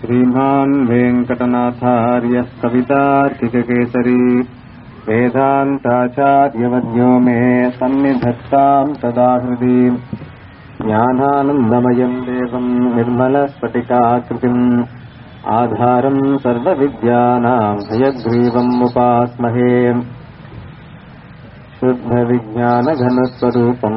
श्रीमान् वेङ्कटनाथार्यः कवितार्किककेसरी वेदान्ताचार्यवर्यो मे सन्निधत्ताम् तदा हृदि ज्ञानानन्दमयम् देवम् निर्मलस्फटिकाकृतिम् आधारम् सर्वविद्यानाम् हयग्रीवम् उपास्महे शुद्धविज्ञानघनस्वरूपम्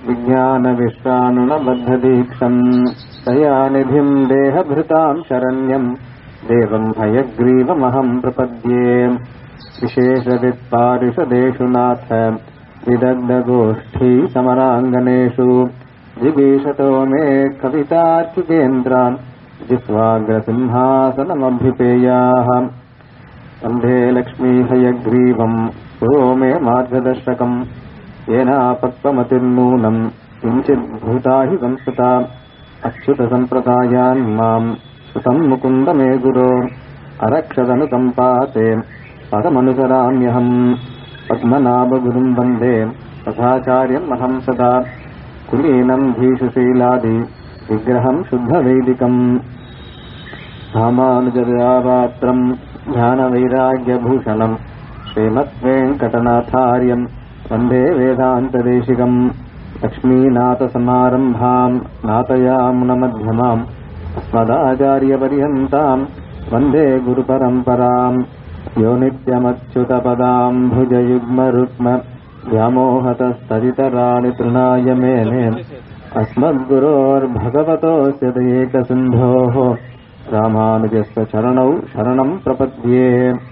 विज्ञानविश्वानुणबद्धदीक्षम् दयानिधिम् देहभृताम् शरण्यम् देवम् हयग्रीवमहम् प्रपद्ये विशेषवित्पारिषदेषु नाथ विदग्धगोष्ठी समराङ्गनेषु जिगीषतो मे कवितार्किकेन्द्रान् जिह्वाग्रसिंहासनमभ्युपेयाः वन्दे लक्ष्मीहयग्रीवम् सोमे मार्गदर्शकम् येनापक्वमतिर्नूनम् किञ्चिद्भूता हि संस्कृता अच्युतसम्प्रदायान् माम् सुतम् मुकुन्द मे गुरो अरक्षदनुकम्पाते पदमनुसराम्यहम् पद्मनाभगुरुम् वन्दे तथाचार्यम् अहम् सदा कुलीनम् धीशशीलादि विग्रहम् शुद्धवैदिकम् रामानुजदयापात्रम् ध्यानवैराग्यभूषणम् श्रीमद्वेङ्कटनाथार्यम् वन्दे वेदान्तदेशिकम् लक्ष्मीनाथसमारम्भाम् नाथयामुनमध्यमाम् अस्मदाचार्यपर्यन्ताम् वन्दे गुरुपरम्पराम् यो नित्यमच्युतपदाम् भुजयुग्मरुक्म व्यामोहतस्तदितराणि तृणाय मेने अस्मद्गुरोर्भगवतोऽस्य दयेकसिन्धोः रामानुजस्य चरणौ शरणम् प्रपद्ये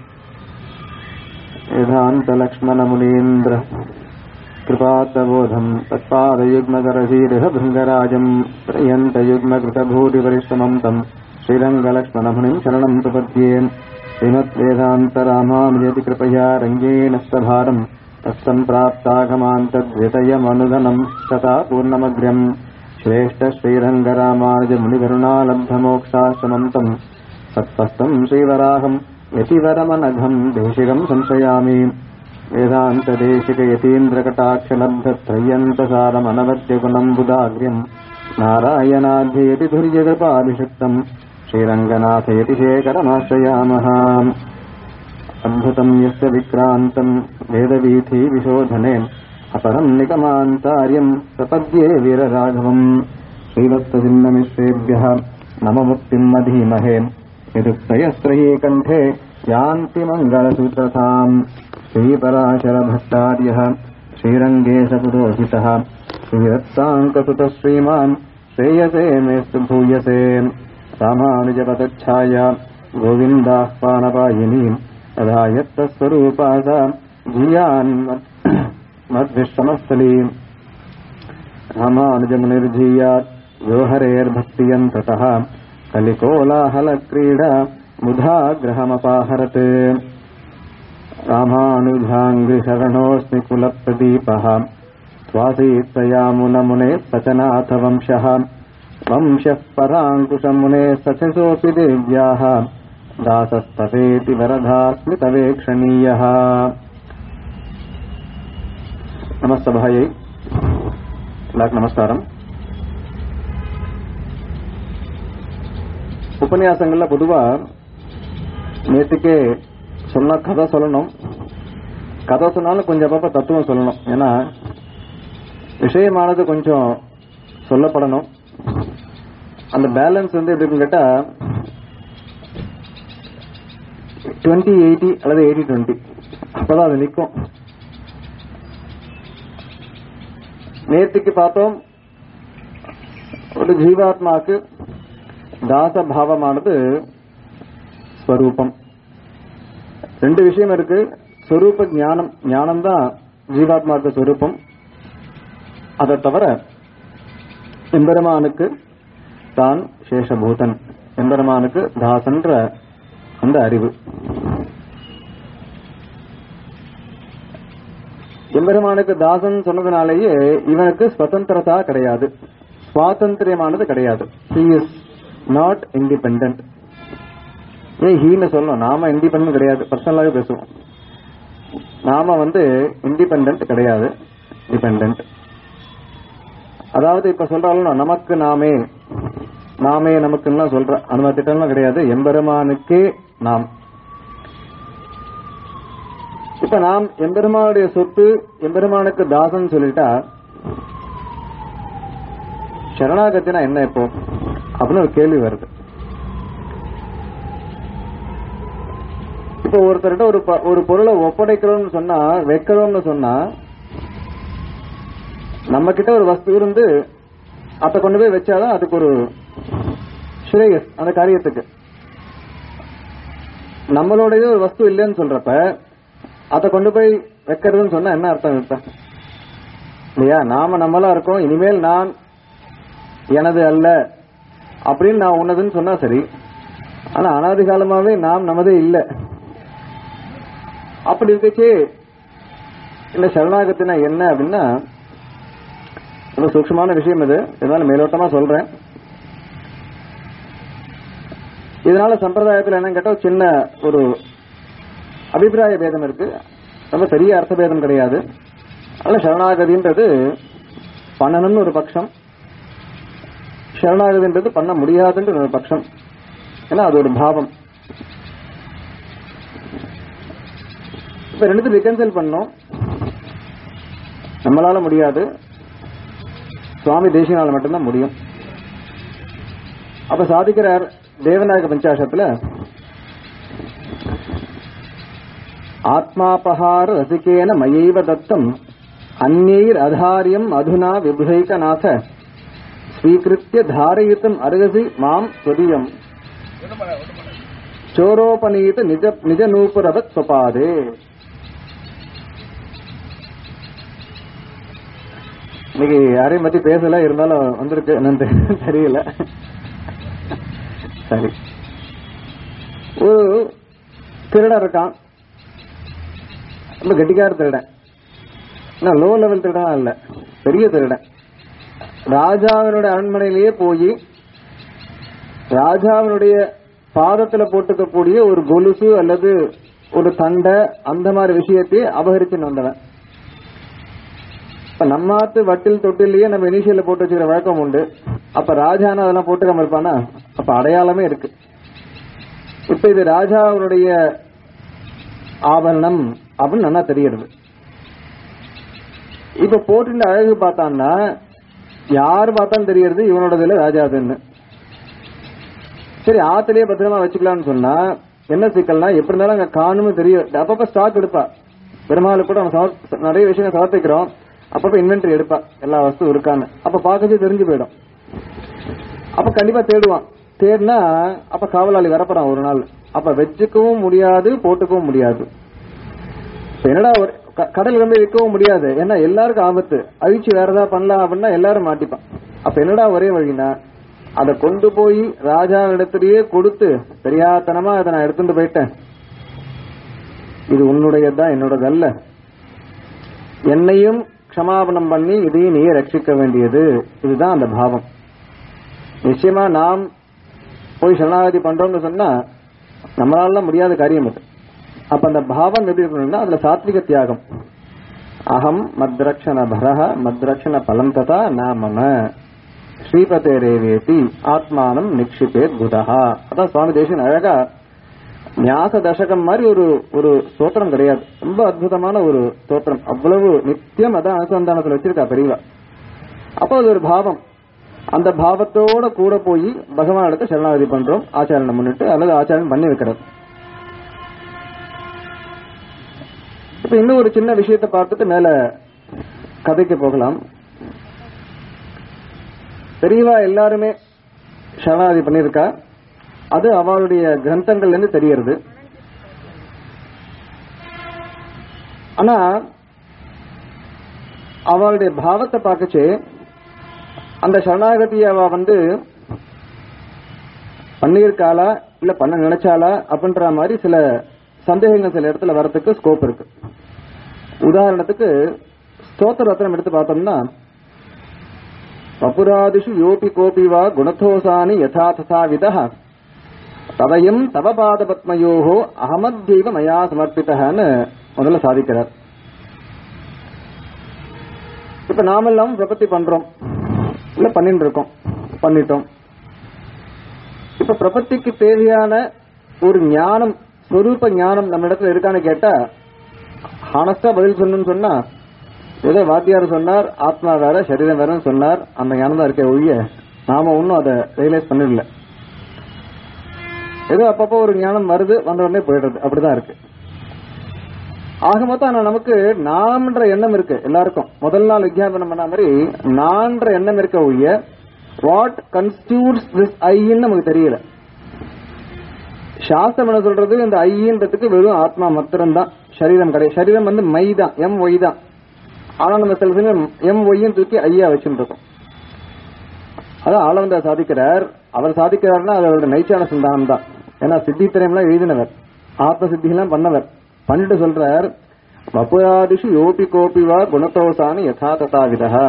वेदान्तलक्ष्मणमुनीन्द्र कृपातबोधम् तत्पादयुग्मकरशीरिह भृङ्गराजम् त्रयन्तयुग्मकृतभूतिपरिश्रमम् तम् श्रीरङ्गलक्ष्मणमुनिम् शरणम् प्रपद्ये श्रीमद्वेदान्तरामानुजति कृपया रङ्गेण स्वभारम् तत्सम्प्राप्तागमान्तद्वितयमनुगणम् तथा पूर्णमग्र्यम् श्रेष्ठ श्रीरङ्गरामानुजमुनिकरुणालब्धमोक्षाश्रमम् तम् सत्त्वस्तम् श्रीवराहम् यतिवरमनघम् देशिकम् संशयामि वेदान्तदेशिकयतीन्द्रकटाक्षलब्धत्रय्यन्तसारमनवद्यगुणम् बुधाग्र्यम् नारायणाध्ययति धुर्यकृपाभिषिक्तम् श्रीरङ्गनाथयति शेखरमाश्रयामः अद्भुतम् यस्य विक्रान्तम् वेदवीथी विशोधने अपरम् निगमान्तार्यम् प्रपद्ये वीरराघवम् श्रीवत्सजिन्नमिश्रेभ्यः नम मुक्तिम् मधीमहे यदुक्तयस्त्रयी कण्ठे यान्ति मङ्गलसूत्रताम् श्रीपराशरभट्टार्यः श्रीरङ्गेशपुरोहितः श्रीरत्साङ्कसुतः श्रीमान् श्रेयसे मेस्तु भूयसे रामानुजपदच्छाया गोविन्दाह्वानपायिनीम् तथा यत्तस्वरूपा सा धियान् मद्विश्रमस्थली रामानुजमुनिर्धीयात् यो हरेर्भक्तियन्ततः कलिकोलाहलक्रीडा मुधाग्रहमपाहरत् रामानुजाङ्घ्रिशरणोऽस्मि कुलप्रदीपः स्वासीत्तयामुनमुने सचनाथ वंशः वंशः पराङ्कुशमुने सचसोऽपि देव्याः दासस्तवेति वरधा स्मितवेक्षणीयः நமஸ்தபாயை எல்லாருக்கும் நமஸ்காரம் உபன்யாசங்கள்ல பொதுவா நேற்றுக்கே சொன்ன கதை சொல்லணும் கதை சொன்னாலும் கொஞ்சம் அப்பப்ப தத்துவம் சொல்லணும் ஏன்னா விஷயமானது கொஞ்சம் சொல்லப்படணும் அந்த பேலன்ஸ் வந்து எப்படி இருக்குன்னு கேட்டா டுவெண்ட்டி எயிட்டி அல்லது எயிட்டி டுவெண்ட்டி அப்பதான் அது நிற்கும் நேற்றுக்கு பார்த்தோம் ஒரு ஜீவாத்மாக்கு தாச பாவமானது ஸ்வரூபம் ரெண்டு விஷயம் இருக்கு ஸ்வரூப ஞானம் ஞானம் தான் ஜீவாத்மாக்கு ஸ்வரூபம் அதை தவிர எம்பெருமானுக்கு தான் சேஷபூதன் எம்பெருமானுக்கு தாசன்ற அந்த அறிவு எம்பெருமானுக்கு தாசன் சொன்னதுனாலேயே இவனுக்கு சுதந்திரதா கிடையாது சுவாதந்திரியமானது கிடையாது ஹி இஸ் நாட் இண்டிபெண்ட் ஏன் ஹீன்னு சொல்லணும் நாம இண்டிபெண்ட் கிடையாது பர்சனலாவே பேசுவோம் நாம வந்து இண்டிபெண்ட் கிடையாது டிபெண்ட் அதாவது இப்ப சொல்றாலும் நமக்கு நாமே நாமே நமக்குலாம் சொல்ற அந்த மாதிரி திட்டம்லாம் கிடையாது எம்பெருமானுக்கே நாம் இப்ப நாம் எம்பெருமானுடைய சொத்து எம்பெருமானுக்கு தாசன் சொல்லிட்டா சரணாகத்தினா என்ன இப்போ அப்படின்னு ஒரு கேள்வி வருது இப்போ ஒருத்தர்கிட்ட ஒரு ப- ஒரு பொருளை ஒப்படைக்கிறோம்னு சொன்னா வைக்கிறோம்னு சொன்னா நம்ம கிட்ட ஒரு வஸ்து இருந்து அதை கொண்டு போய் வச்சாதான் அதுக்கு ஒரு ஸ்ரேயஸ் அந்த காரியத்துக்கு நம்மளுடைய ஒரு வஸ்து இல்லைன்னு சொல்றப்ப அதை கொண்டு போய் வைக்கிறதுன்னு சொன்னா என்ன அர்த்தம் இப்ப இல்லையா நாம நம்மளா இருக்கோம் இனிமேல் நான் எனது அல்ல அப்படின்னு நான் உன்னதுன்னு சொன்னா சரி ஆனா அனாதி காலமாவே நாம் நமதே இல்லை அப்படி இருக்கச்சு இந்த சரணாகத்தினா என்ன அப்படின்னா ரொம்ப சூக்ஷமான விஷயம் இது இருந்தாலும் மேலோட்டமா சொல்றேன் இதனால சம்பிரதாயத்தில் என்னன்னு கேட்டா ஒரு சின்ன ஒரு அபிப்பிராய பேதம் இருக்கு ரொம்ப பெரிய அர்த்த பேதம் கிடையாது அதனால சரணாகதின்றது பண்ணணும்னு ஒரு பட்சம் சரணாகதின்றது பண்ண முடியாதுன்ற ஒரு பட்சம் ஏன்னா அது ஒரு பாவம் இப்ப ரெண்டுத்தையும் ரிகன்சல் பண்ணோம் நம்மளால முடியாது சுவாமி தேசியனால மட்டும்தான் முடியும் அப்ப சாதிக்கிறார் தேவநாயக பஞ்சாசத்துல ஆத்மாபகார ரசிகேன மயைவ தத்தம் அந்நீர் அதாரியம் அதுனா விபுதைகநாத ஸ்வீகிருத்திய தாரயித்தும் அருகசி மாம் ஸ்வதியம் சோரோபநீத நிஜ நிஜ நூபுரவத் சொபாதே இன்னைக்கு யாரையும் பத்தி பேசல இருந்தாலும் வந்திருக்கு என்னன்னு தெரி- தெரியல சரி ஒரு திருடன் இருக்கான் ரொம்ப கெட்டிக்கார திருடன் லோ லெவல் திருடனா இல்ல பெரிய திருடன் ராஜாவினுடைய அரண்மனையிலேயே போய் ராஜாவினுடைய பாதத்துல போட்டுக்கக்கூடிய ஒரு கொலுசு அல்லது ஒரு தண்டை அந்த மாதிரி விஷயத்தையே அபகரிச்சுன்னு வந்தவன் இப்ப நம்மாத்து வட்டில் தொட்டிலேயே நம்ம இனிஷியல்ல போட்டு வச்சுக்கிற வழக்கம் உண்டு அப்ப ராஜானா அதெல்லாம் போட்டுக்காம இருப்பானா அப்ப அடையாளமே இருக்கு இப்ப இது ராஜாவுடைய ஆபரணம் அப்படின்னு நல்லா தெரியுது இப்ப போட்டுட்டு அழகு பார்த்தான்னா யார் பார்த்தாலும் தெரியறது இவனோடதுல ராஜாதுன்னு சரி ஆத்திலேயே பத்திரமா வச்சுக்கலாம்னு சொன்னா என்ன சிக்கல்னா எப்படி இருந்தாலும் அங்க காணும்னு தெரியும் அப்பப்ப ஸ்டாக் எடுப்பா பெருமாள் கூட நம்ம சமர்ப்ப- நிறைய விஷயங்கள் சமர்ப்பிக்கிறோம் அப்பப்ப இன்வென்டரி எடுப்பா எல்லா வஸ்து இருக்கான்னு அப்ப பார்க்கச்சு தெரிஞ்சு போயிடும் அப்ப கண்டிப்பா தேடுவான் தேடினா அப்ப காவலாளி வரப்போறான் ஒரு நாள் அப்ப வச்சுக்கவும் முடியாது போட்டுக்கவும் முடியாது இப்ப என்னடா ஒரு க- கடல் வந்து விற்கவும் முடியாது ஏன்னா எல்லாருக்கும் ஆபத்து அழிச்சு வேற ஏதாவது பண்ணலாம் அப்படின்னா எல்லாரும் மாட்டிப்பான் அப்ப என்னடா ஒரே வழினா அதை கொண்டு போய் ராஜா இடத்திலேயே கொடுத்து தெரியாதனமா அதை நான் எடுத்துட்டு போயிட்டேன் இது உன்னுடையதுதான் என்னோடதல்ல என்னையும் க்ஷமாபணம் பண்ணி இதையும் நீயே ரட்சிக்க வேண்டியது இதுதான் அந்த பாவம் நிச்சயமா நாம் போய் சரணாகதி பண்றோம்னு சொன்னா நம்மளால முடியாத காரியம் அது அப்ப அந்த பாவம் எப்படி இருக்கணும்னா அதுல சாத்விக தியாகம் அகம் மத்ரக்ஷண பரஹ மத்ரக்ஷண பலம் ததா நாமம ஸ்ரீபதே ரேவேதி ஆத்மானம் நிக்ஷிபே குதஹா அதான் சுவாமி தேசியன் அழகா ஞாச தசகம் மாதிரி ஒரு ஒரு ஸ்தோத்திரம் கிடையாது ரொம்ப அற்புதமான ஒரு ஸ்தோத்திரம் அவ்வளவு நித்தியம் அதான் அனுசந்தானத்துல வச்சிருக்கா பெரியவா அப்போ அது ஒரு பாவம் அந்த பாவத்தோட கூட போய் பகவானிடத்தை சரணாகதி பண்றோம் ஆச்சாரணம் முன்னிட்டு அல்லது ஆச்சாரம் பண்ணி வைக்கிறது இப்ப இன்னும் ஒரு சின்ன விஷயத்தை பார்த்துட்டு மேல கதைக்கு போகலாம் பெரியவா எல்லாருமே சரணாகதி பண்ணியிருக்கா அது அவளுடைய கிரந்தங்கள்ல இருந்து தெரியறது ஆனா அவளுடைய பாவத்தை பார்க்கச்சு அந்த சரணாகதியை அவ வந்து பண்ணியிருக்காளா இல்ல பண்ண நினைச்சாளா அப்படின்ற மாதிரி சில சந்தேகங்கள் சில இடத்துல வரதுக்கு ஸ்கோப் இருக்கு உதாரணத்துக்கு ஸ்தோத்திர ரத்னம் எடுத்து பார்த்தோம்னா வபுராதிஷு யோபி கோபி வா குணத்தோசானி யதா ததா விதः ததயம் தவ பாத பத்மயோகோ அகமத்யைவ மயா சமர்ப்பித்தன்னு முதல்ல சாதிக்கிறார் இப்ப நாமெல்லாம் பிரபத்தி பண்றோம் இல்ல பண்ணிட்டு இருக்கோம் பண்ணிட்டோம் இப்ப பிரபத்திக்கு தேவையான ஒரு ஞானம் ஸ்வரூப ஞானம் நம்ம இடத்துல இருக்கான்னு கேட்டா ஹானஸ்டா பதில் சொல்லணும்னு சொன்னா ஏதோ வாத்தியார் சொன்னார் ஆத்மா வேற சரீரம் வேறன்னு சொன்னார் அந்த ஞானம் தான் இருக்க ஒழிய நாம ஒன்னும் அதை ரியலைஸ் பண்ணிடல ஏதோ அப்பப்போ ஒரு ஞானம் வருது வந்த உடனே போயிடுறது அப்படிதான் இருக்கு ஆக மொத்தம் ஆனா நமக்கு நாம்ன்ற எண்ணம் இருக்கு எல்லாருக்கும் முதல் நாள் விஜயாபனம் பண்ண மாதிரி நான்ற எண்ணம் இருக்க ஒழிய வாட் கன்ஸ்டியூட்ஸ் திஸ் ஐன்னு நமக்கு தெரியல சாஸ்திரம் என்ன சொல்றது இந்த ஐன்றதுக்கு வெறும் ஆத்மா மாத்திரம்தான் சரீரம் கிடையாது சரீரம் வந்து மை தான் எம் ஒய் தான் ஆனா நம்ம சில சமயம் எம் ஒய்யும் தூக்கி ஐயா வச்சுட்டு இருக்கோம் அதான் ஆளவந்தா சாதிக்கிறார் அவர் சாதிக்கிறார்னா அது அவரோட நைச்சான சிந்தானம் தான் ஏன்னா சித்தித்திரயம்லாம் எழுதினவர் ஆத்ம சித்திகள்லாம் பண்ணவர் பண்ணிட்டு சொல்றார் வபுராதிஷு யோபி கோபி வா குணத்தோசானி யதா ததா விதா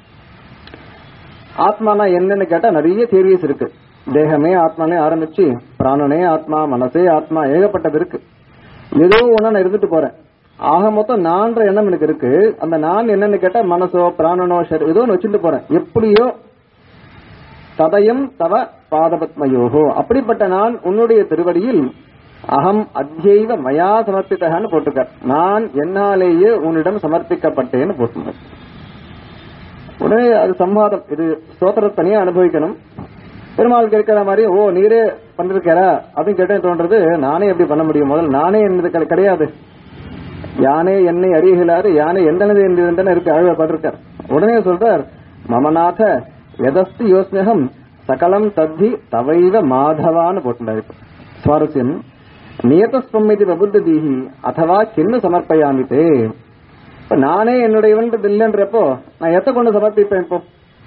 ஆத்மானா என்னன்னு கேட்டா நிறைய தியரிஸ் இருக்கு தேகமே ஆத்மானே ஆரம்பிச்சு பிராணனே ஆத்மா மனசே ஆத்மா ஏகப்பட்டது இருக்கு ஏதோ ஒண்ணு நான் இருந்துட்டு போறேன் ஆக மொத்தம் நான்ற எண்ணம் எனக்கு இருக்கு அந்த நான் என்னன்னு கேட்டா மனசோ பிராணனோ சரி ஏதோ ஒன்று வச்சுட்டு போறேன் எப்படியோ ததயம் தவ பாதபத்மயோகோ அப்படிப்பட்ட நான் உன்னுடைய திருவடியில் அகம் அத்தியைவ மயா சமர்ப்பித்தகன்னு போட்டிருக்கார் நான் என்னாலேயே உன்னிடம் சமர்ப்பிக்கப்பட்டேன்னு போட்டிருந்தார் உடனே அது சம்வாதம் இது ஸ்தோத்திர தனியா அனுபவிக்கணும் பெருமாள் கேட்கிற மாதிரி ஓ நீரே பண்ணிருக்காரா அப்படின்னு கேட்டேன் தோன்றது நானே எப்படி பண்ண முடியும் முதல்ல நானே என்னது கிடை- கிடையாது யானே என்னை அறியலாரு யானை எந்தனது என்று இருக்கு அழுவப்பட்டிருக்கார் உடனே சொல்றார் மமநாத எதஸ்து யோஸ்மியகம் சகலம் தத்தி தவைவ மாதவான்னு போட்டுட்டார் இப்ப சுவாரஸ்யம் நியதஸ்வம் இது பிரபுத்ததீஹி அதவா சின்ன சமர்ப்பயாமித்தே இப்ப நானே என்னுடையவன்றது இல்லைன்றப்போ நான் எத்த கொண்டு சமர்ப்பிப்பேன் இப்போ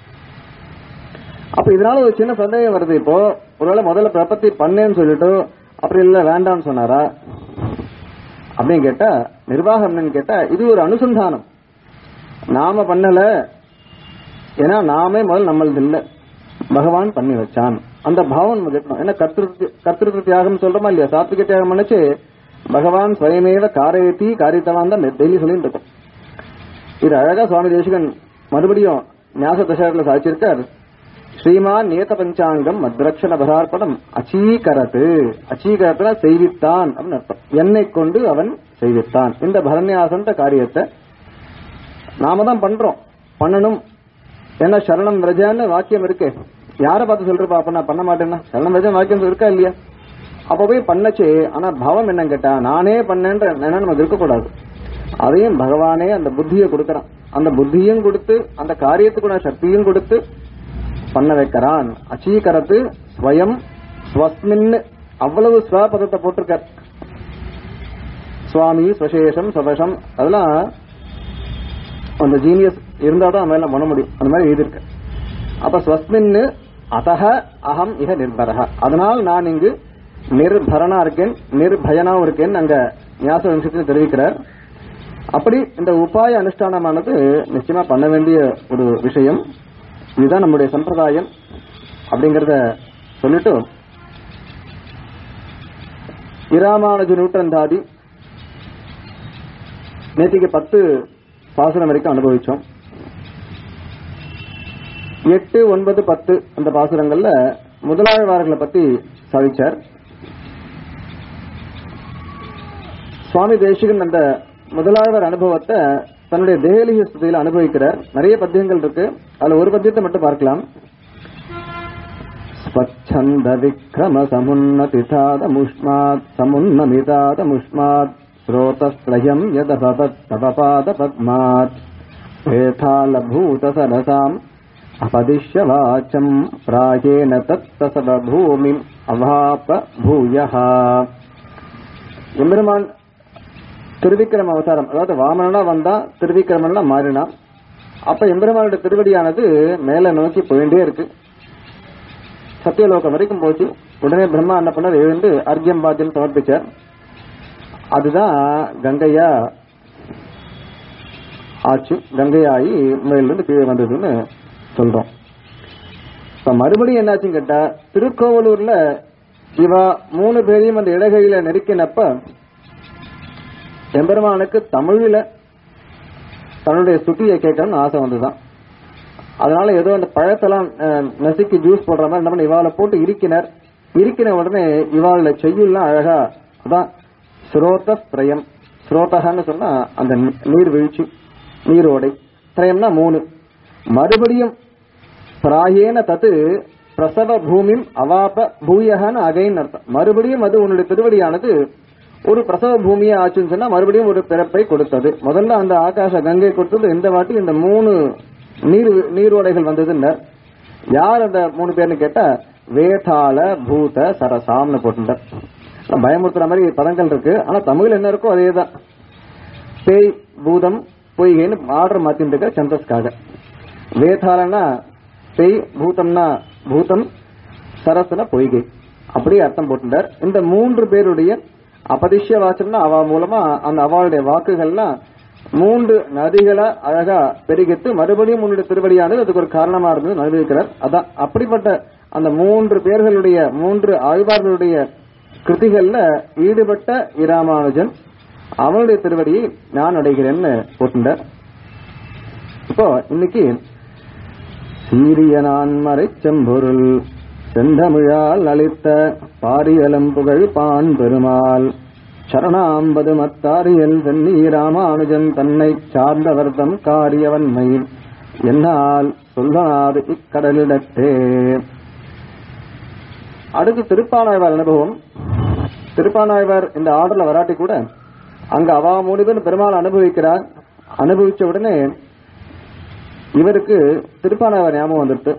அப்ப இதனால ஒரு சின்ன சந்தேகம் வருது இப்போ ஒருவேளை முதல்ல பிரபத்தி பண்ணேன்னு சொல்லிட்டு அப்படி இல்ல வேண்டாம்னு சொன்னாரா அப்படின்னு கேட்டா நிர்வாகம் என்னன்னு கேட்டா இது ஒரு அனுசந்தானம் நாம பண்ணல ஏன்னா நாமே முதல்ல நம்மளது இல்ல பகவான் பண்ணி வச்சான் அந்த பாவம் நமக்கு இருக்கணும் ஏன்னா கர்த்திரு கர்த்திருத்த தியாகம் சொல்றோமா இல்லையா சாத்விக தியாகம் பண்ணிச்சு பகவான் ஸ்வயமேவ காரயத்தி காரியத்தவான் தான் டெய்லி சொல்லிட்டு இருக்கும் இது அழகா சுவாமி தேசிகன் மறுபடியும் ஞாச தசகத்துல சாதிச்சிருக்கார் ஸ்ரீமான் நேத பஞ்சாங்கம் மத்ரக்ஷண பரார்ப்பணம் அச்சீகரத்து அச்சீகரத்துனா செய்வித்தான் அப்படின்னு அர்த்தம் என்னை கொண்டு அவன் செய்வித்தான் இந்த பரநியாசந்த காரியத்தை நாம தான் பண்றோம் பண்ணணும் ஏன்னா சரணம் விரஜான்னு வாக்கியம் இருக்கு யாரை பார்த்து சொல்றப்பா அப்ப நான் பண்ண மாட்டேன்னா சரணம் விரஜன் வாக்கியம் இருக்கா இல்லையா அப்ப போய் பண்ணச்சே ஆனா பாவம் என்னன்னு கேட்டா நானே பண்ணேன்ற எண்ணம் நமக்கு இருக்கக்கூடாது அதையும் பகவானே அந்த புத்தியை கொடுக்கறான் அந்த புத்தியும் கொடுத்து அந்த காரியத்துக்குள்ள சக்தியும் கொடுத்து பண்ண வைக்கிறான் அச்சீகரத்து ஸ்வயம் ஸ்வஸ்மின் அவ்வளவு ஸ்வ பதத்தை போட்டிருக்கார் சுவாமி ஸ்வசேஷம் ஸ்வபஷம் அதெல்லாம் அந்த ஜீனியஸ் இருந்தா தான் மேல பண்ண முடியும் அந்த மாதிரி எழுதியிருக்கு அப்ப ஸ்வஸ்மின் அதக அகம் இக நிர்பரக அதனால் நான் இங்கு நிர்பரனா இருக்கேன் நிர்பயனாவும் இருக்கேன் அங்க ஞாச வம்சத்தில் தெரிவிக்கிறார் அப்படி இந்த உபாய அனுஷ்டானமானது நிச்சயமா பண்ண வேண்டிய ஒரு விஷயம் இதுதான் நம்முடைய சம்பிரதாயம் அப்படிங்கறத சொல்லிட்டு இராமானுஜ நூற்றந்தாதி நேத்திக்கு பத்து பாசுரம் வரைக்கும் அனுபவிச்சோம் எட்டு ஒன்பது பத்து அந்த பாசுரங்கள்ல முதலாழ்வார்களை பத்தி சாதிச்சார் சுவாமி தேசிகன் அந்த முதலாழ்வார் அனுபவத்தை தன்னுடைய தேகலிக ஸ்துதியில அனுபவிக்கிறார் நிறைய பத்தியங்கள் இருக்கு அதுல ஒரு பத்தியத்தை மட்டும் பார்க்கலாம் ஸ்வச்சந்த விக்ரம சமுன்னதிதாத முஷ்மாத் சமுன்னமிதாத முஷ்மாத் ஸ்ரோதஸ்லயம் யதபவத் தவ பாத பத்மாத் வேதாலபூத சரசாம் அபதிஷ்ய வாச்சம் பிராயேன தத்தசவ பூமிம் அவாப பூயஹா எம்பெருமான் திருவிக்கிரம அவதாரம் அதாவது வாமனனா வந்தா திருவிக்கிரமனா மாறினான் அப்ப எம்பெருமானுடைய திருவடியானது மேல நோக்கி போயிட்டே இருக்கு சத்தியலோகம் வரைக்கும் போச்சு உடனே பிரம்மா என்ன பண்ணார் எழுந்து அர்க்கியம் பாத்தியம் சமர்ப்பிச்சார் அதுதான் கங்கையா ஆச்சு கங்கையாகி மேலிருந்து கீழே வந்ததுன்னு சொல்றோம் இப்ப மறுபடியும் என்னாச்சுன்னு கேட்டா திருக்கோவலூர்ல இவா மூணு பேரையும் அந்த இடகையில நெருக்கினப்ப எம்பெருமானுக்கு தமிழ்ல தன்னுடைய சுட்டியை கேட்கணும்னு ஆசை வந்துதான் அதனால ஏதோ அந்த பழத்தெல்லாம் அஹ், நசுக்கி ஜூஸ் போடுற மாதிரி என்ன பண்ண இவாளை போட்டு இறுக்கினர் இருக்கிற உடனே இவாள செய்யுள்லாம் அழகா அதான் ஸ்ரோத பிரயம் ஸ்ரோதகன்னு சொன்னா அந்த நீர் வீழ்ச்சி நீரோடை திரயம்னா மூணு மறுபடியும் பிராயேன தத்து பிரசவ பூமிம் அவாப பூயகன்னு அகைன்னு அர்த்தம் மறுபடியும் அது உன்னுடைய திருவடியானது ஒரு பிரசவ பூமியை ஆச்சுன்னு சொன்னா மறுபடியும் ஒரு பிறப்பை கொடுத்தது முதல்ல அந்த ஆகாச கங்கை கொடுத்தது இந்த வாட்டி இந்த மூணு நீர் நீரோடைகள் வந்ததுன்னு யார் அந்த மூணு பேர்னு கேட்டா வேதாள பூத சரசாம்னு போட்டுட்டார் பயமுறுத்துற மாதிரி பதங்கள் இருக்கு ஆனா தமிழ் என்ன இருக்கோ அதே தான் பேய் பூதம் பொய்கைன்னு ஆர்டர் மாத்திட்டு இருக்க சந்தஸ்க்காக வேதாளனா பேய் பூதம்னா பூதம் சரஸ்னா பொய்கை அப்படியே அர்த்தம் போட்டுட்டார் இந்த மூன்று பேருடைய அபதிஷ்ய வாசம்னா அவ மூலமா அந்த அவளுடைய வாக்குகள்லாம் மூன்று நதிகளை அழகா பெருகித்து மறுபடியும் உன்னுடைய திருவடியானது அதுக்கு ஒரு காரணமா இருந்தது அனுபவிக்கிறார் அதான் அப்படிப்பட்ட அந்த மூன்று பேர்களுடைய மூன்று ஆழ்வார்களுடைய கிருதிகள்ல ஈடுபட்ட இராமானுஜன் அவனுடைய திருவடியை நான் அடைகிறேன்னு போட்டுட்டார் இப்போ இன்னைக்கு சீரிய நான்மறை செம்பொருள் செந்தமிழால் அளித்த பாரியலம் புகழ் பான் பெருமாள் சரணாம்பது மத்தாரியல் சென்னி ராமானுஜன் தன்னை சார்ந்தவர்தம் காரியவன்மை என்னால் சொல்லனாது இக்கடலிடத்தே அடுத்து திருப்பானாய்வார் அனுபவம் திருப்பானாய்வார் இந்த ஆர்டர்ல வராட்டி கூட அங்க அவா மூணு பேர் பெருமாள் அனுபவிக்கிறார் அனுபவிச்ச உடனே இவருக்கு திருப்பானாய்வார் ஞாபகம் வந்துட்டு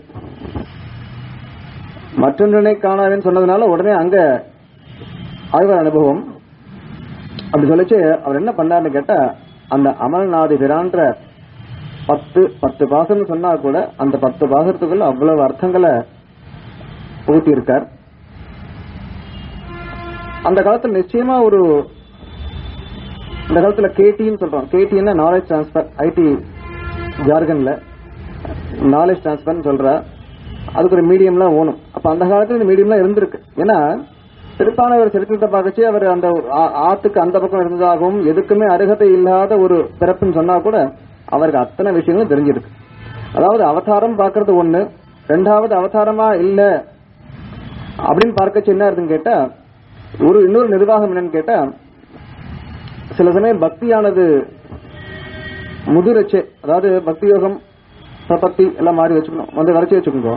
மற்றொன்றினை காணாதுன்னு சொன்னதுனால உடனே அங்க ஆழ்வார் அனுபவம் அப்படி சொல்லிச்சு அவர் என்ன பண்ணாருன்னு கேட்டா அந்த அமல்நாதி பிரான்ற பத்து பத்து பாசம்னு சொன்னா கூட அந்த பத்து பாசத்துக்குள்ள அவ்வளவு அர்த்தங்களை புகுத்தி இருக்கார் அந்த காலத்துல நிச்சயமா ஒரு இந்த காலத்துல கேடின்னு சொல்றோம் கேடின்னா நாலேஜ் டிரான்ஸ்பர் ஐடி ஜார்கன்ல நாலேஜ் டிரான்ஸ்பர்னு சொல்ற அதுக்கு ஒரு மீடியம்லாம் ஓணும் அப்ப அந்த காலத்துல இந்த மீடியம்லாம் இருந்திருக்கு ஏன்னா திருப்பானவர் சரித்திரத்தை பார்க்கச்சு அவர் அந்த ஆ- ஆத்துக்கு அந்த பக்கம் இருந்ததாகவும் எதுக்குமே அருகதை இல்லாத ஒரு பிறப்புன்னு சொன்னா கூட அவருக்கு அத்தனை விஷயங்களும் தெரிஞ்சிருக்கு அதாவது அவதாரம் பார்க்கறது ஒண்ணு ரெண்டாவது அவதாரமா இல்ல அப்படின்னு பார்க்கச்சு என்ன இருக்குன்னு கேட்டா ஒரு இன்னொரு நிர்வாகம் என்னன்னு கேட்டா சில சமயம் பக்தியானது முதிரச்சே அதாவது பக்தி யோகம் பிரபத்தி எல்லாம் மாறி வச்சுக்கணும் வந்து வரைச்சி வச்சுக்கோங்க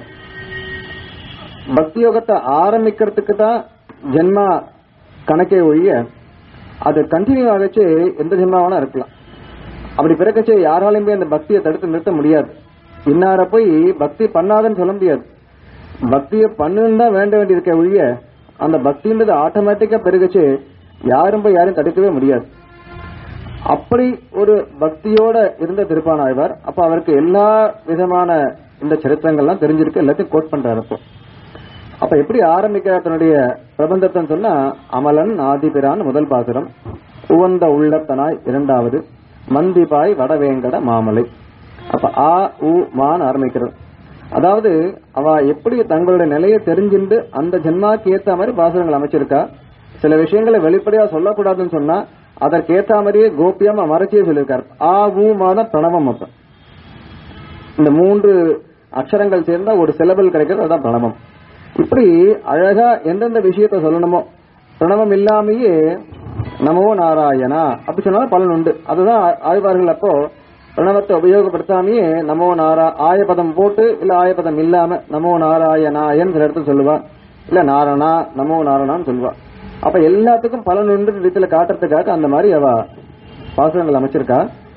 பக்தி யோகத்தை ஆரம்பிக்கிறதுக்கு தான் ஜென்மா கணக்கே ஒழிய அது கண்டினியூ ஆகச்சு எந்த ஜென்மாவானா இருக்கலாம் அப்படி பிறக்கச்சே யாராலையுமே அந்த பக்தியை தடுத்து நிறுத்த முடியாது இன்னார போய் பக்தி பண்ணாதன்னு சொல்ல முடியாது பக்தியை பண்ணுன்னு தான் வேண்ட வேண்டியிருக்க ஒழிய அந்த பக்தின்றது ஆட்டோமேட்டிக்கா பெருகச்சு யாரும் போய் யாரையும் தடுக்கவே முடியாது அப்படி ஒரு பக்தியோட இருந்த திருப்பானாழ்வார் அப்ப அவருக்கு எல்லா விதமான இந்த சரித்திரங்கள்லாம் தெரிஞ்சிருக்கு எல்லாத்தையும் கோட் பண்றாரு அப்போ அப்ப எப்படி ஆரம்பிக்கிறார் தன்னுடைய பிரபந்தத்தைன்னு சொன்னா அமலன் ஆதிபிரான் முதல் பாசுரம் உவந்த உள்ளத்தனாய் இரண்டாவது மந்திபாய் வடவேங்கட மாமலை அப்ப ஆ உ மான் ஆரம்பிக்கிறது அதாவது அவ எப்படி தங்களுடைய நிலையை தெரிஞ்சுண்டு அந்த ஜென்மாக்கு ஏத்த மாதிரி பாசுரங்கள் அமைச்சிருக்கா சில விஷயங்களை வெளிப்படையா சொல்லக்கூடாதுன்னு சொன்னா அதற்கேத்த மாதிரியே கோபியமா மறைச்சியே சொல்லியிருக்காரு ஆ ஊ மாத பிரணவம் அப்ப இந்த மூன்று அக்ஷரங்கள் சேர்ந்தா ஒரு சிலபல் கிடைக்கிறது அதான் பிரணவம் இப்படி அழகா எந்தெந்த விஷயத்த சொல்லணுமோ பிரணவம் இல்லாமயே நமோ நாராயணா அப்படி சொன்னாலும் பலன் உண்டு அதுதான் ஆ- ஆழ்வார்கள் அப்போ பிரணவத்தை உபயோகப்படுத்தாமையே நமோ நாரா ஆயபதம் போட்டு இல்ல ஆயபதம் இல்லாம நமோ நாராயணாயன் சில இடத்துல சொல்லுவா இல்ல நாரணா நமோ நாரணான்னு சொல்லுவா அப்ப எல்லாத்துக்கும் பலன் உண்டு விதத்துல காட்டுறதுக்காக அந்த மாதிரி அவ பாசுரங்கள் அமைச்சிருக்கா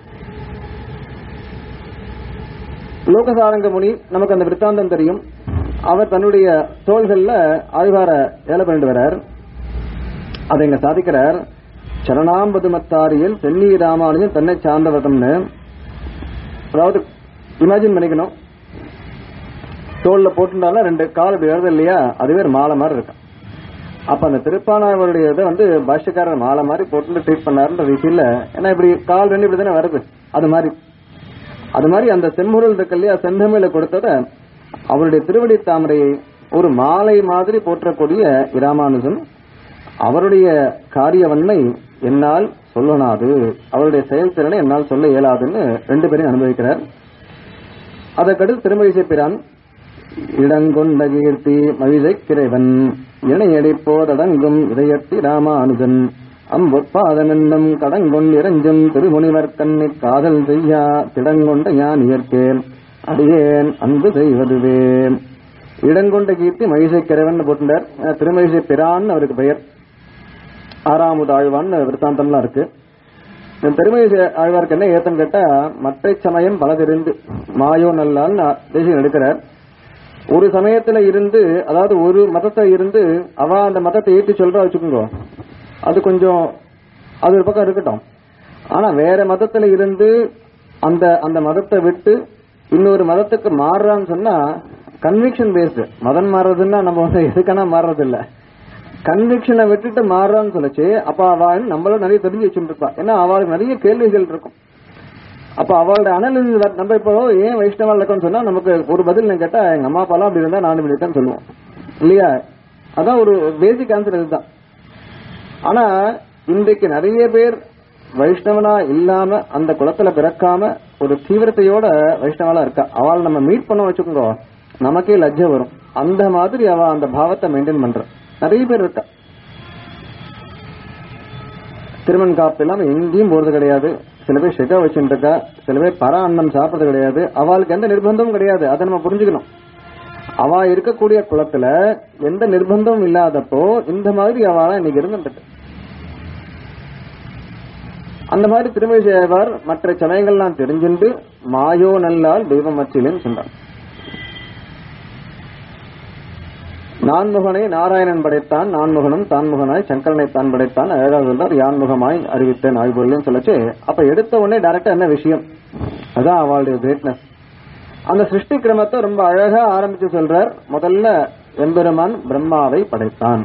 லோகசாரங்க முனி நமக்கு அந்த விற்த்தாந்தம் தெரியும் அவர் தன்னுடைய தோள்கள்ல ஆழ்வார வேலை பண்ணிட்டு வரார் அதை இங்க சாதிக்கிறார் சரணாம்பதுமத்தாரியில் சென்னி ராமானுஜன் தன்னை சார்ந்தவதம்னு அதாவது இமேஜின் பண்ணிக்கணும் தோல்ல போட்டுட்டாலும் ரெண்டு கால் இப்படி வருது இல்லையா அதுவே ஒரு மாலை மாதிரி இருக்கும் அப்ப அந்த திருப்பானாவருடைய இதை வந்து பாஷ்யக்காரர் மாலை மாதிரி போட்டு ட்ரீட் பண்ணாருன்ற ரீதியில ஏன்னா இப்படி கால் ரெண்டு இப்படி தானே வருது அது மாதிரி அது மாதிரி அந்த செம்முருள் இருக்கு இல்லையா செந்தமிழ கொடுத்தத அவருடைய திருவடி தாமரையை ஒரு மாலை மாதிரி போற்றக்கூடிய இராமானுஜன் அவருடைய காரியவன்மை என்னால் சொல்லனாது அவருடைய செயல்திறனை என்னால் சொல்ல இயலாதுன்னு ரெண்டு பேரையும் அனுபவிக்கிறார் அதற்கடுத்து திருமழிசை பிரான் இடங்கொண்ட கீர்த்தி மழிசை கிரைவன் இணையடிப்போதடங்கும் இதயத்தி ராமானுஜன் அம்பொற்பாதமென்னும் கடங்கொண்டிரஞ்சும் திருமுனிவர் கண்ணி காதல் செய்யா திடங்கொண்ட ஞான் இயற்கேன் அடியேன் அன்பு செய்வதுவே இடங்கொண்ட கீர்த்தி மகிழ்ச்சிக்கிறவன் போட்டுட்டார் அஹ் திருமகிழ்ச்சி பிரான் அவருக்கு பெயர் ஆறாமது ஆழ்வான்னு விருத்தாந்தம்லாம் இருக்கு இந்த திருமகிழ்ச்சி ஆழ்வாருக்கு என்ன ஏத்தம் கேட்டா மற்ற சமயம் பலதிருந்து மாயோ நல்லான்னு தேசியம் எடுக்கிறார் ஒரு சமயத்துல இருந்து அதாவது ஒரு மதத்தை இருந்து அவ அந்த மதத்தை ஏற்றி சொல்றா வச்சுக்கோங்க அது கொஞ்சம் அது ஒரு பக்கம் இருக்கட்டும் ஆனா வேற மதத்துல இருந்து அந்த அந்த மதத்தை விட்டு இன்னொரு மதத்துக்கு மாறுறான்னு சொன்னா கன்விக்ஷன் பேஸ்டு மதம் மாறுறதுன்னா நம்ம வந்து எதுக்கான மாறுறது இல்ல கன்விக்ஷனை விட்டுட்டு மாறுறான்னு சொல்லுச்சு அப்ப அவள் நம்மளும் நிறைய தெரிஞ்சு வச்சுட்டு இருப்பா ஏன்னா அவளுக்கு நிறைய கேள்விகள் இருக்கும் அப்ப அவளோட அனலிசிஸ் நம்ம இப்போ ஏன் வைஷ்ணவா இருக்கோம்னு சொன்னா நமக்கு ஒரு பதில் நான் கேட்டா எங்க அம்மா அப்பாலாம் அப்படி இருந்தா நானும் இப்படி இருக்கேன்னு சொல்லுவோம் இல்லையா அதான் ஒரு பேசிக் ஆன்சர் இதுதான் ஆனா இன்றைக்கு நிறைய பேர் வைஷ்ணவனா இல்லாம அந்த குளத்துல பிறக்காம ஒரு தீவிரத்தையோட வைஷ்ணவலா இருக்கா அவள் நம்ம மீட் பண்ண வச்சுக்கோங்க நமக்கே லஜ்ஜை வரும் அந்த மாதிரி அவ அந்த பாவத்தை மெயின்டைன் பண்ற நிறைய பேர் இருக்கா திருமண் காப்பு இல்லாம எங்கேயும் போறது கிடையாது சில பேர் ஷெகா வச்சுட்டு இருக்கா சில பேர் பர அன்னம் சாப்பிடுறது கிடையாது அவளுக்கு எந்த நிர்பந்தமும் கிடையாது அதை நம்ம புரிஞ்சுக்கணும் அவ இருக்கக்கூடிய குளத்துல எந்த நிர்பந்தமும் இல்லாதப்போ இந்த மாதிரி அவளா இன்னைக்கு இருந்துட்டு அந்த மாதிரி திருமேசியார் மற்ற சமயங்கள்லாம் தெரிஞ்சுண்டு மாயோ நல்லால் தெய்வம் அச்சிலேன்னு சொன்னார் நான்முகனை நாராயணன் படைத்தான் நான்முகனும் தான்முகனாய் சங்கரனை தான் படைத்தான் அழகாக சொல்றார் யான்முகமாய் அறிவித்தேன் ஆய்வுன்னு சொல்லச்சு அப்ப எடுத்த உடனே டைரக்டா என்ன விஷயம் அதான் அவளுடைய கிரேட்னஸ் அந்த சிருஷ்டி கிரமத்தை ரொம்ப அழகா ஆரம்பிச்சு சொல்றார் முதல்ல எம்பெருமான் பிரம்மாவை படைத்தான்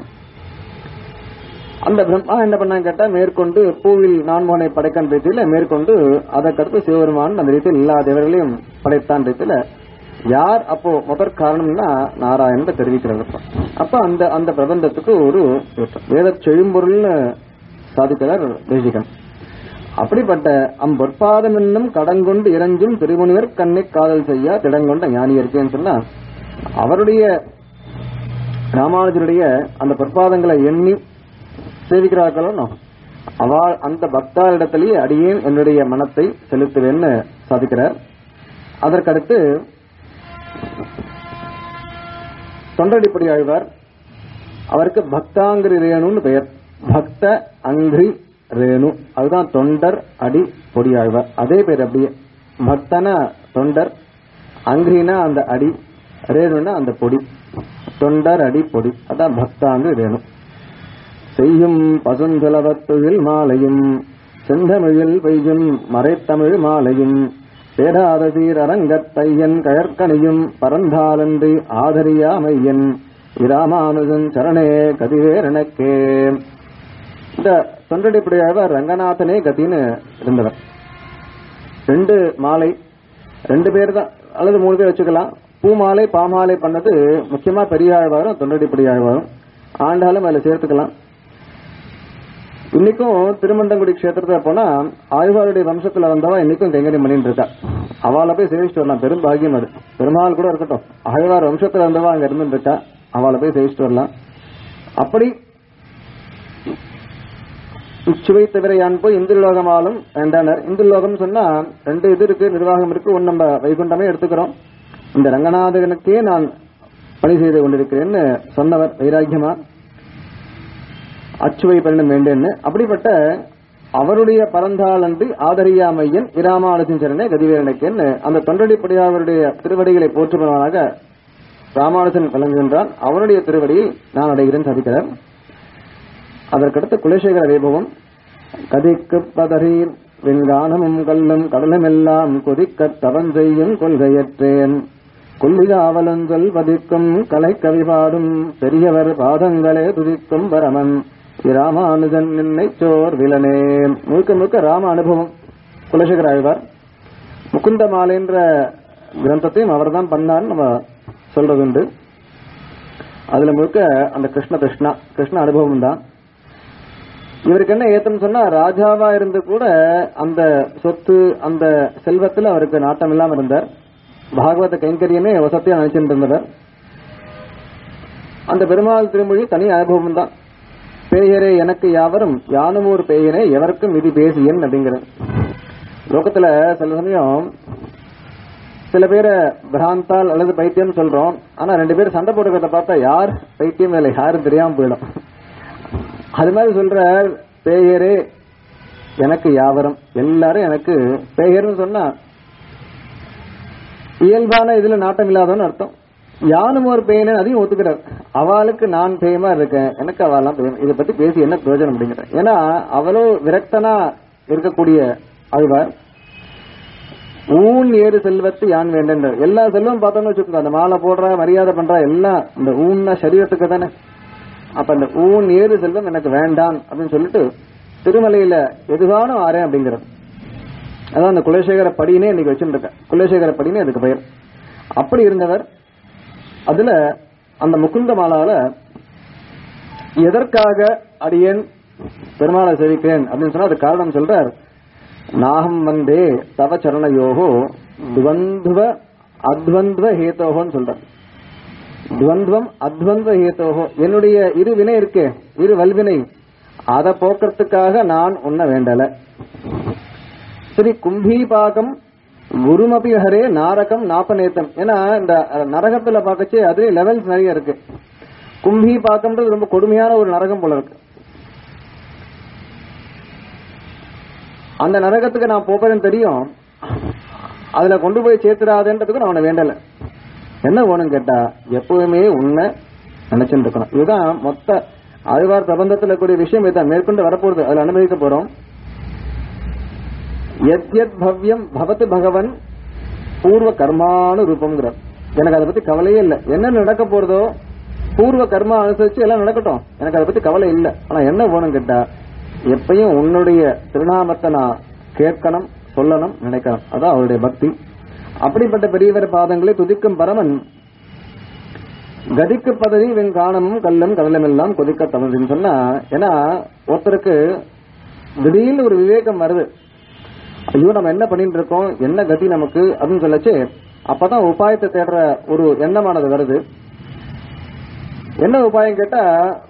அந்த பிரம்மா என்ன பண்ணான்னு கேட்டா மேற்கொண்டு பூவில் நான்முகனை படைக்கான் ரீதியில மேற்கொண்டு அதற்கடுத்து சிவபெருமான் அந்த ரீதியில் எல்லா தேவர்களையும் படைத்தான் ரீதியில யார் அப்போ முதற் காரணம்னா நாராயணன் தெரிவிக்கிறது அப்ப. அப்ப அந்த அந்த பிரபந்தத்துக்கு ஒரு ஏற்றம். வேத செழும்பொருள்னு சாதிக்கிறார் தேசிகன் அப்படிப்பட்ட அம்பொற்பாதம் என்னும் கடங்கொண்டு இறஞ்சும் திருமுனிவர் கண்ணை காதல் செய்ய திடங்கொண்ட ஞானி இருக்கேன்னு சொன்னா அவருடைய ராமானுஜருடைய அந்த பொற்பாதங்களை எண்ணி சேவிக்கிறார்களோ அவள் அந்த பக்தாரிடத்திலேயே அடியேன் என்னுடைய மனத்தை செலுத்துவேன்னு சாதிக்கிறார் அதற்கடுத்து தொண்டடிப்படி ஆழ்வார் அவருக்கு பக்தாங்கிரி ரேணுன்னு பெயர் பக்த அங்கிரி ரேணு அதுதான் தொண்டர் அடி பொடி ஆழ்வார் அதே பேர் அப்படியே பக்தனா தொண்டர் அங்கிரினா அந்த அடி ரேணுனா அந்த பொடி தொண்டர் அடி பொடி அதான் பக்தாங்கிரி ரேணு செய்யும் பசுந்தலவத்தொழில் மாலையும் செந்தமிழில் பெய்யும் மறைத்தமிழ் மாலையும் சேடாத சீரரங்கத் தையன் கழற்கணியும் பரந்தாலன்றி ஆதரியாமையன் இராமானுஜன் சரணே கதிவேரணக்கே இந்த தொண்டடிப்படியாழ்வார் ரங்கநாதனே கதின்னு இருந்தவர் ரெண்டு மாலை ரெண்டு பேர் தான் அல்லது மூணு பேர் வச்சுக்கலாம் பூமாலை பாமாலை பண்ணது முக்கியமா பெரியாழ்வாரும் தொண்டடிப்படி ஆழ்வாரும் ஆண்டாலும் அதுல சேர்த்துக்கலாம் இன்னைக்கும் திருமண்டங்குடி கஷேத்திரத்துல போனா ஆழ்வாருடைய வம்சத்துல வந்தவா இன்னைக்கும் கைங்கரி பண்ணிட்டு இருக்கா அவளை போய் சேவிச்சுட்டு வரலாம் பெரும் பாக்கியம் அது பெருமாள் கூட இருக்கட்டும் ஆழ்வார் வம்சத்துல வந்தவா அங்க இருந்துட்டு இருக்கா அவளை போய் சேவிச்சுட்டு வரலாம் அப்படி இச்சுவை தவிர யான் போய் இந்துலோகமாலும் வேண்டானர் இந்துலோகம் சொன்னா ரெண்டு இது இருக்கு நிர்வாகம் இருக்கு ஒன்னு நம்ம வைகுண்டமே எடுத்துக்கிறோம் இந்த ரங்கநாதனுக்கே நான் பணி செய்து கொண்டிருக்கிறேன்னு சொன்னவர் வைராக்கியமா அச்சுவை பெண்ணும் வேண்டேன்னு அப்படிப்பட்ட அவருடைய பரந்தாள் அன்றி ஆதரியாமையன் இராமானுஜன் சரணே கதிவேரனுக்கேன்னு அந்த தொண்டடிப்படியாளருடைய திருவடிகளை போற்றுபவனாக ராமானுஜன் விளங்குகின்றான் அவருடைய திருவடியை நான் அடைகிறேன் சாதிக்கிறார் அதற்கடுத்து குலசேகர வைபவம் கதிக்கு பதறீர் வெண்கானமும் கல்லும் கடலுமெல்லாம் கொதிக்கத் தவன் செய்யும் கொள்கையற்றேன் கொல்லிகாவலஞ்சொல் பதிக்கும் கலை கவிபாடும் பெரியவர் பாதங்களே துதிக்கும் பரமன் ராமானுஜன் நின்னை சோர் விலனே முழுக்க முழுக்க ராம அனுபவம் குலசேகர ஆழ்வார் முகுந்த மாலைன்ற கிரந்தத்தையும் அவர் தான் பண்ணார்னு நம்ம சொல்றதுண்டு அதுல முழுக்க அந்த கிருஷ்ண கிருஷ்ணா கிருஷ்ண அனுபவம் தான் இவருக்கு என்ன ஏத்தம் சொன்னா ராஜாவா இருந்து கூட அந்த சொத்து அந்த செல்வத்துல அவருக்கு நாட்டம் இல்லாம இருந்தார் பாகவத கைங்கரியமே வசத்தியா நினைச்சிட்டு இருந்தவர் அந்த பெருமாள் திருமொழி தனி அனுபவம் தான் பேயரே எனக்கு யாவரும் யானும் ஒரு பேயனே எவருக்கும் விதி பேசியன் அப்படிங்கிறது லோகத்துல சில சமயம் சில பேரை பிராந்தால் அல்லது பைத்தியம் சொல்றோம் ஆனா ரெண்டு பேரும் சண்டை போடுறத பார்த்தா யார் பைத்தியம் இல்லை யாரும் தெரியாம போயிடும் அது மாதிரி சொல்ற பேயரே எனக்கு யாவரும் எல்லாரும் எனக்கு பேயர்னு சொன்னா இயல்பான இதுல நாட்டம் இல்லாதவன்னு அர்த்தம் யானும் ஒரு பெயனே அதையும் ஒத்துக்கிறார் அவளுக்கு நான் பேயமா இருக்கேன் எனக்கு அவெல்லாம் பேயம் இதை பத்தி பேசி என்ன பிரயோஜனம் அப்படிங்கிற ஏன்னா அவ்வளோ விரக்தனா இருக்கக்கூடிய அழ்வார் ஊன் ஏறு செல்வத்து யான் வேண்டேன் எல்லா செல்வம் பார்த்தோம்னு வச்சுக்கோங்க அந்த மாலை போடுற மரியாதை பண்ற எல்லாம் இந்த ஊன்னா சரீரத்துக்கு தானே அப்ப அந்த ஊன் ஏறு செல்வம் எனக்கு வேண்டாம் அப்படின்னு சொல்லிட்டு திருமலையில எதுவானும் ஆறேன் அப்படிங்கிறது அதான் அந்த குலசேகர படினே இன்னைக்கு வச்சுருக்கேன் குலசேகர படினே அதுக்கு பெயர் அப்படி இருந்தவர் அதுல அந்த முகுந்த மாலால எதற்காக அடியேன் பெருமாளை சேவிக்கிறேன் அப்படின்னு சொன்னா அது காரணம் சொல்றார் நாகம் வந்தே தவ சரணயோகோ துவந்துவ அத்வந்த்வ ஹேதோகோன்னு சொல்றார் துவந்துவம் அத்வந்த்வ ஹேதோகோ என்னுடைய இரு வினை இருக்கே இரு வல்வினை அதை போக்குறதுக்காக நான் உன்ன வேண்டல சரி கும்பீபாகம் குருமபி ஹரே நாரகம் நாப்பநேத்தம் ஏன்னா இந்த நரகத்துல பார்க்கச்சு அதுல லெவல்ஸ் நிறைய இருக்கு கும்பி பாக்கம்ன்றது ரொம்ப கொடுமையான ஒரு நரகம் போல இருக்கு அந்த நரகத்துக்கு நான் போறேன்னு தெரியும் அதுல கொண்டு போய் சேர்த்துடாதன்றதுக்கு நான் உன்னை வேண்டல என்ன வேணும் கேட்டா எப்பவுமே உன்னை நினைச்சுட்டு இருக்கணும் இதுதான் மொத்த ஆழ்வார் பிரபந்தத்துல கூடிய விஷயம் இதுதான் மேற்கொண்டு வரப்போகுது அதுல அனுபவிக்க போறோம் எத் எத் பவ்யம் பவத்து பகவன் பூர்வ கர்மானு ரூபம்ங்கிறார் எனக்கு அதை பத்தி கவலையே இல்லை என்ன நடக்க போறதோ பூர்வ கர்மா அனுசரிச்சு எல்லாம் நடக்கட்டும் எனக்கு அதை பத்தி கவலை இல்லை ஆனா என்ன வேணும் கேட்டா எப்பயும் உன்னுடைய திருநாமத்தை நான் கேட்கணும் சொல்லணும் நினைக்கணும் அதான் அவருடைய பக்தி அப்படிப்பட்ட பெரியவர் பாதங்களை துதிக்கும் பரமன் கதிக்கு பதவி வெண் காணமும் கல்லும் கடலும் எல்லாம் கொதிக்க தமிழ்னு சொன்னா ஏன்னா ஒருத்தருக்கு திடீர்னு ஒரு விவேகம் வருது ஐயோ நம்ம என்ன பண்ணிட்டு இருக்கோம் என்ன கதி நமக்கு அப்படின்னு சொல்லச்சு அப்பதான் உபாயத்தை தேடுற ஒரு எண்ணமானது வருது என்ன உபாயம் கேட்டா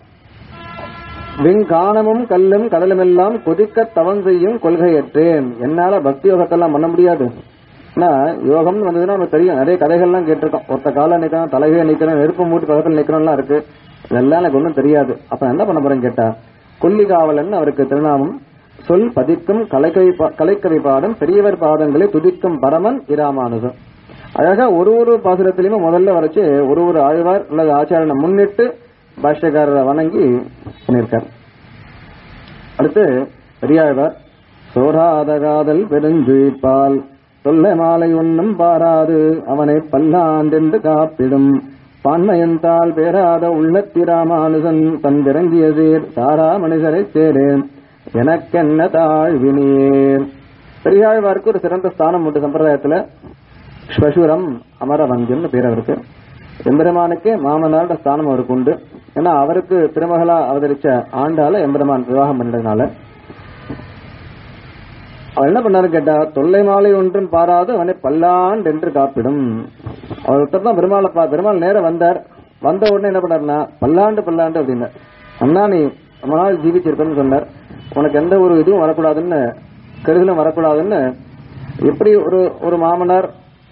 வெங்கானமும் கல்லும் கடலும் எல்லாம் கொதிக்க தவம் செய்யும் கொள்கையற்றேன் என்னால பக்தி யோகத்தெல்லாம் பண்ண முடியாது ஏன்னா யோகம்னு வந்ததுன்னா நமக்கு தெரியும் நிறைய கதைகள்லாம் கேட்டிருக்கோம் ஒருத்த கால நிக்கிறோம் தலைகையை நிக்கிறோம் நெருப்பு மூட்டு பக்கத்தில் நிக்கிறோம்லாம் இருக்கு இதெல்லாம் எனக்கு ஒன்றும் தெரியாது அப்ப என்ன பண்ண போறேன்னு கேட்டா கொல்லிகாவலன் அவருக்கு திருநாமம் சொல் பதிக்கும் கலைக்கவி கலைக்கவி பாடம் பெரியவர் பாதங்களை துதிக்கும் பரமன் இராமானுஜம் அழகா ஒரு ஒரு பாசுரத்திலையுமே முதல்ல வரைச்சு ஒரு ஒரு ஆழ்வார் அல்லது ஆச்சாரனை முன்னிட்டு பாஷ்யக்காரரை வணங்கி பண்ணியிருக்கார் அடுத்து பெரியாழ்வார் சோராத காதல் பெருஞ்சுழிப்பால் சொல்ல மாலை ஒன்னும் பாராது அவனை பல்லாண்டென்று காப்பிடும் பான்மையந்தால் பேராத உள்ளத்திராமானுசன் தன் விரங்கிய சேர் சாரா மனிதரை சேரேன் எனக்கென்ன தாழ்வினேர் பெரியாழ்வாருக்கு ஒரு சிறந்த ஸ்தானம் உண்டு சம்பிரதாயத்துல ஸ்வசுரம் அமரவந்தியம்னு பேர் அவருக்கு எம்பெருமானுக்கே மாமனாரோட ஸ்தானம் அவருக்கு உண்டு ஏன்னா அவருக்கு திருமகளா அவதரிச்ச ஆண்டால எம்பெருமான் விவாகம் பண்ணதுனால அவர் என்ன பண்ணாரு கேட்டா தொல்லை மாலை ஒன்றும் பாராது அவனை பல்லாண்டு என்று காப்பிடும் அவர் ஒருத்தர் தான் பெருமாளை பா பெருமாள் நேரம் வந்தார் வந்த உடனே என்ன பண்ணாருன்னா பல்லாண்டு பல்லாண்டு அப்படின்னார் அண்ணா நீ ரொம்ப நாள் ஜீவிச்சிருக்கன்னு சொன்னார் உனக்கு எந்த ஒரு இதுவும் வரக்கூடாதுன்னு கருதலும் வரக்கூடாதுன்னு எப்படி ஒரு ஒரு மாமனார்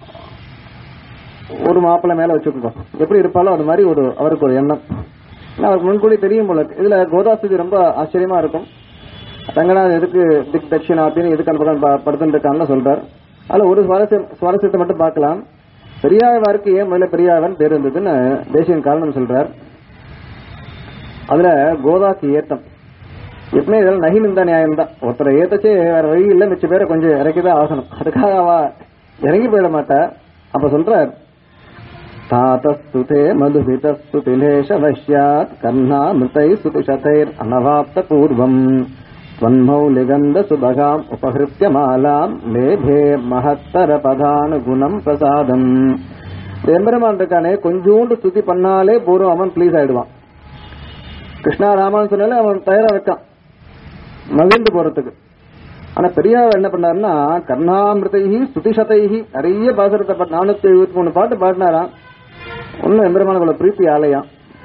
ஒரு மாப்பிள்ளை மேல வச்சுக்கோ எப்படி இருப்பாலோ அது மாதிரி ஒரு அவருக்கு ஒரு எண்ணம் ஏன்னா அவருக்கு முன்கூடி தெரியும் போல இருக்கு. இதுல கோதாஸ்துதி ரொம்ப ஆச்சரியமா இருக்கும் ரங்கநாத் எதுக்கு திக் தட்சிணாத்தின்னு எதுக்கு அந்த படுத்துட்டு இருக்கான்னு சொல்றார் அதுல ஒரு சுவாரஸ்யம் சுவாரஸ்யத்தை மட்டும் பார்க்கலாம் பெரியாழ்வாருக்கு ஏன் முதல்ல பெரியாழ்வன் பேர் இருந்ததுன்னு தேசியன் காரணம் சொல்றார் அதுல கோதாக்கு ஏத்தம் எப்பவுமே இதெல்லாம் நகினிந்த நியாயம் தான் ஒருத்தரை ஏத்தச்சு வேற வழி இல்ல மிச்ச பேரை கொஞ்சம் இறக்கிதான் ஆகணும் அதுக்காக அவ இறங்கி போயிட மாட்டா அப்ப சொல்றார் தாத்தஸ்துதே மதுபிதஸ்து திலேஷ வஷ்யாத் கர்ணா மிருதை சுதிஷதைர் அனவாப்த பூர்வம் त्वन्मौलिगन्ध सुभगाम् उपहृत्य मालाम् लेभे महत्तर பதானுகுணம் பிரசாதம் எம்பெருமான் இருக்கானே கொஞ்சோண்டு ஸ்துதி பண்ணாலே போறோம் அவன் ப்ளீஸ் ஆயிடுவான் கிருஷ்ணா ராமான்னு சொன்னாலே அவன் தயாரா இருக்கான் மகிழ்ந்து போறதுக்கு ஆனா பெரியார் என்ன பண்ணாருன்னா கர்ணாமிருதைஹி ஸ்துதிசதைஹி நிறைய பாசுரத்தை பாட்டு நானூத்தி எழுபத்தி மூணு பாட்டு பாடினாராம் ஒன்னும் எம்பெருமானுக்குள்ள பிரீத்தி ஆலயம்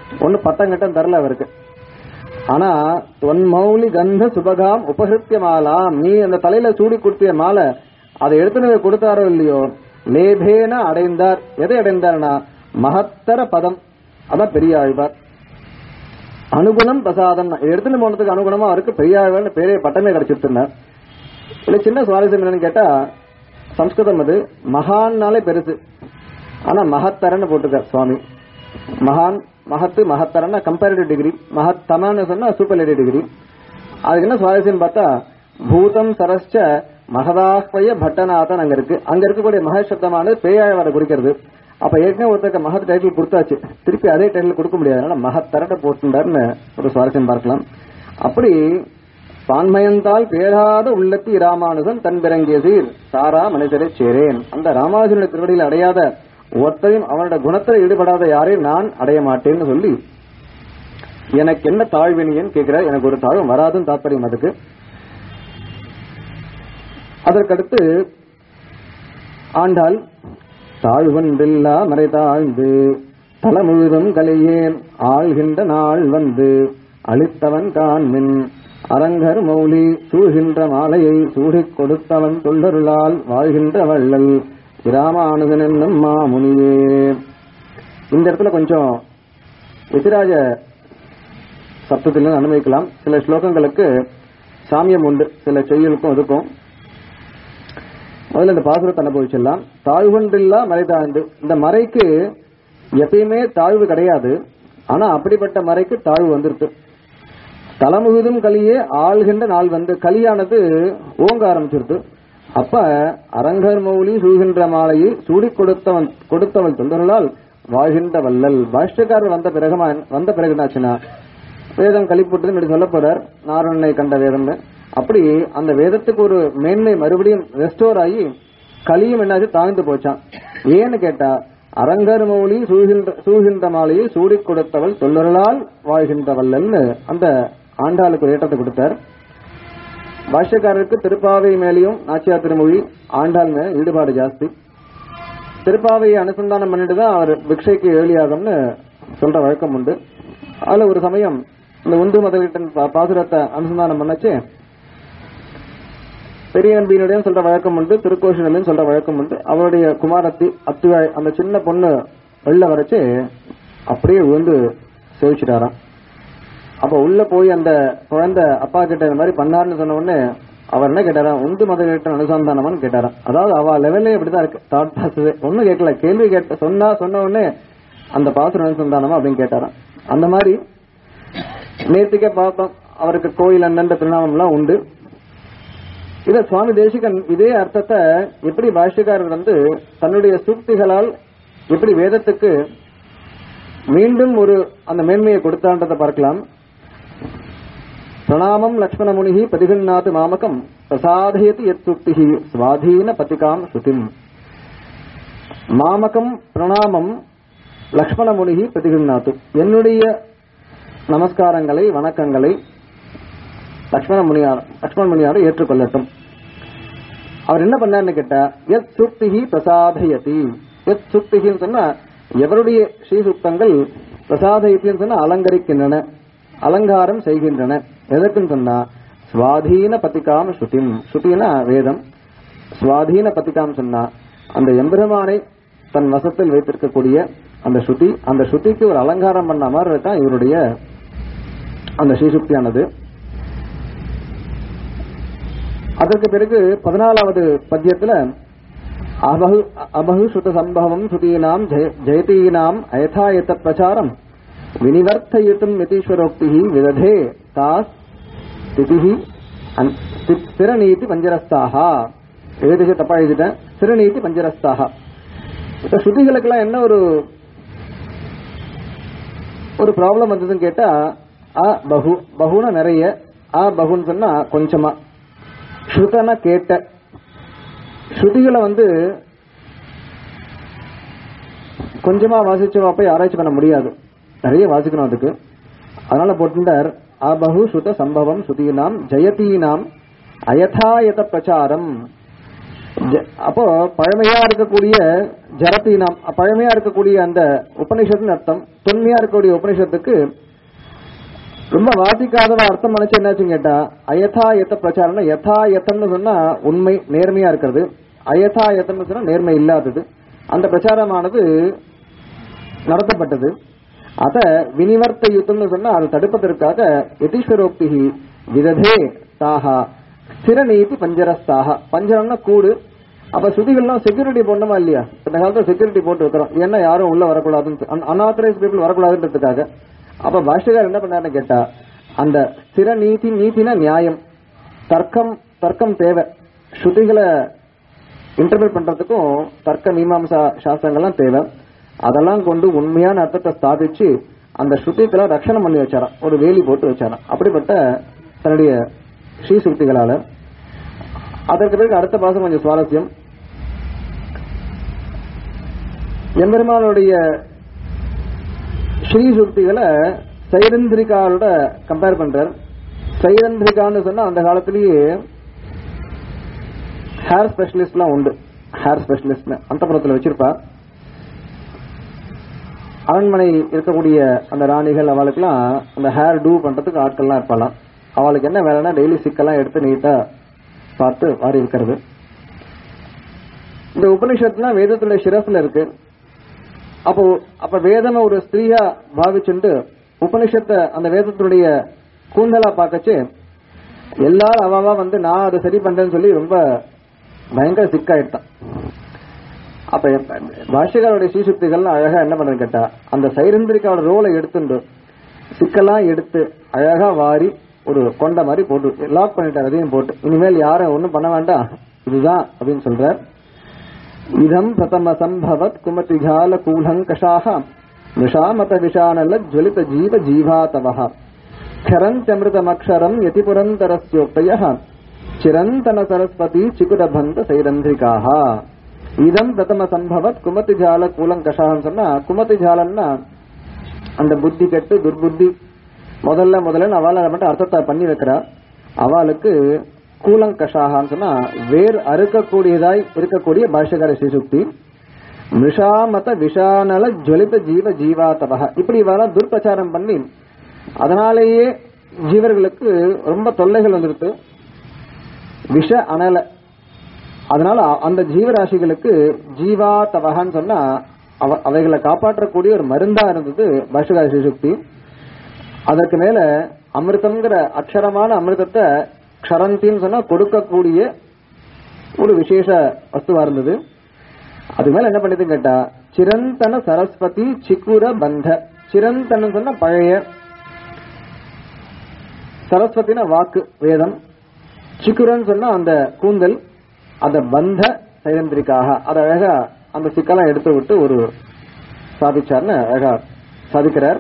ஒண்ணு பட்டம் கட்டம் தரல அவருக்கு ஆனா தொன்மௌலி கந்த சுபகாம் உபகிருத்திய மாலாம் நீ அந்த தலையில சூடி கொடுத்திய மாலை அதை எடுத்துன்னு போய் கொடுத்தாரோ இல்லையோ லேபேன அடைந்தார் எதை அடைந்தார்னா மகத்தர பதம் அதான் பெரிய ஆழ்வார் அனுகுணம் பிரசாதம் இதை எடுத்துன்னு போனதுக்கு அனுகுணமா அவருக்கு பெரிய ஆழ்வார்னு பேரே பட்டமே கிடைச்சிருந்தார் இல்ல சின்ன சுவாரஸ்யம் என்னன்னு கேட்டா சம்ஸ்கிருதம் அது மகான்னாலே பெருசு ஆனா மகத்தரன்னு போட்டிருக்கார் சுவாமி மகான் மகத்து மகத்தரன்னா கம்பேரிட்டிவ் டிகிரி மகத்தமன்னு சொன்னா சூப்பர்லேட்டிவ் டிகிரி அதுக்கு என்ன சுவாரஸ்யம் பார்த்தா பூதம் சரஸ்ச மகதாஹ்வய பட்டநாதன் அங்க இருக்கு அங்க இருக்கக்கூடிய மகசப்தமானது பேயாழ்வாரை குறிக்கிறது அப்ப ஏற்கனவே ஒருத்தருக்கு மகத் டைட்டில் கொடுத்தாச்சு திருப்பி அதே டைட்டில் கொடுக்க முடியாது அதனால மகத்தரட்ட போட்டுட்டாருன்னு ஒரு சுவாரஸ்யம் பார்க்கலாம் அப்படி பான்மயந்தால் பேராத உள்ளத்தி ராமானுஜன் தன் பிறங்கிய சீர் சாரா மனிதரை சேரேன் அந்த ராமானுஜனுடைய திருவடியில் அடையாத ஒருத்தரையும் அவனோட குணத்தில் ஈடுபடாத யாரையும் நான் அடைய மாட்டேன்னு சொல்லி எனக்கு என்ன தாழ்வினியன்னு கேட்கிறார் எனக்கு ஒரு தாழ்வும் வராதுன்னு தாற்பயம் அதுக்கு அதற்கடுத்து ஆண்டாள் தாழ்வன்றில்லா மறை தாழ்ந்து தல முழுதும் கலையேன் ஆள்கின்ற நாள் வந்து அளித்தவன் காண்மின் அரங்கர் மௌலி சூழ்கின்ற மாலையை சூடிக் கொடுத்தவன் தொண்டருளால் வாழ்கின்ற வள்ளல் இராமானுஜன் என்னும் மாமுனியே இந்த இடத்துல கொஞ்சம் எதிராஜ சப்தத்தில் அனுபவிக்கலாம் சில ஸ்லோகங்களுக்கு சாமியம் உண்டு சில செய்யுளுக்கும் அதுக்கும் முதல்ல இந்த பாசுரத்தை அனுபவிச்சிடலாம் தாழ்வன்றில்லா மறை தாழ்ந்து இந்த மறைக்கு எப்பயுமே தாழ்வு கிடையாது ஆனா அப்படிப்பட்ட மறைக்கு தாழ்வு வந்துருக்கு தலைமுழுதும் கலியே ஆள்கின்ற நாள் வந்து கலியானது ஓங்க ஆரம்பிச்சிருது அப்ப அரங்கர் மௌலி சூழ்கின்ற மாலையை சூடி கொடுத்தவன் கொடுத்தவள் தொண்டர்களால் வாழ்கின்ற வல்லல் பாஷ்யக்காரர் வந்த பிறகு வந்த பிறகு என்னாச்சுன்னா வேதம் கழிப்புட்டதுன்னு இப்படி சொல்ல போறார் நாரணனை கண்ட வேதம்னு அப்படி அந்த வேதத்துக்கு ஒரு மேன்மை மறுபடியும் ரெஸ்டோர் ஆகி கலியும் என்னாச்சு தாழ்ந்து போச்சான் ஏன்னு கேட்டா அரங்கர் மௌலி சூழ்கின்ற சூழ்கின்ற மாலையை சூடிக் கொடுத்தவள் தொல்லர்களால் வாழ்கின்ற வல்லல்னு அந்த ஆண்டாளுக்கு ஒரு ஏற்றத்தை கொடுத்தார் பாஷ்யக்காரருக்கு திருப்பாவை மேலேயும் நாச்சியார் திருமொழி ஆண்டாள் மேல ஈடுபாடு ஜாஸ்தி திருப்பாவையை அனுசந்தானம் பண்ணிட்டு தான் அவர் பிக்ஷைக்கு ஏழியாகும்னு சொல்ற வழக்கம் உண்டு அதுல ஒரு சமயம் இந்த உந்து மதகிட்டன் பாசுரத்தை அனுசந்தானம் பண்ணச்சு பெரிய நம்பியினுடையும் சொல்ற வழக்கம் உண்டு திருக்கோஷிலையும் சொல்ற வழக்கம் உண்டு அவருடைய குமாரத்தி அத்துவாய் அந்த சின்ன பொண்ணு வெளில வரைச்சு அப்படியே விழுந்து சேவிச்சிட்டாராம் அப்ப உள்ள போய் அந்த குழந்தை அப்பா கிட்ட இந்த மாதிரி பண்ணாருன்னு சொன்ன உடனே அவர் என்ன கேட்டாராம் உந்து மத கேட்ட அனுசந்தானமான்னு கேட்டாராம் அதாவது அவ லெவல்லே இப்படிதான் இருக்கு தாட் பாஸ் ஒன்னும் கேட்கல கேள்வி கேட்ட சொன்னா சொன்ன உடனே அந்த பாசுர அனுசந்தானமா அப்படின்னு கேட்டாராம் அந்த மாதிரி நேர்த்திக்கே பார்த்தோம் அவருக்கு கோயில் அண்ணன்ற திருநாமம்லாம் உண்டு இத சுவாமி தேசிகன் இதே அர்த்தத்தை எப்படி பாஷ்யக்காரர் வந்து தன்னுடைய சூக்திகளால் எப்படி வேதத்துக்கு மீண்டும் ஒரு அந்த மேன்மையை கொடுத்தான்றதை பார்க்கலாம் பிரணாமம் லக்ஷ்மண முனிகி பதிகநாத் மாமகம் பிரசாதயதி எத் சுக்திகி சுவாதீன பதிகாம் ஸ்ருதிம் மாமகம் பிரணாமம் லக்ஷ்மண முனிகி பிரதிகநாத்து என்னுடைய நமஸ்காரங்களை வணக்கங்களை லக்ஷ்மண முனியார் லக்ஷ்மண முனியார் ஏற்றுக்கொள்ளட்டும் அவர் என்ன பண்ணார்னு கேட்டா எத் சுக்திகி பிரசாதயதி எத் சுக்திகின்னு சொன்னா எவருடைய ஸ்ரீசுக்தங்கள் பிரசாதயத்தின்னு சொன்னா அலங்கரிக்கின்றன அலங்காரம் செய்கின்றன எதற்குன்னு சொன்னா சுவாதீன பதிகாம் ஸ்ருதிம் ஸ்ருதினா வேதம் சுவாதீன பதிகாம் சொன்னா அந்த எம்பெருமானை தன் வசத்தில் வைத்திருக்கக்கூடிய அந்த ஸ்ருதி அந்த ஸ்ருதிக்கு ஒரு அலங்காரம் பண்ண மாதிரி தான் இவருடைய அந்த ஸ்ரீசுக்தியானது அதற்கு பிறகு பதினாலாவது பத்தியத்துல அபகு அபகு சுத சம்பவம் சுதீனாம் ஜெய- ஜெயதீனாம் அயதாயத்த பிரச்சாரம் வினிவர்த்தயித்தும் யதீஸ்வரோக்தி விததே தாஸ் ஸ்திதிஹி அன்- ஸ்தி- ஸ்திரநீதி பஞ்சரஸ்தாக எழுதிச்சு தப்பா எழுதிட்டேன் ஸ்திரநீதி பஞ்சரஸ்தாக இப்ப ஸ்ருதிகளுக்கெல்லாம் என்ன ஒரு ஒரு ப்ராப்ளம் வந்ததுன்னு கேட்டா அ பகு பகுனா நிறைய அ பகுன்னு சொன்னா கொஞ்சமா ஸ்ருதன கேட்ட ஸ்ருதிகளை வந்து கொஞ்சமா வாசிச்சவா போய் ஆராய்ச்சி பண்ண முடியாது நிறைய வாசிக்கணும் அதுக்கு அதனால போட்டுட்டார் அபகு ஸ்ருத சம்பவம் ஸ்ருதீனாம் ஜெயதீனாம் அயதாயத பிரச்சாரம் ஜ- அப்போ பழமையா இருக்கக்கூடிய ஜரத்தீனம் பழமையா இருக்கக்கூடிய அந்த உபனிஷத்துன்னு அர்த்தம் தொன்மையா இருக்கக்கூடிய உபனிஷத்துக்கு ரொம்ப வாசிக்காதவ அர்த்தம் நினைச்சு என்னாச்சுன்னு கேட்டா அயதா எத்த பிரச்சாரம் யதா யத்தம்னு சொன்னா உண்மை நேர்மையா இருக்கிறது அயதா யத்தம்னு சொன்னா நேர்மை இல்லாதது அந்த பிரச்சாரமானது நடத்தப்பட்டது அத வினிவர்த்த யுத்தம்னு சொன்னா அதை தடுப்பதற்காக யதீஸ்வரோக்தி விததே தாஹா ஸ்திரநீதி பஞ்சரஸ்தாக பஞ்சரம்னா கூடு அப்ப சுதிகள்லாம் செக்யூரிட்டி போடணுமா இல்லையா இந்த காலத்துல செக்யூரிட்டி போட்டு வைக்கிறோம் ஏன்னா யாரும் உள்ள வரக்கூடாதுன்னு அன்ஆத்தரைஸ் பீப்புள் வரக்கூடாதுன்றதுக்காக அப்ப பாஷ்யக்கார் என்ன பண்ணாருன்னு கேட்டா அந்த ஸ்திர நீதி நீதினா நியாயம் தர்க்கம் தர்க்கம் தேவை ஸ்ருதிகளை இன்டர்பிரட் பண்றதுக்கும் தர்க்க மீமாம்சா சாஸ்திரங்கள்லாம் தேவை அதெல்லாம் கொண்டு உண்மையான அர்த்தத்தை ஸ்தாபிச்சு அந்த ஸ்ருதிகளை ரட்சணம் பண்ணி வச்சாராம் ஒரு வேலி போட்டு வச்சாராம் அப்படிப்பட்ட தன்னுடைய ஸ்ரீ சுருத்திகளால அதற்கு பிறகு அடுத்த பாசம் கொஞ்சம் சுவாரஸ்யம் எம்பெருமானுடைய ஸ்ரீ சுருத்திகளை சைரந்திரிகாவோட கம்பேர் பண்றார் சைரந்திரிகான்னு சொன்னா அந்த காலத்திலேயே ஹேர் ஸ்பெஷலிஸ்ட்லாம் உண்டு ஹேர் ஸ்பெஷலிஸ்ட் அந்த புறத்துல வச்சிருப்பா அரண்மனை இருக்கக்கூடிய அந்த ராணிகள் அவளுக்குலாம் அந்த ஹேர் டூ பண்றதுக்கு ஆட்கள்லாம் இருப்பாளாம் அவளுக்கு என்ன வேலைன்னா டெய்லி சிக்கெல்லாம் எடுத்து நீட்டா பார்த்து வாரி இருக்கிறது இந்த உபனிஷத்துலாம் வேதத்துடைய சிரஸ்ல இருக்கு அப்போ அப்ப வேதம் ஒரு ஸ்திரீயா பாவிச்சுண்டு உபனிஷத்தை அந்த வேதத்தினுடைய கூந்தலா பார்க்கச்சு எல்லாரும் அவாவா வந்து நான் அதை சரி பண்றேன்னு சொல்லி ரொம்ப பயங்கர சிக்காயிட்டான் அப்ப பாஷ்யக்காரோட ஸ்ரீசுக்திகள்லாம் அழகா என்ன பண்ணுறது கேட்டா அந்த சைரந்திரிக்காவோட ரோலை எடுத்துண்டு சிக்கெல்லாம் எடுத்து அழகா வாரி ஒரு கொண்ட மாதிரி போட்டு லாக் பண்ணிட்டார் அதையும் போட்டு இனிமேல் யாரும் ஒன்றும் பண்ண வேண்டாம் இதுதான் அப்படின்னு சொல்றார் இதம் பிரதம சம்பவத் குமதிஜால கூலங்கஷாக நிஷாமத விஷானல ஜுவலித ஜீவ ஜீவாதவः क्षरन्त्यमृतमक्षरम् यतिपुरन्तरस्योक्तयः चिरन्तन सरस्वती चिकुरबन्ध सैरन्ध्रिकाः இதம் பிரதம சம்பவத் குமதி ஜால கூலங்கஷான்னு சொன்னா குமதி ஜாலன்னா அந்த புத்தி கெட்டு துர்புத்தி முதல்ல முதல்ல அவளை மட்டும் அர்த்தத்தை பண்ணி வைக்கிறா அவளுக்கு கூலங்கஷாகான்னு சொன்னா வேர் அறுக்கக்கூடியதாய் இருக்கக்கூடிய பாஷ்யகார சிசுக்தி மிஷாமத விஷானல ஜுவலித ஜீவ ஜீவாதபக இப்படி இவெல்லாம் துர்பிரச்சாரம் பண்ணி அதனாலேயே ஜீவர்களுக்கு ரொம்ப தொல்லைகள் வந்துருக்கு விஷ அனல அதனால அந்த ஜீவராசிகளுக்கு ஜீவாதவகன்னு சொன்னா அவ- அவைகளை காப்பாற்றக்கூடிய ஒரு மருந்தா இருந்தது பாஷ்யகார சிசுக்தி அதற்கு மேல அமிர்தம்ங்கிற அக்ஷரமான அமிர்தத்தை க்ஷரந்தின்னு சொன்னா கொடுக்கக்கூடிய ஒரு விசேஷ வஸ்துவா இருந்தது அது மேல என்ன பண்ணிட்டு கேட்டா சிரந்தன சரஸ்வதி சிக்குர பந்த சிரந்தன சொன்னா பழைய சரஸ்வதினா வாக்கு வேதம் சிக்குரன் சொன்னா அந்த கூந்தல் அந்த பந்த சைரந்திரிக்காக அதை அழகா அந்த சிக்கெல்லாம் எடுத்து விட்டு ஒரு சாதிச்சார்னு அழகா சாதிக்கிறார்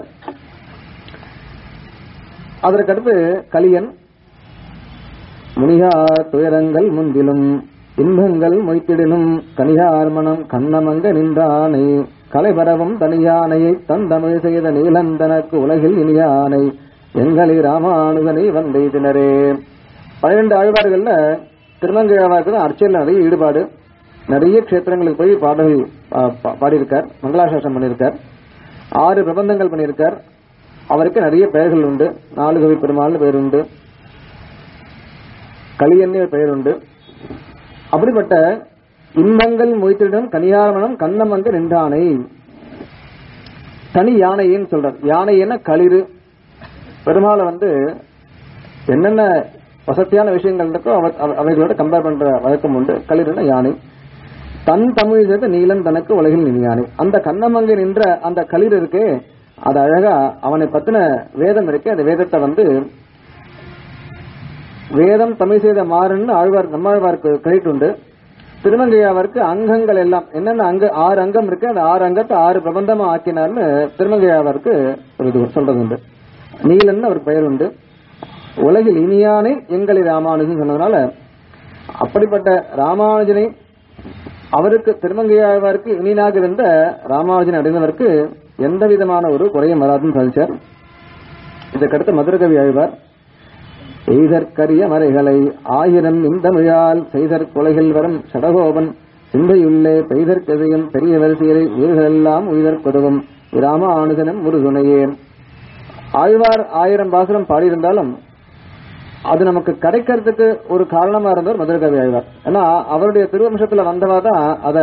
அதற்கடுத்து கலியன் முனியார் துயரங்கள் முந்திலும் இன்பங்கள் மொய்த்திடினும் கனியார் மனம் கண்ணமங்க நின்றானை கலைபரவும் தனியானையை தந்தமிழ் செய்த நீலந்தனக்கு உலகில் இனியானை எங்களி ராமானுகனை வந்தெய்தினரே பன்னிரண்டு ஆழ்வார்கள்ல திருமங்கையாவாருக்கு தான் அர்ச்சையில் நிறைய ஈடுபாடு நிறைய க்ஷேத்திரங்களுக்கு போய் பாடல் பா- பா- பாடியிருக்கார் மங்களாசாசனம் பண்ணியிருக்கார் ஆறு பிரபந்தங்கள் பண்ணியிருக்கார் அவருக்கு நிறைய பெயர்கள் உண்டு நாலு கவி பெருமாள்னு பெயர் உண்டு கலியன்னு பெயர் உண்டு அப்படிப்பட்ட இன்பங்கள் மொய்த்திடம் கனியாரமணம் கண்ணமங்க நின்றானை தனி யானைன்னு சொல்றார் யானைன்னா களிறு பெருமாளை வந்து என்னென்ன வசதியான விஷயங்கள் இருக்கோ அவ- அவ- அவைகளோட கம்பேர் பண்ற வழக்கம் உண்டு களிறுன்னா யானை தன் தமிழ் சேர்த்து நீலன் தனக்கு உலகில் நினையானை அந்த கண்ணமங்கை நின்ற அந்த களிர் இருக்கே அது அழகா அவனை பத்தின வேதம் இருக்கே அந்த வேதத்தை வந்து வேதம் தமிழ் செய்த மாறுன்னு ஆழ்வார் நம்மாழ்வாருக்கு கிரெடிட் உண்டு திருமங்கையாவிற்கு அங்கங்கள் எல்லாம் என்னென்ன அங்க ஆறு அங்கம் இருக்கு அந்த ஆறு அங்கத்தை ஆறு பிரபந்தமா ஆக்கினார்னு திருமங்கையாவிற்கு ஒரு இது சொல்றது உண்டு நீலன்னு ஒரு பெயர் உண்டு உலகில் இனியானை எங்களி ராமானுஜன் சொன்னதுனால அப்படிப்பட்ட ராமானுஜனை அவருக்கு திருமங்கையாழ்வாருக்கு இனியாக இருந்த ராமானுஜன் அடைந்தவருக்கு எந்த விதமான ஒரு குறையும் வராதுன்னு சாதிச்சார் இதற்கடுத்து மதுரகவி ஆழ்வார் எய்தற்கரிய மறைகளை ஆயிரம் இந்தமிழால் செய்தற் கொலைகள் வரும் சடகோபன் சிந்தையுள்ளே பெய்தற்கதையும் பெரியவர் சீரை உயிர்களெல்லாம் உயிர்கொதவும் இராம ஆணுதனம் முருதுணையே ஆழ்வார் ஆயிரம் பாசுரம் பாடியிருந்தாலும் அது நமக்கு கிடைக்கிறதுக்கு ஒரு காரணமா இருந்தவர் மதுரகவி ஆழ்வார் ஏன்னா அவருடைய திருவம்சத்துல வந்தவா தான் அத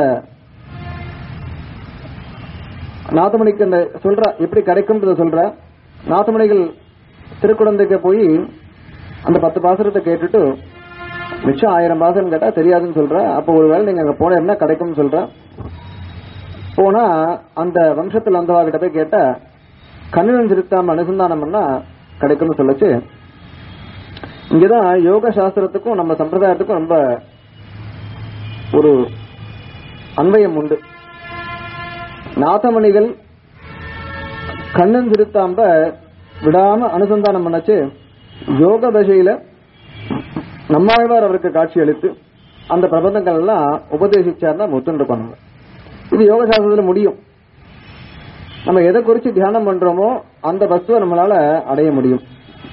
நாதமணிக்கு அந்த சொல்ற எப்படி கிடைக்கும்ன்றத சொல்ற நாதமணிகள் திருக்குழந்தைக்கு போய் அந்த பத்து பாசுரத்தை கேட்டுட்டு மிச்சம் ஆயிரம் பாசுரம் கேட்டா தெரியாதுன்னு சொல்ற அப்போ ஒருவேளை நீங்க அங்க போனீங்கன்னா கிடைக்கும்னு சொல்ற போனா அந்த வம்சத்துல வந்தவா கிட்ட போய் கேட்டா கண்ணினம் திருத்தாம அனுசந்தானம் பண்ணா கிடைக்கும்னு சொல்லுச்சு இங்கதான் யோக சாஸ்திரத்துக்கும் நம்ம சம்பிரதாயத்துக்கும் ரொம்ப ஒரு அன்வயம் உண்டு நாதமணிகள் கண்ணன் திருத்தாம்ப விடாம அனுசந்தானம் பண்ணச்சு யோக தசையில நம்மாழ்வார் அவருக்கு காட்சி அளித்து அந்த பிரபந்தங்கள் எல்லாம் உபதேசிச்சார்னா முத்துண்டு பண்ணுங்க இது யோக சாஸ்திரத்துல முடியும் நம்ம எதை குறிச்சு தியானம் பண்றோமோ அந்த வஸ்துவை நம்மளால அடைய முடியும்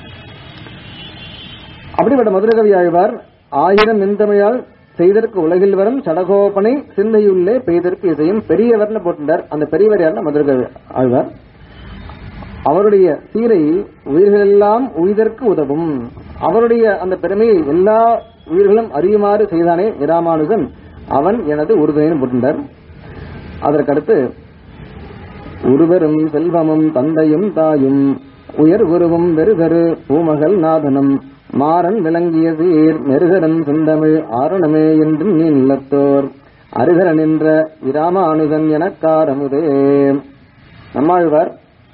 அப்படிப்பட்ட மதுரகவி ஆழ்வார் ஆயிரம் நின்றமையால் செய்தற்கு உலகில் வரும் சடகோபனை சிந்தையுள்ளே பெய்தற்கு இசையும் பெரியவர்னு போட்டுட்டார் அந்த பெரியவர் யாருன்னா மதுரகவி ஆழ்வார் அவருடைய சீரை உயிர்களெல்லாம் உயிதற்கு உதவும் அவருடைய அந்த பெருமையை எல்லா உயிர்களும் அறியுமாறு செய்தானே இராமானுஜன் அவன் எனது உறுதுணைன்னு போட்டுட்டார் அதற்கடுத்து உருவரும் செல்வமும் தந்தையும் தாயும் உயர் குருவும் வெறுதரு பூமகள் நாதனும் மாறன் விளங்கிய சீர் மெருகரன் செந்தமிழ் ஆரணமே என்றும் நீ நிலத்தோர் அருகர நின்ற இராமானுஜன் எனக்காரமுதே நம்மாழ்வார்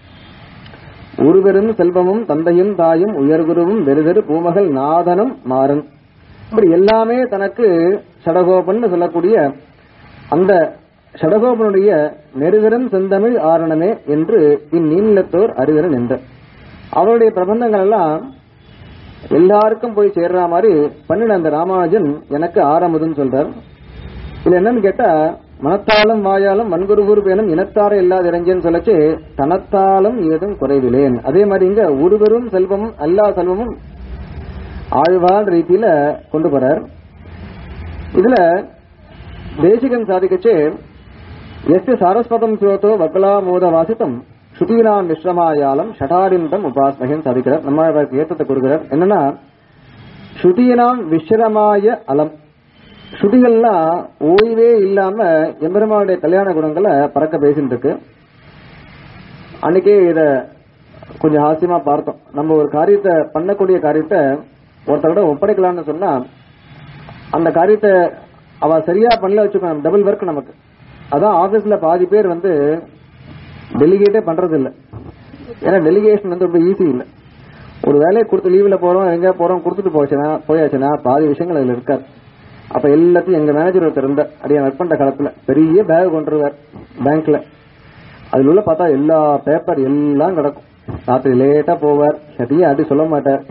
உருவெரும் செல்வமும் தந்தையும் தாயும் உயர்குருவும் வெறுதரு பூமகள் நாதனும் மாறன் இப்படி எல்லாமே தனக்கு சடகோபன் சொல்லக்கூடிய அந்த சடகோபனுடைய நெருகரும் செந்தமிழ் ஆரணமே என்று இந்நீலத்தோர் அறிதரன் என்ற அவருடைய பிரபந்தங்கள் எல்லாம் எல்லாருக்கும் போய் சேர்ற மாதிரி பண்ணின அந்த ராமானுஜன் எனக்கு ஆரம்பதுன்னு சொல்றார் இதுல என்னன்னு கேட்டா மனத்தாலும் வாயாலும் வன்குருகுரு பேனும் இனத்தார இல்லாத இறைஞ்சேன்னு சொல்லச்சு தனத்தாலும் ஏதும் குறைவிலேன் அதே மாதிரி இங்க ஒருவரும் செல்வமும் எல்லா செல்வமும் ஆழ்வார் ரீதியில கொண்டு போறார் இதுல தேசிகன் சாதிக்கச்சு எஸ்ய சாரஸ்வதம் சிவத்தோ வக்கலாமோத வாசித்தம் ஸ்ருதீனாம் மிஸ்ரமாயாலம் ஷடாடிந்தம் உபாஸ்மகன் சாதிக்கிறார் நம்ம ஏற்றத்தை கொடுக்கிறார் என்னன்னா ஸ்ருதீனாம் விஸ்ரமாய அலம் ஸ்ருதிகள்லாம் ஓய்வே இல்லாம எம்பெருமானுடைய கல்யாண குணங்களை பறக்க பேசிட்டு இருக்கு அன்னைக்கே இத கொஞ்சம் ஹாஸ்யமா பார்த்தோம் நம்ம ஒரு காரியத்தை பண்ணக்கூடிய காரியத்தை ஒருத்தரோட ஒப்படைக்கலாம்னு சொன்னா அந்த காரியத்தை அவ சரியா பண்ணல வச்சுக்கணும் டபுள் ஒர்க் நமக்கு அதான் ஆபீஸ்ல பாதி பேர் வந்து டெலிகேட்டே பண்றது இல்ல ஏன்னா டெலிகேஷன் வந்து ரொம்ப ஈஸி இல்ல ஒரு வேலையை கொடுத்து லீவ்ல போறோம் எங்க போறோம் கொடுத்துட்டு போச்சுன்னா போயாச்சுன்னா பாதி விஷயங்கள் அதுல இருக்காது அப்ப எல்லாத்தையும் எங்க மேனேஜர் ஒருத்தர் இருந்த அப்படியே ஒர்க் பண்ற காலத்துல பெரிய பேக் கொண்டுருவார் பேங்க்ல அதுல உள்ள பார்த்தா எல்லா பேப்பர் எல்லாம் கிடக்கும் ராத்திரி லேட்டா போவார் எதையும் யார்ட்டையும் சொல்ல மாட்டார்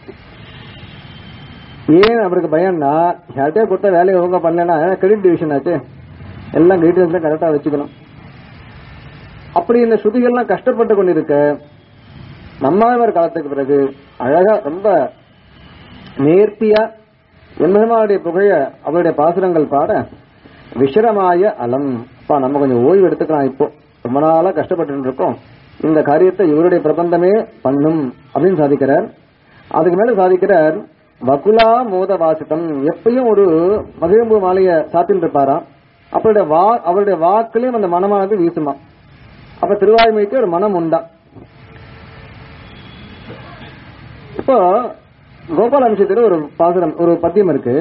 ஏன் அவருக்கு பயம்னா யார்கிட்டயே கொடுத்தா வேலையை ஒழுங்கா பண்ணலன்னா கிரெடிட் டிவிஷன் ஆச்சு எல்லாம் டீட்டெயில்ஸ் கரெக்டா வச்சுக்கணும் அப்படி இந்த ஸ்ருதிகள்லாம் கஷ்டப்பட்டு கொண்டிருக்க நம்மாழ்வார் காலத்துக்கு பிறகு அழகா ரொம்ப நேர்த்தியா எம்பெருமானுடைய புகழ அவருடைய பாசுரங்கள் பாட விஷரமாய அலம் அப்பா நம்ம கொஞ்சம் ஓய்வு எடுத்துக்கலாம் இப்போ ரொம்ப நாளா கஷ்டப்பட்டு இருக்கோம் இந்த காரியத்தை இவருடைய பிரபந்தமே பண்ணும் அப்படின்னு சாதிக்கிறார் அதுக்கு மேல சாதிக்கிறார் வகுலா மோத வாசித்தம் எப்பயும் ஒரு மகிழம்பு மாலைய சாத்தின்னு இருப்பாராம் அவருடைய வா அவருடைய வாக்குலயும் அந்த மனமானது வீசுமா அப்ப திருவாய்மொழிக்கு ஒரு மனம் உண்டா இப்போ கோபால அம்சத்துல ஒரு பாசுரம் ஒரு பத்தியம் இருக்கு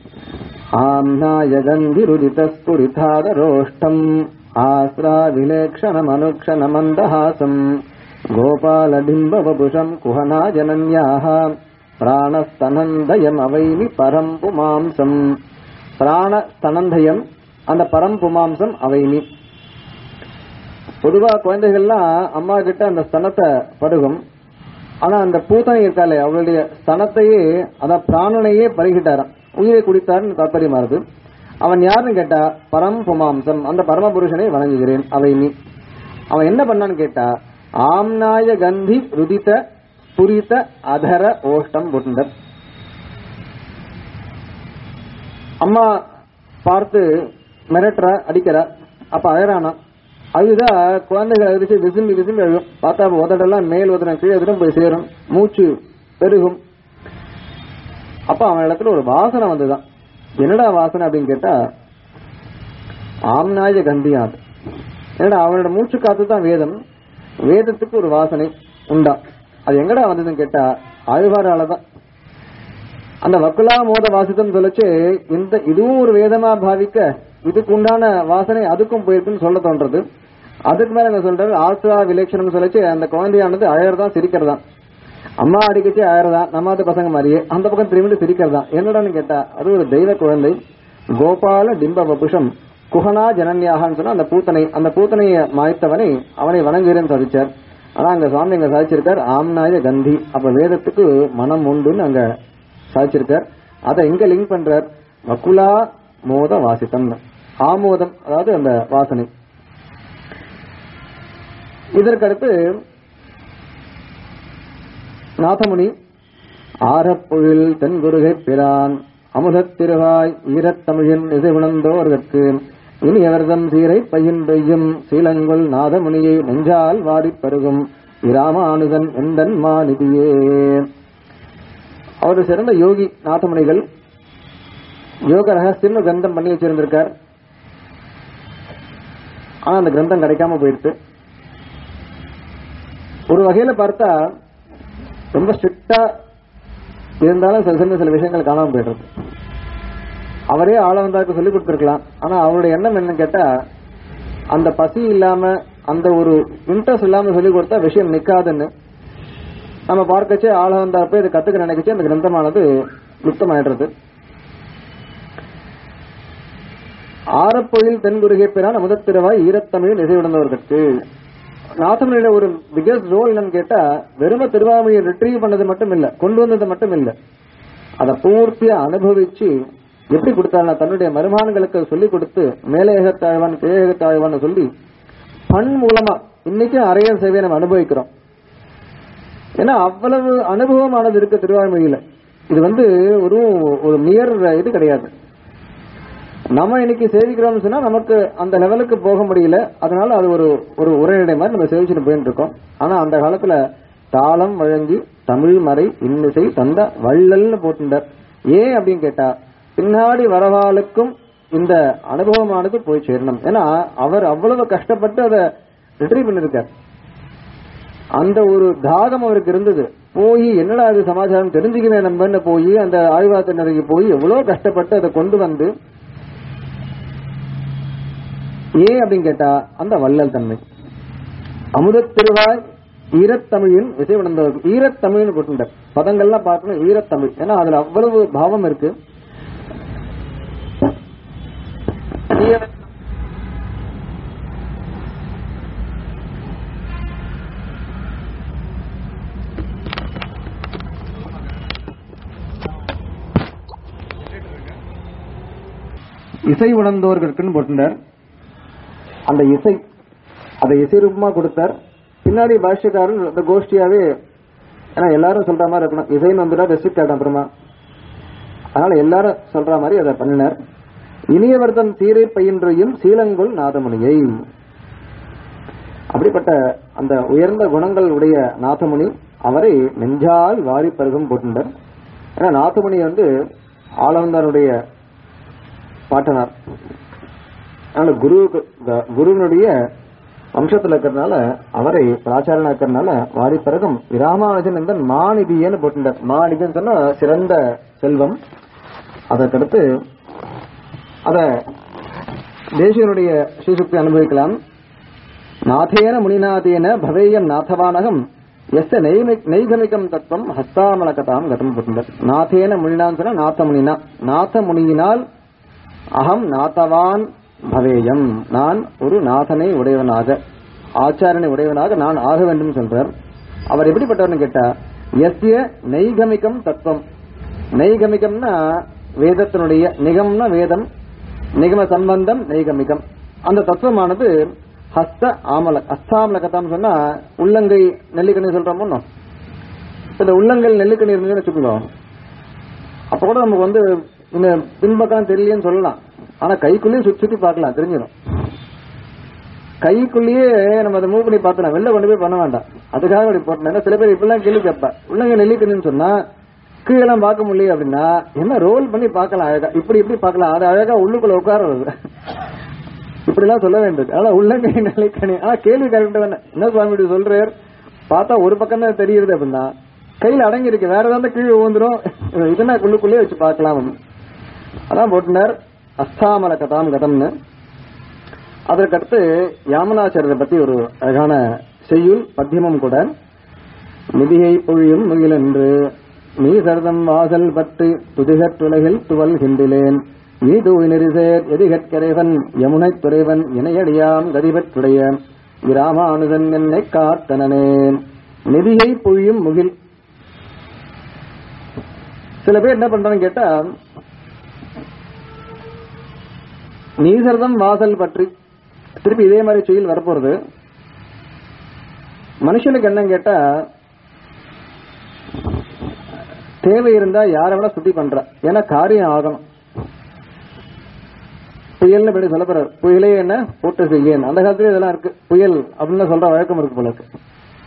ஆம்னாயகந்திருதிதஸ்புரிதாதரோஷ்டம் ஆஸ்ரா விலேக்ஷணம் அனுக்ஷண மந்தஹாசம் கோபாலடிம்பவபுஷம் குஹனா ஜனன்யாக பிராணஸ்தனந்தயம் அவைமி பரம்பு மாம்சம் பிராணஸ்தனந்தயம் அந்த பரம்பு மாம்சம் அவைமி பொதுவா குழந்தைகள்லாம் அம்மா கிட்ட அந்த ஸ்தனத்தை பருகும் ஆனா அந்த பூத்தனை இருக்காளே அவளுடைய ஸ்தனத்தையே அதான் பிராணனையே பருகிட்டாராம் உயிரை குடித்தார்னு தாற்பயமாறுது அவன் யாருன்னு கேட்டா பரம் புமாம்சம் அந்த பரமபுருஷனை வணங்குகிறேன் அவை நீ அவன் என்ன பண்ணான்னு கேட்டா ஆம்நாய கந்தி ருதித்த புரித்த அதர ஓஷ்டம் புண்டர் அம்மா பார்த்து மிரட்டுற அடிக்கிற அப்ப அழறானா அதுதான் குழந்தைகள் அடிச்சு விசும்பி விசும்பி அழுகும் பார்த்தா உதடெல்லாம் மேல் உதடம் கீழே உதடம் போய் சேரும் மூச்சு பெருகும் அப்ப அவன் இடத்துல ஒரு வாசனை வந்துதான் என்னடா வாசனை அப்படின்னு கேட்டா ஆம்நாய கந்தியாது ஏன்னா அவனோட மூச்சு காத்து தான் வேதம் வேதத்துக்கு ஒரு வாசனை உண்டா அது எங்கடா வந்ததுன்னு கேட்டா ஆழ்வாரால தான் அந்த வக்குலா மோத வாசித்தம் சொல்லிச்சு இந்த இதுவும் ஒரு வேதமா பாவிக்க இதுக்கு உண்டான வாசனை அதுக்கும் போயிருக்குன்னு சொல்ல தோன்றது அதுக்கு மேல என்ன சொல்றாரு ஆசுரா விலேக்ஷனம் சொல்லிச்சு அந்த குழந்தையானது அழறதான் சிரிக்கிறதா அம்மா அடிக்கச்சு அழறதான் நம்மாத பசங்க மாதிரியே அந்த பக்கம் திரும்பி சிரிக்கிறதா என்னடான்னு கேட்டா அது ஒரு தெய்வ குழந்தை கோபால டிம்ப வபுஷம் குஹனா ஜனன்யாகன்னு சொன்னா அந்த பூத்தனை அந்த பூத்தனையை மாய்த்தவனை அவனை வணங்குகிறேன்னு சாதிச்சார் ஆனா அங்க சுவாமி அங்க சாதிச்சிருக்கார் ஆம்நாய கந்தி அப்ப வேதத்துக்கு மனம் உண்டுன்னு அங்க சாதிச்சிருக்கார் அதை எங்க லிங்க் பண்றார் வக்குலா மோத வாசித்தம் ஆமோதம் அதாவது அந்த வாசனை இதற்கடுத்து நாதமுனி ஆரப்பொழில் தென்குருகை பிரான் அமுதத் திருவாய் ஈரத்தமிழின் இசை உணர்ந்தோர்கற்கு இனி அவர்தம் சீரை பையின் பெய்யும் சீலங்குள் நாதமுனியை நெஞ்சால் வாடிப் பருகும் இராமானுதன் எந்தன் மாநிதியே அவர் சிறந்த யோகி நாதமுனிகள் யோக ரகசியம் கிரந்தம் பண்ணி வச்சிருந்திருக்கார் ஆனா அந்த கிரந்தம் கிடைக்காம போயிடுச்சு ஒரு வகையில பார்த்தா ரொம்ப ஸ்ட்ரிக்டா இருந்தாலும் சில சமயம் சில விஷயங்கள் காணாம போயிடுறது அவரே ஆளவந்தாருக்கு சொல்லி கொடுத்துருக்கலாம் ஆனா அவருடைய எண்ணம் என்னன்னு கேட்டா அந்த பசி இல்லாம அந்த ஒரு இன்ட்ரெஸ்ட் இல்லாம சொல்லி கொடுத்தா விஷயம் நிக்காதுன்னு நம்ம பார்க்கச்சே ஆளவந்தார் போய் இதை கத்துக்க நினைக்கச்சு அந்த கிரந்தமானது லுப்தமாயிடுறது ஆரப்பொழில் தென்குருகை பிறான் அமுதத்திரவாய் ஈரத்தமிழ் இசையுடந்தவர்களுக்கு நாத்தமணியில ஒரு பிகஸ்ட் ரோல் என்னன்னு கேட்டா வெறும திருவாமையை ரிட்ரீவ் பண்ணது மட்டும் இல்ல கொண்டு வந்தது மட்டும் இல்ல அதை பூர்த்தியா அனுபவிச்சு எப்படி கொடுத்தாருன்னா தன்னுடைய மருமான்களுக்கு சொல்லி கொடுத்து மேலேகத்தாழ்வான் கீழேகத்தாழ்வான் சொல்லி பண் மூலமா இன்னைக்கும் அரையர் சேவையை நம்ம அனுபவிக்கிறோம் ஏன்னா அவ்வளவு அனுபவமானது இருக்கு திருவாய்மொழியில இது வந்து ஒரு ஒரு நியர் இது கிடையாது நம்ம இன்னைக்கு சேவிக்கிறோம்னு சொன்னா நமக்கு அந்த லெவலுக்கு போக முடியல அதனால அது ஒரு ஒரு உரைநடை மாதிரி நம்ம சேவிச்சுட்டு போயிட்டு இருக்கோம் ஆனா அந்த காலத்துல தாளம் வழங்கி தமிழ் மறை இன்னிசை தந்த வள்ளல்னு போட்டுட்டார் ஏன் அப்படின்னு கேட்டா பின்னாடி வரவாளுக்கும் இந்த அனுபவமானது போய் சேரணும் ஏன்னா அவர் அவ்வளவு கஷ்டப்பட்டு அதை ரிட்ரீவ் பண்ணிருக்கார் அந்த ஒரு தாகம் அவருக்கு இருந்தது போய் என்னடா அது சமாச்சாரம் தெரிஞ்சுக்கவே நம்பன்னு போய் அந்த ஆழ்வாத்தினருக்கு போய் எவ்வளவு கஷ்டப்பட்டு அதை கொண்டு வந்து ஏன் அப்படின்னு கேட்டா அந்த வள்ளல் தன்மை அமுதத் திருவாய் ஈரத்தமிழின் இசை உணர்ந்தவர்கள் ஈரத்தமிழ்னு போட்டுட்டார் பதங்கள்லாம் பார்க்கணும் ஈரத்தமிழ் ஏன்னா அதுல அவ்வளவு பாவம் இருக்கு ஈர- இசை உணர்ந்தோர்களுக்குன்னு போட்டுட்டார் அந்த இசை அதை இசை ரூபமா கொடுத்தார் பின்னாடி பாஷ்யக்காரர் அந்த கோஷ்டியாவே ஏன்னா எல்லாரும் சொல்ற மாதிரி இருக்கணும் இசைன்னு வந்துட்டா ரெஸ்ட்ரிக்ட் ஆகிடும் அப்புறமா அதனால எல்லாரும் சொல்ற மாதிரி அதை பண்ணினார் இனியவர்தம் சீரை பயின்றையும் சீலங்குள் நாதமுனியை அப்படிப்பட்ட அந்த உயர்ந்த குணங்கள் உடைய நாதமுனி அவரை நெஞ்சால் வாரி பருகம் போட்டுட்டார் ஏன்னா நாதமுனி வந்து ஆளவந்தாருடைய பாட்டனார் அதனால குரு குருவினுடைய வம்சத்துல இருக்கிறதுனால அவரை பிராச்சாரனா இருக்கிறதுனால வாரி பிறகும் விராமானுஜன் என்ற மாநிதியன்னு போட்டுட்டார் மாநிதின்னு சொன்னா சிறந்த செல்வம் அதற்கடுத்து அத தேசியனுடைய ஸ்ரீசுக்தி அனுபவிக்கலாம் நாதேன முனிநாதேன பவேயம் நாதவானகம் எஸ்த நெய்மி- நெய்கமிகம் தத்துவம் ஹஸ்தாமலகதாம் கதம் போட்டுட்டார் நாதேன முனினான்னு சொன்னா நாத்த முனினா நாத்த முனியினால் அகம் நாத்தவான் பவேயம் நான் ஒரு நாதனை உடையவனாக ஆச்சாரனை உடையவனாக நான் ஆக வேண்டும் சொல்றார் அவர் எப்படிப்பட்டவர்னு கேட்டா எஸ்ய நெய்கமிகம் தத்துவம் நெய்கமிகம்னா வேதத்தினுடைய நிகம்னா வேதம் நிகம சம்பந்தம் நெய்கமிகம் அந்த தத்துவமானது ஹஸ்த ஆமல ஹஸ்தாமலகத்தாம் சொன்னா உள்ளங்கை நெல்லிக்கணி சொல்றோமோ இந்த உள்ளங்கள் நெல்லுக்கு நீர் இருந்துன்னு வச்சுக்கோங்க அப்ப கூட நமக்கு வந்து இந்த பின்பக்கம் தெரியலன்னு சொல்லலாம் ஆனா கைக்குள்ளேயே சுத்தி சுத்தி பார்க்கலாம் தெரிஞ்சிடும் கைக்குள்ளேயே நம்ம அதை மூவ் பண்ணி பார்த்தலாம் வெளில கொண்டு போய் பண்ண வேண்டாம் அதுக்காக அப்படி போட்டோம் ஏன்னா சில பேர் இப்பெல்லாம் கேள்வி கேட்பா உள்ளங்க நெல்லிக்கணும்னு சொன்னா கீழெல்லாம் பார்க்க முடியல அப்படின்னா என்ன ரோல் பண்ணி பார்க்கலாம் அழகா இப்படி இப்படி பார்க்கலாம் அது அழகா உள்ளுக்குள்ள உட்காருறது இப்படி எல்லாம் சொல்ல வேண்டும் அதனால உள்ளங்கை நிலைக்கணி ஆனா கேள்வி கரெக்ட் தானே என்ன சுவாமி இப்படி சொல்றார் பார்த்தா ஒரு பக்கம் தான் தெரியுது அப்படின்னா கையில அடங்கி இருக்கு வேற ஏதாவது கீழே ஊந்துரும் இதெல்லாம் உள்ளுக்குள்ளேயே வச்சு பார்க்கலாம் அப்படின்னு. அதான் போட்டினார் அஸ்தாமல கதாம் கதம்னு அதற்கடுத்து யாமனாச்சாரியரை பத்தி ஒரு அழகான செய்யுள் பத்தியமும் கூட நிதியை பொழியும் முகிலென்று நீ சரதம் வாசல் பற்றி துதிகற்றுலகில் துவல் கிண்டிலேன் நீ தூய் நெறிசேர் எதிகற்கரைவன் யமுனை துறைவன் இணையடியாம் கதிபற்றுடைய விராமானுதன் என்னை காத்தனனேன் நிதியை பொழியும் முகில் சில பேர் என்ன பண்றான்னு கேட்டா நீசர்தம் வாசல் பற்றி திருப்பி இதே மாதிரி செயல் வரப்போறது மனுஷனுக்கு என்ன கேட்டா தேவை இருந்தா யாரை விட சுத்தி பண்ற ஏன்னா காரியம் ஆகணும் புயல்னு இப்படி சொல்ல போறாரு புயலே என்ன போட்டு செய்யன் அந்த காலத்துல இதெல்லாம் இருக்கு புயல் அப்படின்னு சொல்ற வழக்கம் இருக்கு போல இருக்கு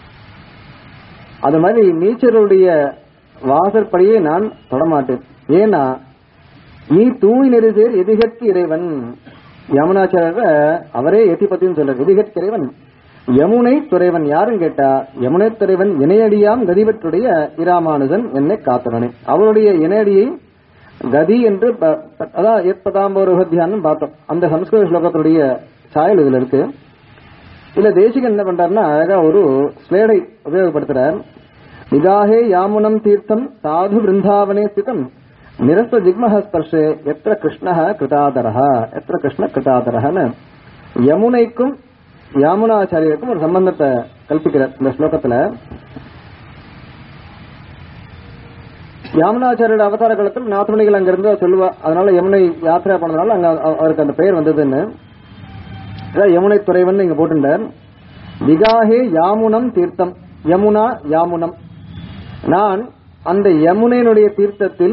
அது மாதிரி நீச்சருடைய வாசற்படியே நான் தொடமாட்டேன் ஏன்னா நீ தூய் நெறிசேர் எதிகற்கு இறைவன் யமுனாச்சாரியர் அவரே எதிபத்தின்னு சொல்றார் எதிகற்கு இறைவன் யமுனை துறைவன் யாருன்னு கேட்டா யமுனை துறைவன் இணையடியாம் கதிபற்றுடைய இராமானுஜன் என்னை காத்தனனே அவருடைய இணையடியை கதி என்று ப- ப- அதான் ஏற்பதாம்பருகத்தியான்னு பார்த்தோம் அந்த சம்ஸ்கிருத ஸ்லோகத்துடைய சாயல் இதுல இருக்கு இதுல தேசிகன் என்ன பண்றாருன்னா அழகா ஒரு ஸ்லேடை உபயோகப்படுத்துறார் நிகாஹே யாமுனம் தீர்த்தம் சாது பிருந்தாவனே ஸ்திதம் நிரஸ்த ஜிக்மஹ ஸ்பர்ஷே எத்திர கிருஷ்ணஹ கிருதாதரஹ எத்திர கிருஷ்ண கிருதாதரஹன்னு யமுனைக்கும் யாமுனாச்சாரியருக்கும் ஒரு சம்பந்தத்தை கல்பிக்கிறார் இந்த ஸ்லோகத்துல யாமுனாச்சாரியோட அவதார காலத்தில் நாத்துமணிகள் அங்க இருந்து சொல்லுவா அதனால யமுனை யாத்திரை பண்ணதுனால அங்க அவ- அவருக்கு அந்த பெயர் வந்ததுன்னு அதான் யமுனை துறைவன் இங்க போட்டுட்டார் விகாஹே யாமுனம் தீர்த்தம் யமுனா யாமுனம் நான் அந்த யமுனையினுடைய தீர்த்தத்தில்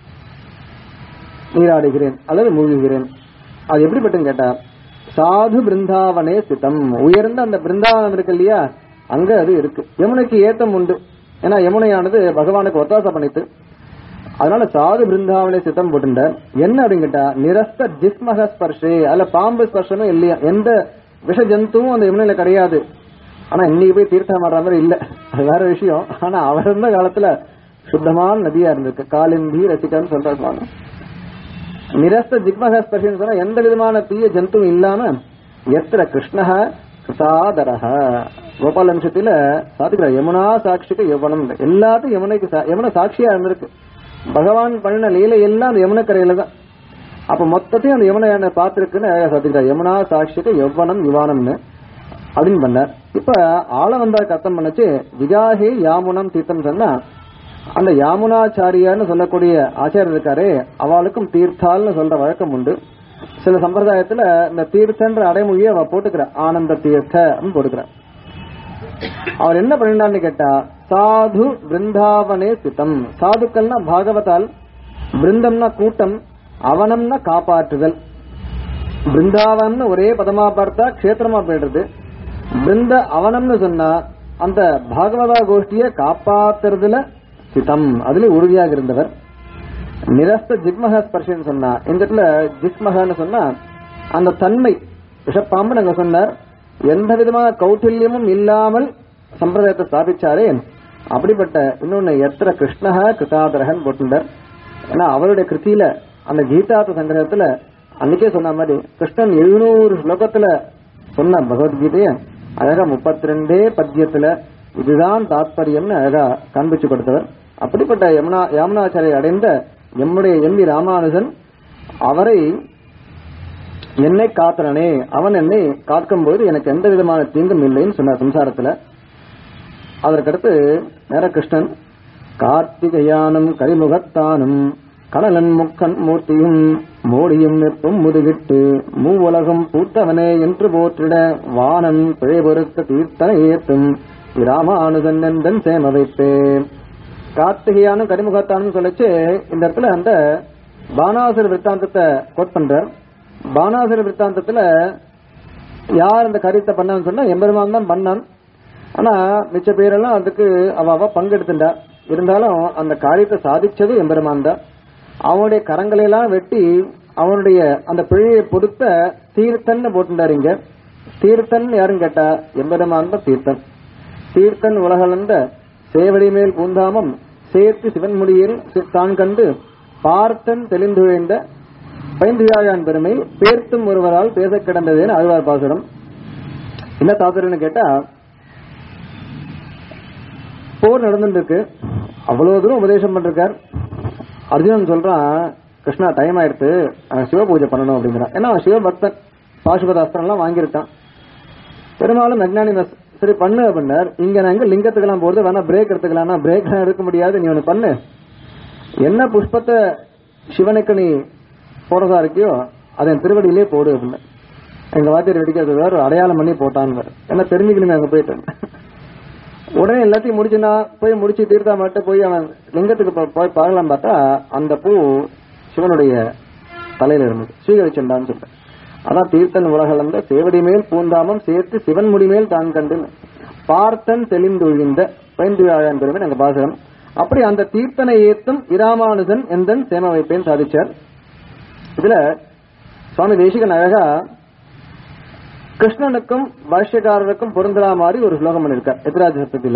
நீராடுகிறேன் அல்லது மூழ்குகிறேன் அது எப்படிப்பட்டுன்னு கேட்டா சாது பிருந்தாவனே சித்தம் உயர்ந்த அந்த பிருந்தாவனம் இருக்கு இல்லையா அங்க அது இருக்கு யமுனைக்கு ஏத்தம் உண்டு ஏன்னா யமுனையானது பகவானுக்கு ஒத்தாசை பண்ணிட்டு அதனால சாது பிருந்தாவனே சித்தம் போட்டுட்டார் என்ன அப்படின்னு கேட்டா நிரஸ்த ஜிஸ்மக ஸ்பர்ஷே அல்ல பாம்பு ஸ்பர்ஷனும் இல்லையா எந்த விஷ ஜந்துவும் அந்த யமுனையில கிடையாது ஆனா இன்னைக்கு போய் தீர்த்தம் வர்ற மாதிரி இல்ல அது வேற விஷயம் ஆனா அவர் இருந்த காலத்துல சுத்தமான நதியா இருந்திருக்கு காலிந்தி ரசிகன்னு சொல்றாரு சுவாமி நிரஸ்த ஜிக்மக ஸ்பர்ஷன் சொன்னா எந்த விதமான தீய ஜந்துவும் இல்லாம எத்திர கிருஷ்ணஹ கிருதாதரஹ கோபால நிமிஷத்துல சாதிக்கிற யமுனா சாட்சிக்கு யவனம் எல்லாத்தையும் யமுனைக்கு சா- யமுனை சாட்சியா இருந்திருக்கு பகவான் பண்ணின லீலை எல்லாம் அந்த யமுனை கரையில தான் அப்ப மொத்தத்தையும் அந்த யமுனை என்ன பார்த்திருக்குன்னு அழகா சாதிக்கிறார் யமுனா சாட்சிக்கு யவனம் யுவானம்னு அப்படின்னு பண்ணார் இப்ப ஆள வந்தார் அர்த்தம் பண்ணச்சு விகாஹே யாமுனம் தீர்த்தம் சொன்னா அந்த யாமுனாச்சாரியான்னு சொல்லக்கூடிய ஆச்சாரியர் இருக்காரே அவளுக்கும் தீர்த்தால்னு சொல்ற வழக்கம் உண்டு சில சம்பிரதாயத்துல இந்த தீர்த்தன்ற அடைமொழியை அவ போட்டுக்கிற ஆனந்த தீர்த்த அப்படின்னு போட்டுக்கிற அவர் என்ன பண்ணினான்னு கேட்டா சாது பிருந்தாவனே சித்தம் சாதுக்கள்னா பாகவதால் பிருந்தம்னா கூட்டம் அவனம்னா காப்பாற்றுதல் பிருந்தாவனம்னு ஒரே பதமா பார்த்தா க்ஷேத்திரமா போயிடுறது பிருந்த அவனம்னு சொன்னா அந்த பாகவதா கோஷ்டியை காப்பாத்துறதுல சிதம் அதுல உறுதியாக இருந்தவர் நிரஸ்த ஜிக்மக ஸ்பர்ஷன் சொன்னா இந்த இடத்துல ஜிஸ்மகன்னு சொன்னா அந்த தன்மை விஷப்பாம்பு நாங்க சொன்னார் எந்த விதமான கௌட்டில்யமும் இல்லாமல் சம்பிரதாயத்தை ஸ்தாபிச்சாரே அப்படிப்பட்ட இன்னொன்னு எத்திர கிருஷ்ணஹ கிருதாதரகன் போட்டுண்டார் ஏன்னா அவருடைய கிருத்தியில அந்த கீதார்த்த சங்கிரகத்துல அன்னைக்கே சொன்ன மாதிரி கிருஷ்ணன் எழுநூறு ஸ்லோகத்துல சொன்ன பகவத்கீதைய அழகா முப்பத்தி ரெண்டே பத்தியத்துல இதுதான் தாத்பரியம்னு அழகா காண்பிச்சு கொடுத்தவர் அப்படிப்பட்ட யமுனா யாமுனாச்சாரியை அடைந்த எம்முடைய எம் வி ராமானுஜன் அவரை என்னை காத்தனனே அவன் என்னை காக்கும் போது எனக்கு எந்த விதமான தீங்கும் இல்லைன்னு சொன்னார் சம்சாரத்துல அதற்கடுத்து நேர கிருஷ்ணன் கார்த்திகையானும் கரிமுகத்தானும் கடலன் முக்கன் மூர்த்தியும் மோடியும் நிற்பும் முதுகிட்டு மூவுலகம் பூத்தவனே என்று போற்றிட வானன் பிழை பொறுத்த தீர்த்தனை ஏற்றும் ராமானுஜன் எந்தன் சேம வைப்பே கார்த்திகையானும் கரிமுகத்தானும் சொல்லிச்சு இந்த இடத்துல அந்த பானாசுர விற்த்தாந்தத்தை கோட் பண்றார் பானாசுர விற்த்தாந்தத்துல யார் அந்த காரியத்தை பண்ணான்னு சொன்னா எம்பெருமான் தான் பண்ணான் ஆனா மிச்ச பேரெல்லாம் அதுக்கு அவ அவ பங்கெடுத்துட்டா இருந்தாலும் அந்த காரியத்தை சாதிச்சது எம்பெருமான் தான் அவனுடைய கரங்களை எல்லாம் வெட்டி அவனுடைய அந்த பிழையை பொறுத்த தீர்த்தன் போட்டுட்டாரு இங்க தீர்த்தன் யாருன்னு கேட்டா எம்பெருமான் தான் தீர்த்தன் தீர்த்தன் உலகளந்த சேவடி மேல் பூந்தாமம் சேர்த்து சிவன்முடியில் சி- தான் கண்டு பார்த்தன் தெளிந்துழைந்த பைந்துயாழான் பெருமை பேர்த்தும் ஒருவரால் பேச கிடந்ததுன்னு ஆழ்வார் பாசுரம் என்ன தாத்துறன்னு கேட்டா போர் நடந்துட்டு இருக்கு அவ்வளவு தூரம் உபதேசம் பண்ணிருக்கார் அர்ஜுனன் சொல்றான் கிருஷ்ணா டைம் ஆயிடுத்து அவன் சிவ பூஜை பண்ணணும் அப்படிங்கிறான் ஏன்னா அவன் சிவபக்தன் பாசுபதாஸ்திரம் எல்லாம் வாங்கியிருக்கான் பெரும்பாலும் அஜ்ஞானிமஸ் சரி பண்ணு அப்படின்னார் இங்க நாங்க லிங்கத்துக்கெல்லாம் போறது வேணா பிரேக் எடுத்துக்கலாம் பிரேக் எடுக்க முடியாது நீ ஒண்ணு பண்ணு என்ன புஷ்பத்தை சிவனுக்கு நீ போடுறதா இருக்கியோ அதை என் திருவடியிலே போடு அப்படின்னு எங்க வாத்தியார் வெடிக்கிறது வேற ஒரு அடையாளம் பண்ணி போட்டான்னு என்ன தெரிஞ்சுக்கணுமே அங்க போயிட்டு உடனே எல்லாத்தையும் முடிச்சுனா போய் முடிச்சு தீர்த்தா மட்டும் போய் அவன் லிங்கத்துக்கு போ- போய் பார்க்கலாம் பார்த்தா அந்த பூ சிவனுடைய தலையில இருந்தது ஸ்வீகரிச்சண்டான்னு சொல்றேன் அதான் தீர்த்தன் உலகளந்த சேவடி மேல் பூந்தாமம் சேர்த்து சிவன் முடி மேல் தான் கண்டு பார்த்தன் தெளிந்தொழிந்த பைந்துழாழன் பெருமை நாங்க பாசுரம் அப்படி அந்த தீர்த்தனை ஏத்தும் இராமானுஜன் எந்தன் சேம வைப்பேன் சாதிச்சார் இதுல சுவாமி தேசிகன் அழகா கிருஷ்ணனுக்கும் பாஷ்யக்காரருக்கும் பொருந்தலா மாதிரி ஒரு ஸ்லோகம் பண்ணிருக்கார் எத்திராஜ சப்தத்தில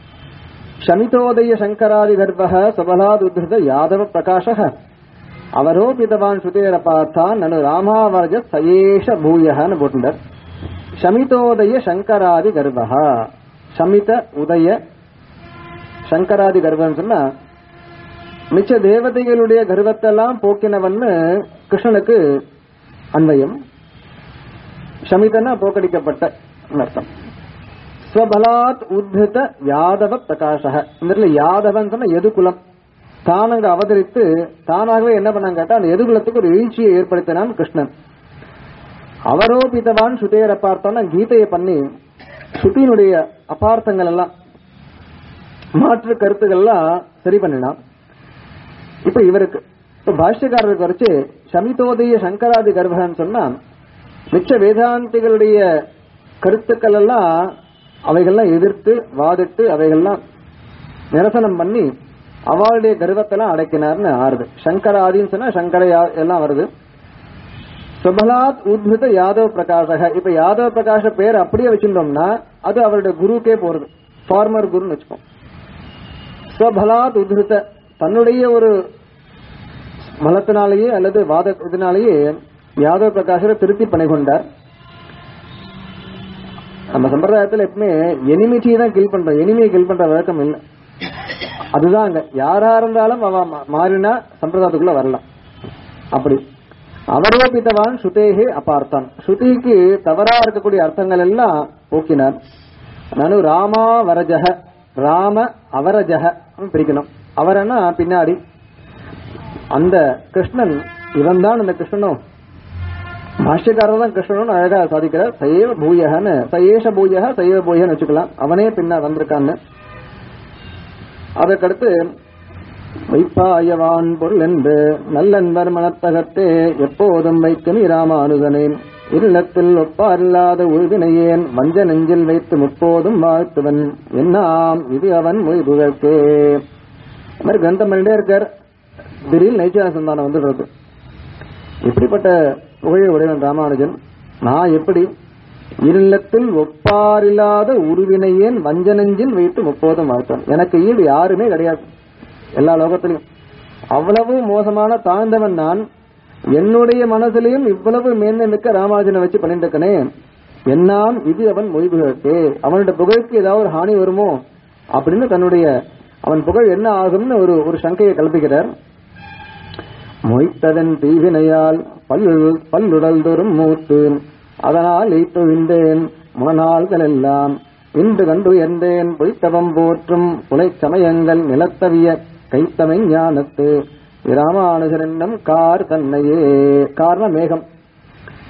ஷமிதோதய சங்கராதி கர்ப்பக சபலாதுத யாதவ பிரகாஷக அவரோபிதவான் ஸ்ருதேர பார்த்தான் நனு ராமாவரஜ சயேஷ பூயகன்னு போட்டுட்டார் ஷமிதோதய சங்கராதி கர்ப்பக ஷமித உதய சங்கராதி கர்ப்பம் சொன்னா மிச்ச தேவதைகளுடைய கர்வத்தெல்லாம் போக்கினவன்னு கிருஷ்ணனுக்கு அன்வயம் ஷமிதனா போக்கடிக்கப்பட்ட அர்த்தம் ஸ்வபலாத் உத்பிருத யாதவ பிரகாஷக இந்த இடத்துல யாதவன் சொன்ன எதுகுலம் தான் அங்க அவதரித்து தானாகவே என்ன பண்ணாங்க கேட்டா அந்த எதுகுலத்துக்கு ஒரு எழுச்சியை ஏற்படுத்தினான் கிருஷ்ணன் அவரோபிதவான் சுதேர பார்த்தோன்னா கீதையை பண்ணி சுத்தியினுடைய அபார்த்தங்கள் எல்லாம் மாற்று கருத்துக்கள்லாம் சரி பண்ணினான் இப்ப இவருக்கு இப்ப பாஷ்யக்காரருக்கு வரைச்சு சமிதோதய சங்கராதி கர்ப்பன்னு சொன்னா மிச்ச வேதாந்திகளுடைய கருத்துக்கள் எல்லாம் அவைகள்லாம் எதிர்த்து வாதிட்டு அவைகள்லாம் நிரசனம் பண்ணி அவளுடைய கர்வத்தெல்லாம் அடக்கினார்னு ஆறுது சங்கராதின்னு சொன்னா சங்கர யா- எல்லாம் வருது சுபலாத் உத்பிருத யாதவ பிரகாஷக இப்ப யாதவ பிரகாஷ பேர் அப்படியே வச்சிருந்தோம்னா அது அவருடைய குருக்கே போறது ஃபார்மர் குருன்னு வச்சுப்போம் ஸ்வபலாத் உத்ருத தன்னுடைய ஒரு மலத்தினாலேயே அல்லது வாத இதனாலேயே யாதவ பிரகாஷரை திருத்தி பணி கொண்டார் நம்ம சம்பிரதாயத்துல எப்பவுமே எனிமிட்டியை தான் கில் பண்றோம் எனிமியை கில் பண்ற வழக்கம் இல்லை அதுதான் அங்க யாரா இருந்தாலும் அவ மா- மாறினா சம்பிரதாயத்துக்குள்ள வரலாம் அப்படி அவரோபித்தவான் ஸ்ருதேகே அபார்த்தான் ஸ்ருதிக்கு தவறா இருக்கக்கூடிய அர்த்தங்கள் எல்லாம் போக்கினார் நானு ராமா வரஜக ராம அவரஜக அப்படின்னு பிரிக்கணும் அவரன்னா பின்னாடி அந்த கிருஷ்ணன் இவன் தான் அந்த கிருஷ்ணனும் பாஷ்யக்காரர் தான் கிருஷ்ணனும் அழகா சாதிக்கிறார் சைவ பூயகன்னு சயேஷ பூயக சைவ பூயகன்னு வச்சுக்கலாம் அவனே பின்னா வந்திருக்கான்னு அதற்கடுத்து வைப்பாயவான் பொருள் என்று நல்லன்பர் மனத்தகத்தே எப்போதும் வைக்கும் இராமானுதனேன் இல்லத்தில் ஒப்பாரில்லாத உழுவினையேன் வஞ்ச நெஞ்சில் வைத்து முப்போதும் வாழ்த்துவன் என்னாம் இது அவன் மொழிபுகழ்க்கே இந்த மாதிரி கிரந்தம் பண்ணிட்டே இருக்கார் திடீர் நைச்சார சந்தானம் வந்துடுறது இப்படிப்பட்ட புகழை உடையவன் ராமானுஜன் நான் எப்படி இல்லத்தில் ஒப்பாரில்லாத உருவினையேன் வஞ்சனஞ்சில் வைத்து முப்போதும் வாழ்த்தான் எனக்கு ஈடு யாருமே கிடையாது எல்லா லோகத்திலையும் அவ்வளவு மோசமான தாழ்ந்தவன் நான் என்னுடைய மனதிலையும் இவ்வளவு மேன்மை மிக்க ராமானுஜனை வச்சு பண்ணிட்டு இருக்கனே என்னாம் இது அவன் மொழிபுகழ்க்கே அவனுடைய புகழுக்கு ஏதாவது ஒரு ஹானி வருமோ அப்படின்னு தன்னுடைய அவன் புகழ் என்ன ஆகும்னு ஒரு ஒரு சங்கையை கல்பிக்கிறார் மொய்த்ததன் தீவினையால் பல்லுடல் பல்லுடல் தோறும் மூத்து அதனால் எய்த்தொழிந்தேன் முனநாள்கள் எல்லாம் இன்று கண்டு எந்தேன் பொய்த்தவம் போற்றும் புலைச் சமயங்கள் நிலத்தவிய கைத்தமை ஞானத்து ராமானுஜரென்னும் கார் தன்னையே காரண மேகம்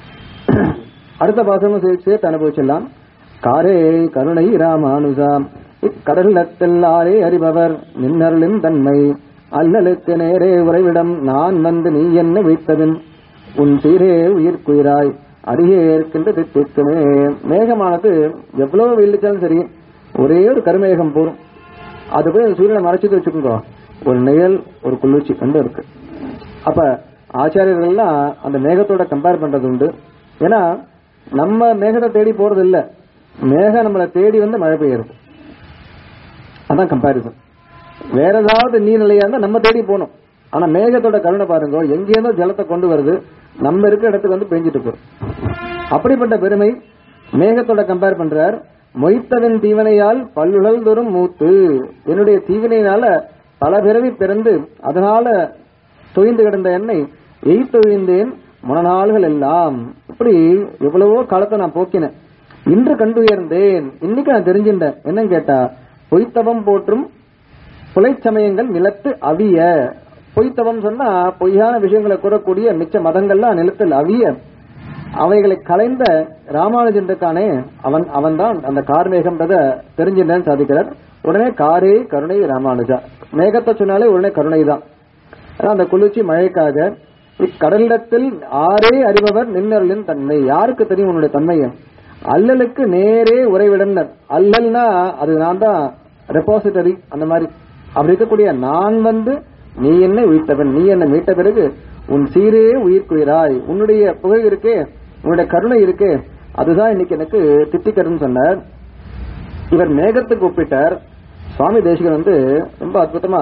அடுத்த பாசமும் சேர்த்து சேர்த்து அனுபவிச்சிடலாம் காரே கருணை ராமானுஜா இக்கடலத்தெல்லாரே அறிபவர் நின்னருளின் தன்மை அல்லலுக்கு நேரே உறைவிடம் நான் வந்து நீ என்ன வைத்தவன் உன் சீரே உயிர்க்குயிராய் அடியே இருக்கின்ற தித்திக்குமே மேகமானது எவ்வளவு வெயிலிச்சாலும் சரி ஒரே ஒரு கருமேகம் போரும் அது போய் சூரியனை மறைச்சிட்டு வச்சுக்கோங்க ஒரு நிழல் ஒரு குளிர்ச்சி ரெண்டும் இருக்கு அப்ப ஆச்சாரியர்கள்லாம் அந்த மேகத்தோட கம்பேர் பண்றது உண்டு ஏன்னா நம்ம மேகத்தை தேடி போறது இல்ல மேகம் நம்மளை தேடி வந்து மழை பெய்யுறது அதான் கம்பாரிசன் வேற ஏதாவது நீர்நிலையா இருந்தா நம்ம தேடி போகணும் ஆனா மேகத்தோட கருணை பாருங்க எங்கேருந்தோ ஜலத்தை கொண்டு வருது நம்ம இருக்க இடத்துக்கு வந்து பெஞ்சிட்டு போறோம் அப்படிப்பட்ட பெருமை மேகத்தோட கம்பேர் பண்றார் மொய்த்தவன் தீவனையால் பல்லுழல் தோறும் மூத்து என்னுடைய தீவினையினால பல பிறவி பிறந்து அதனால தொய்ந்து கிடந்த என்னை எய்த்தொழிந்தேன் முனநாள்கள் எல்லாம் இப்படி எவ்வளவோ காலத்தை நான் போக்கினேன் இன்று கண்டுயர்ந்தேன் இன்னைக்கு நான் தெரிஞ்சின்றேன் என்னன்னு கேட்டா பொய்த்தவம் போற்றும் புலைச்சமயங்கள் நிலத்து அவிய பொய்த்தவம் சொன்னா பொய்யான விஷயங்களை கூறக்கூடிய மிச்ச மதங்கள்லாம் நிலத்தில் அவிய அவைகளை கலைந்த ராமானுஜன் இருக்கானே அவன் அவன் தான் அந்த கார்மேகம்ன்றத தெரிஞ்சின்றேன்னு சாதிக்கிறார் உடனே காரே கருணை ராமானுஜா மேகத்தை சொன்னாலே உடனே கருணை தான் ஆனா அந்த குளிர்ச்சி மழைக்காக இக்கடலிடத்தில் ஆரே அறிபவர் நின்னருளின் தன்மை யாருக்கு தெரியும் உன்னுடைய தன்மையை அல்லலுக்கு நேரே உறைவிடனர் அல்லல்னா அது நான் தான் ரெபாசிட்டரி அந்த மாதிரி அப்படி இருக்கக்கூடிய நான் வந்து நீ என்னை உயிர்த்தவன் நீ என்னை மீட்ட பிறகு உன் சீரே உயிர்க்குயிராய் உன்னுடைய புகழ் இருக்கே உன்னுடைய கருணை இருக்கே அதுதான் இன்னைக்கு எனக்கு திட்டிக்கருன்னு சொன்னார் இவர் மேகத்துக்கு ஒப்பிட்டார் சுவாமி தேசிகன் வந்து ரொம்ப அற்புதமா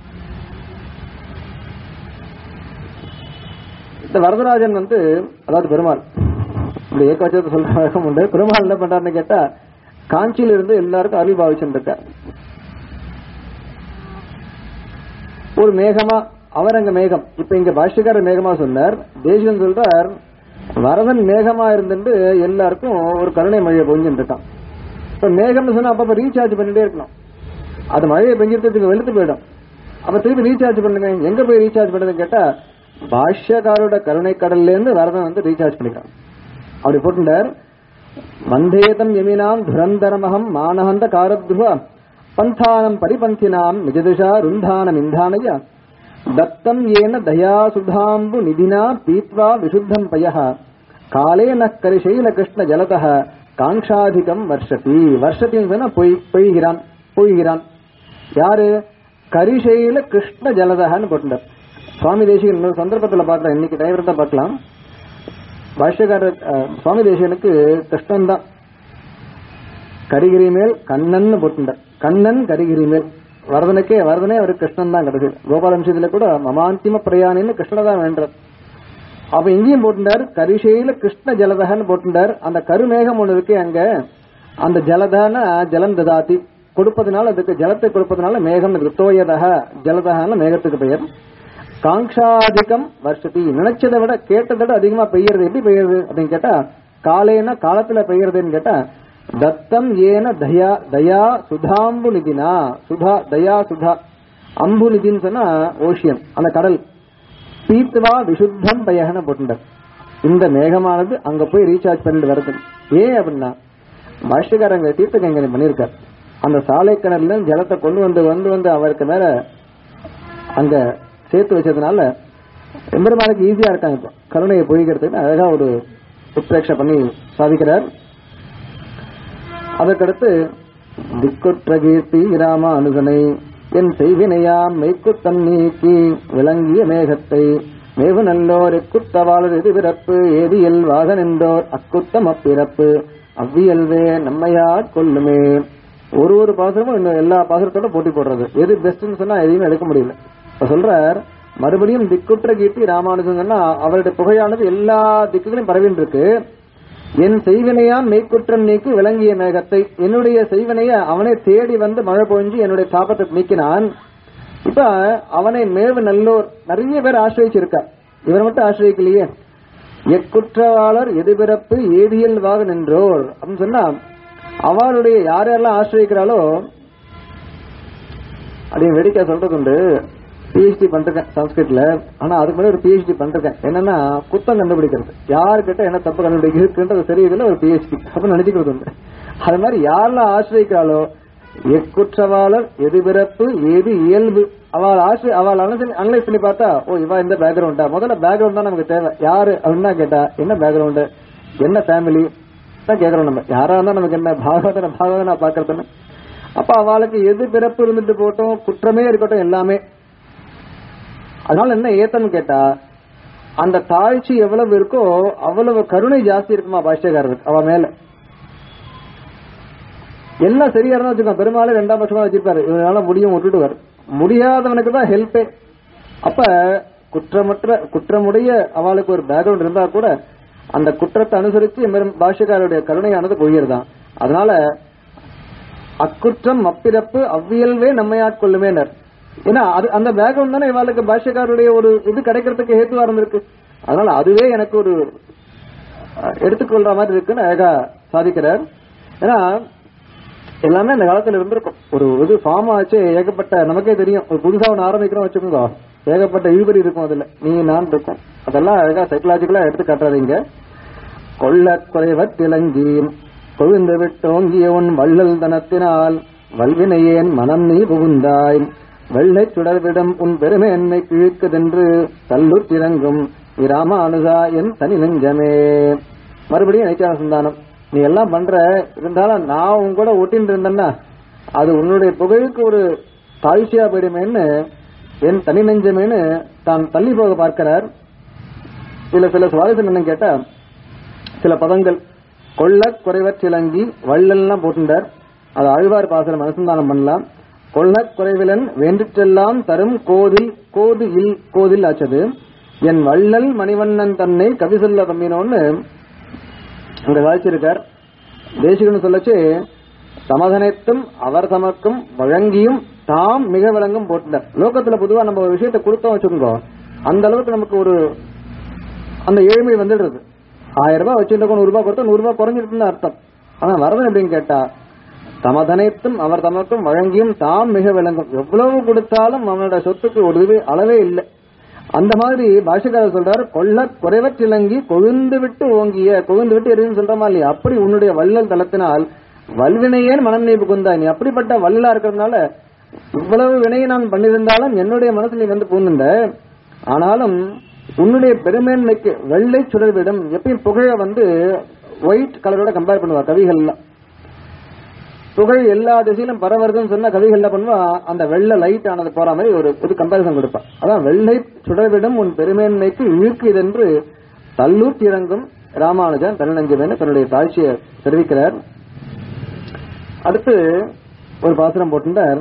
இந்த வரதராஜன் வந்து அதாவது பெருமாள் இந்த ஏகவச்சத்தை சொல்ற வழக்கம் உண்டு பெருமாள் என்ன பண்றாருன்னு கேட்டா காஞ்சியில இருந்து எல்லாருக்கும் அருள் பாவிச்சுட்டு இருக்கார் ஒரு மேகமா அவர் அங்க மேகம் இப்ப இங்க பாஷ்யக்காரர் மேகமா சொன்னார் தேசிகன் சொல்றார் வரதன் மேகமா இருந்துட்டு எல்லாருக்கும் ஒரு கருணை மழையை பொஞ்சுட்டு இருக்கான் இப்ப மேகம்னு சொன்னா அப்பப்ப ரீசார்ஜ் பண்ணிட்டே இருக்கணும் அது மழையை பெஞ்சிட்டு வெளுத்து போயிடும் அப்ப திருப்பி ரீசார்ஜ் பண்ணுங்க எங்க போய் ரீசார்ஜ் பண்ணுறதுன்னு கேட்டா பாஷ்யக்காரோட கருணை கடல்ல இருந்து வரதன் வந்து ரீசார்ஜ் பண்ணிக்கிறான் அப்படி போட்டுட்டார் வந்தேதம் யமினாம் துரந்தரமகம் மானஹந்த காரத்ருவ பந்தானம் பரிபந்தினாம் நிஜதுஷா ருந்தானம் இந்தானய தத்தம் ஏன தயா சுதாம்பு நிதினா பீத்வா விசுத்தம் பய காலேன கரிசைல கிருஷ்ண ஜலதः காங்ஷாதிகம் வர்ஷதி வர்ஷத்தின்னு சொன்னா பொய் பொய்கிறான் பொய்கிறான் யாரு கரிசைல கிருஷ்ண ஜலதகன்னு போட்டுட்டார் சுவாமி தேசிகன் இன்னொரு சந்தர்ப்பத்துல பார்க்கலாம் இன்னைக்கு டைவர் தான் பார்க்கலாம் பாஷ்யக்காரர் அஹ், சுவாமி தேசிகனுக்கு கிருஷ்ணன் தான் கரிகிரி மேல் கண்ணன் போட்டுட்டார் கண்ணன் கரிகிரி மேல் வரதனுக்கே வரதனே அவருக்கு கிருஷ்ணன் தான் கிடைச்சது கோபாலம்சத்துல கூட மமாந்திம பிரயாணின்னு கிருஷ்ணனை தான் வேண்டார் அப்ப இங்கேயும் போட்டுட்டார் கரிசையில கிருஷ்ண ஜலதகன்னு போட்டுட்டார் அந்த கருமேகம் ஒண்ணு இருக்கு அங்க அந்த ஜலதான ஜலம் ததாதி கொடுப்பதனால அதுக்கு ஜலத்தை கொடுப்பதனால மேகம் ரித்தோயதக ஜலதகன்னு மேகத்துக்கு பெயர் காங்ஷாதிகம் வருஷத்தி நினைச்சதை விட கேட்டதை விட அதிகமா பெய்யறது எப்படி பெய்யறது அப்படின்னு கேட்டா காலேன காலத்துல பெய்யறதுன்னு கேட்டா தத்தம் ஏன தயா தயா சுதாம்பு நிதினா சுதா தயா சுதா அம்பு நிதின்னு சொன்னா ஓஷியன் அந்த கடல் பீத்துவா விசுத்தம் பயகன போட்டுட்டார் இந்த மேகமானது அங்க போய் ரீசார்ஜ் பண்ணிட்டு வருது ஏன் அப்படின்னா பாஷ்யக்காரங்க தீர்த்த கைங்கரியம் பண்ணியிருக்கார் அந்த சாலை கிணறுல இருந்து ஜலத்தை கொண்டு வந்து வந்து வந்து அவருக்கு மேல அங்க சேர்த்து வச்சதுனால எம்பெருமானுக்கு ஈஸியா இருக்காங்க இப்போ கருணையை பொழிக்கிறதுக்கு அழகா ஒரு உத்ரேட்சை பண்ணி சாதிக்கிறார் அதற்கடுத்து திக்குற்ற கீர்த்தி ராம அனுசனை என் செய்வினையாம் மெய்க்குத்தம் நீக்கி விளங்கிய மேகத்தை மேவு நல்லோர் எக்குத்தவாளர் எது பிறப்பு ஏதியல் வாக நின்றோர் அக்குத்தம் அப்பிறப்பு அவ்வியல்வே நம்மையாட் கொள்ளுமே ஒரு ஒரு பாசுரமும் இன்னும் எல்லா பாசுரத்தோட போட்டி போடுறது எது பெஸ்ட்னு சொன்னா எதையுமே எடுக்க முடியல இப்ப சொல்றார் மறுபடியும் திக்குற்ற கீர்த்தி ராமானுஜன் சொன்னா அவருடைய புகையானது எல்லா திக்குகளையும் பரவின்னு இருக்கு என் செய்வினையாம் மெய்க்குற்றம் நீக்கி விளங்கிய மேகத்தை என்னுடைய செய்வினைய அவனே தேடி வந்து மழை பொழிஞ்சு என்னுடைய தாபத்தை நீக்கினான் இப்ப அவனை மேவு நல்லோர் நிறைய பேர் ஆசிரியச்சிருக்கார் இவர் மட்டும் ஆசிரியக்கலையே எக்குற்றவாளர் எதிர்பிறப்பு ஏதியல்வாக நின்றோர் அப்படின்னு சொன்னா அவளுடைய யார் யாரெல்லாம் ஆசிரியக்கிறாளோ அப்படியே வேடிக்கை சொல்றது உண்டு பிஹெச்டி பண்றேன் சன்ஸ்கிரிட்ல ஆனா அதுக்கு முன்னாடி ஒரு பிஹெச்டி பண்றேன் என்னன்னா குத்தம் கண்டுபிடிக்கிறது யாருக்கிட்ட என்ன தப்பு கண்டுபிடிக்க இருக்குன்றது தெரியல ஒரு பிஹெச்டி அப்படின்னு நினைச்சுக்கிறது உண்டு அது மாதிரி யாரெல்லாம் ஆசிரியக்கிறாளோ எக்குற்றவாளர் எது பிறப்பு ஏது இயல்பு அவள் ஆசை அவள் அனலைஸ் பண்ணி பார்த்தா ஓ இவா இந்த பேக்ரவுண்டா முதல்ல பேக்ரவுண்ட் தான் நமக்கு தேவை யாரு அப்படின்னா கேட்டா என்ன பேக்ரவுண்டு என்ன ஃபேமிலி தான் கேக்குறோம் நம்ம யாரா இருந்தா நமக்கு என்ன பாகவதன பாகவதனா பாக்குறதுன்னு அப்ப அவளுக்கு எது பிறப்பு இருந்துட்டு போட்டோம் குற்றமே இருக்கட்டும் எல்லாமே அதனால என்ன ஏத்தம்னு கேட்டா அந்த தாழ்ச்சி எவ்வளவு இருக்கோ அவ்வளவு கருணை ஜாஸ்தி இருக்குமா பாஷ்யக்காரருக்கு அவ மேல எல்லாம் சரியா இருந்தா வச்சுக்கோ பெருமாளே ரெண்டாம் பட்சமா வச்சிருப்பாரு இவனால முடியும் விட்டுடுவார் முடியாதவனுக்கு தான் ஹெல்ப்பே அப்ப குற்றமற்ற குற்றமுடைய அவளுக்கு ஒரு பேக்ரவுண்ட் இருந்தா கூட அந்த குற்றத்தை அனுசரிச்சு எம்பெரும் பாஷ்யக்காரருடைய கருணையானது பொய்யறதான் அதனால அக்குற்றம் அப்பிறப்பு அவ்வியல்வே நம்மை ஆட்கொள்ளுமேனர் ஏன்னா அது அந்த பேக்ரவுண்ட் தானே இவாளுக்கு பாஷ்யக்காரருடைய ஒரு இது கிடைக்கிறதுக்கு ஹேத்துவா இருந்திருக்கு அதனால அதுவே எனக்கு ஒரு அஹ், எடுத்துக்கொள்ற மாதிரி இருக்குன்னு அழகா சாதிக்கிறார் ஏன்னா எல்லாமே அந்த காலத்துல இருந்திருக்கும் ஒரு இது ஃபார்ம் ஆச்சு ஏகப்பட்ட நமக்கே தெரியும் ஒரு புதுசா ஒன்று ஆரம்பிக்கிறோம் வச்சுக்கோங்க ஏகப்பட்ட இழுபறி இருக்கும் அதுல நீ நான் இருக்கும் அதெல்லாம் அழகா சைக்கலாஜிக்கலா எடுத்து காட்டுறாதீங்க கொள்ள குறைவற் திளங்கி கொழுந்து விட்டோங்கிய உன் வள்ளல் தனத்தினால் வல்வினையேன் மனம் நீ புகுந்தாய் வெள்ளை சுடர்விடம் உன் பெருமேன்மை கிழிக்குதென்று தள்ளுர் திறங்கும் இராமானுஜா என் தனி நெஞ்சமே மறுபடியும் நிச்சய சந்தானம் நீ எல்லாம் பண்ற இருந்தாலும் நான் உன் கூட ஒட்டின்னு இருந்தேன்னா அது உன்னுடைய புகழுக்கு ஒரு தாழ்ச்சியா போயிடுமேன்னு என் தனி நெஞ்சமேன்னு தான் தள்ளி போக பார்க்கிறார் இதுல சில சுவாரஸ்யம் என்னன்னு கேட்டா சில பதங்கள் கொள்ள குறைவற் சிலங்கி வள்ளல்லாம் போட்டுண்டார் அது ஆழ்வார் பாசனம் அனுசந்தானம் பண்ணலாம் கொள்ள குறைவிலன் வென்றுச்செல்லாம் தரும் கோதில் கோது இல் கோதில் ஆச்சது என் வள்ளல் மணிவண்ணன் தன்னை கவி சொல்ல தம்பினோன்னு அங்க வாய்ச்சிருக்கார் தேசிகன்னு சொல்லச்சு சமதனைத்தும் அவர் தமக்கும் வழங்கியும் தாம் மிக விளங்கும் போட்டுட்டார் லோகத்துல பொதுவா நம்ம ஒரு விஷயத்தை கொடுத்தோம் வச்சுக்கோங்க அந்த அளவுக்கு நமக்கு ஒரு அந்த ஏழ்மை வந்துடுறது ஆயிரம் ரூபாய் வச்சிருந்தோம் நூறு ரூபாய் கொடுத்தா நூறு ரூபாய் குறைஞ்சிருக்குன்னு அர்த்தம் ஆனா வரதன் எப்படின்னு கேட்டா தமதனைத்தும் அவர் தமக்கும் வழங்கியும் தாம் மிக விளங்கும் எவ்வளவு கொடுத்தாலும் அவனோட சொத்துக்கு ஒரு இது அளவே இல்லை அந்த மாதிரி பாஷக்காரர் சொல்றாரு கொள்ள குறைவற்றிலங்கி கொழுந்து விட்டு ஓங்கிய கொழுந்து விட்டு எரியும் சொல்றமா இல்லையா அப்படி உன்னுடைய வள்ளல் தளத்தினால் வல்வினையேன் மனம் நீ புகுந்தாய் நீ அப்படிப்பட்ட வள்ளலா இருக்கிறதுனால இவ்வளவு வினையை நான் பண்ணியிருந்தாலும் என்னுடைய மனசு நீ வந்து பூந்துண்ட ஆனாலும் உன்னுடைய பெருமேன்மைக்கு வெள்ளை சுடர்விடம் எப்பயும் புகழ வந்து ஒயிட் கலரோட கம்பேர் பண்ணுவா கவிகள்லாம் புகழ் எல்லா திசையிலும் பரவருதுன்னு சொன்னா கவிகள்ல பண்ணுவா அந்த வெள்ளை லைட் ஆனது போற மாதிரி ஒரு ஒரு கம்பேரிசன் கொடுப்பா அதான் வெள்ளை சுடர்விடம் உன் பெருமேன்மைக்கு இழுக்கு இதென்று தள்ளூர் இறங்கும் ராமானுஜன் தன்னஞ்சவேன்னு தன்னுடைய தாழ்ச்சியை தெரிவிக்கிறார் அடுத்து ஒரு பாசுரம் போட்டுட்டார்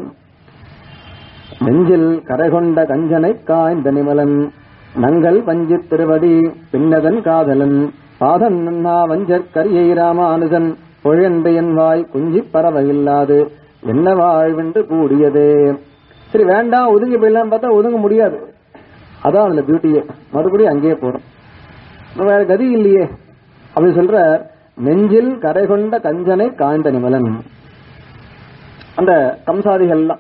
நெஞ்சில் கரைகொண்ட கஞ்சனை காய்ந்த நிமலன் நங்கள் வஞ்சித் திருவடி பின்னதன் காதலன் பாதன் நன்னா வஞ்சற் கரியை ராமானுஜன் பொழென்று என் வாய் குஞ்சிப் பறவையில்லாது என்ன வாழ்வென்று கூடியதே சரி வேண்டாம் ஒதுங்கி போயிடலாம் பார்த்தா ஒதுங்க முடியாது அதான் அதுல பியூட்டியே மறுபடியும் அங்கேயே போறோம் வேற கதி இல்லையே அப்படி சொல்ற நெஞ்சில் கரை கொண்ட கஞ்சனை காய்ந்த நிமலன் அந்த கம்சாதிகள்லாம்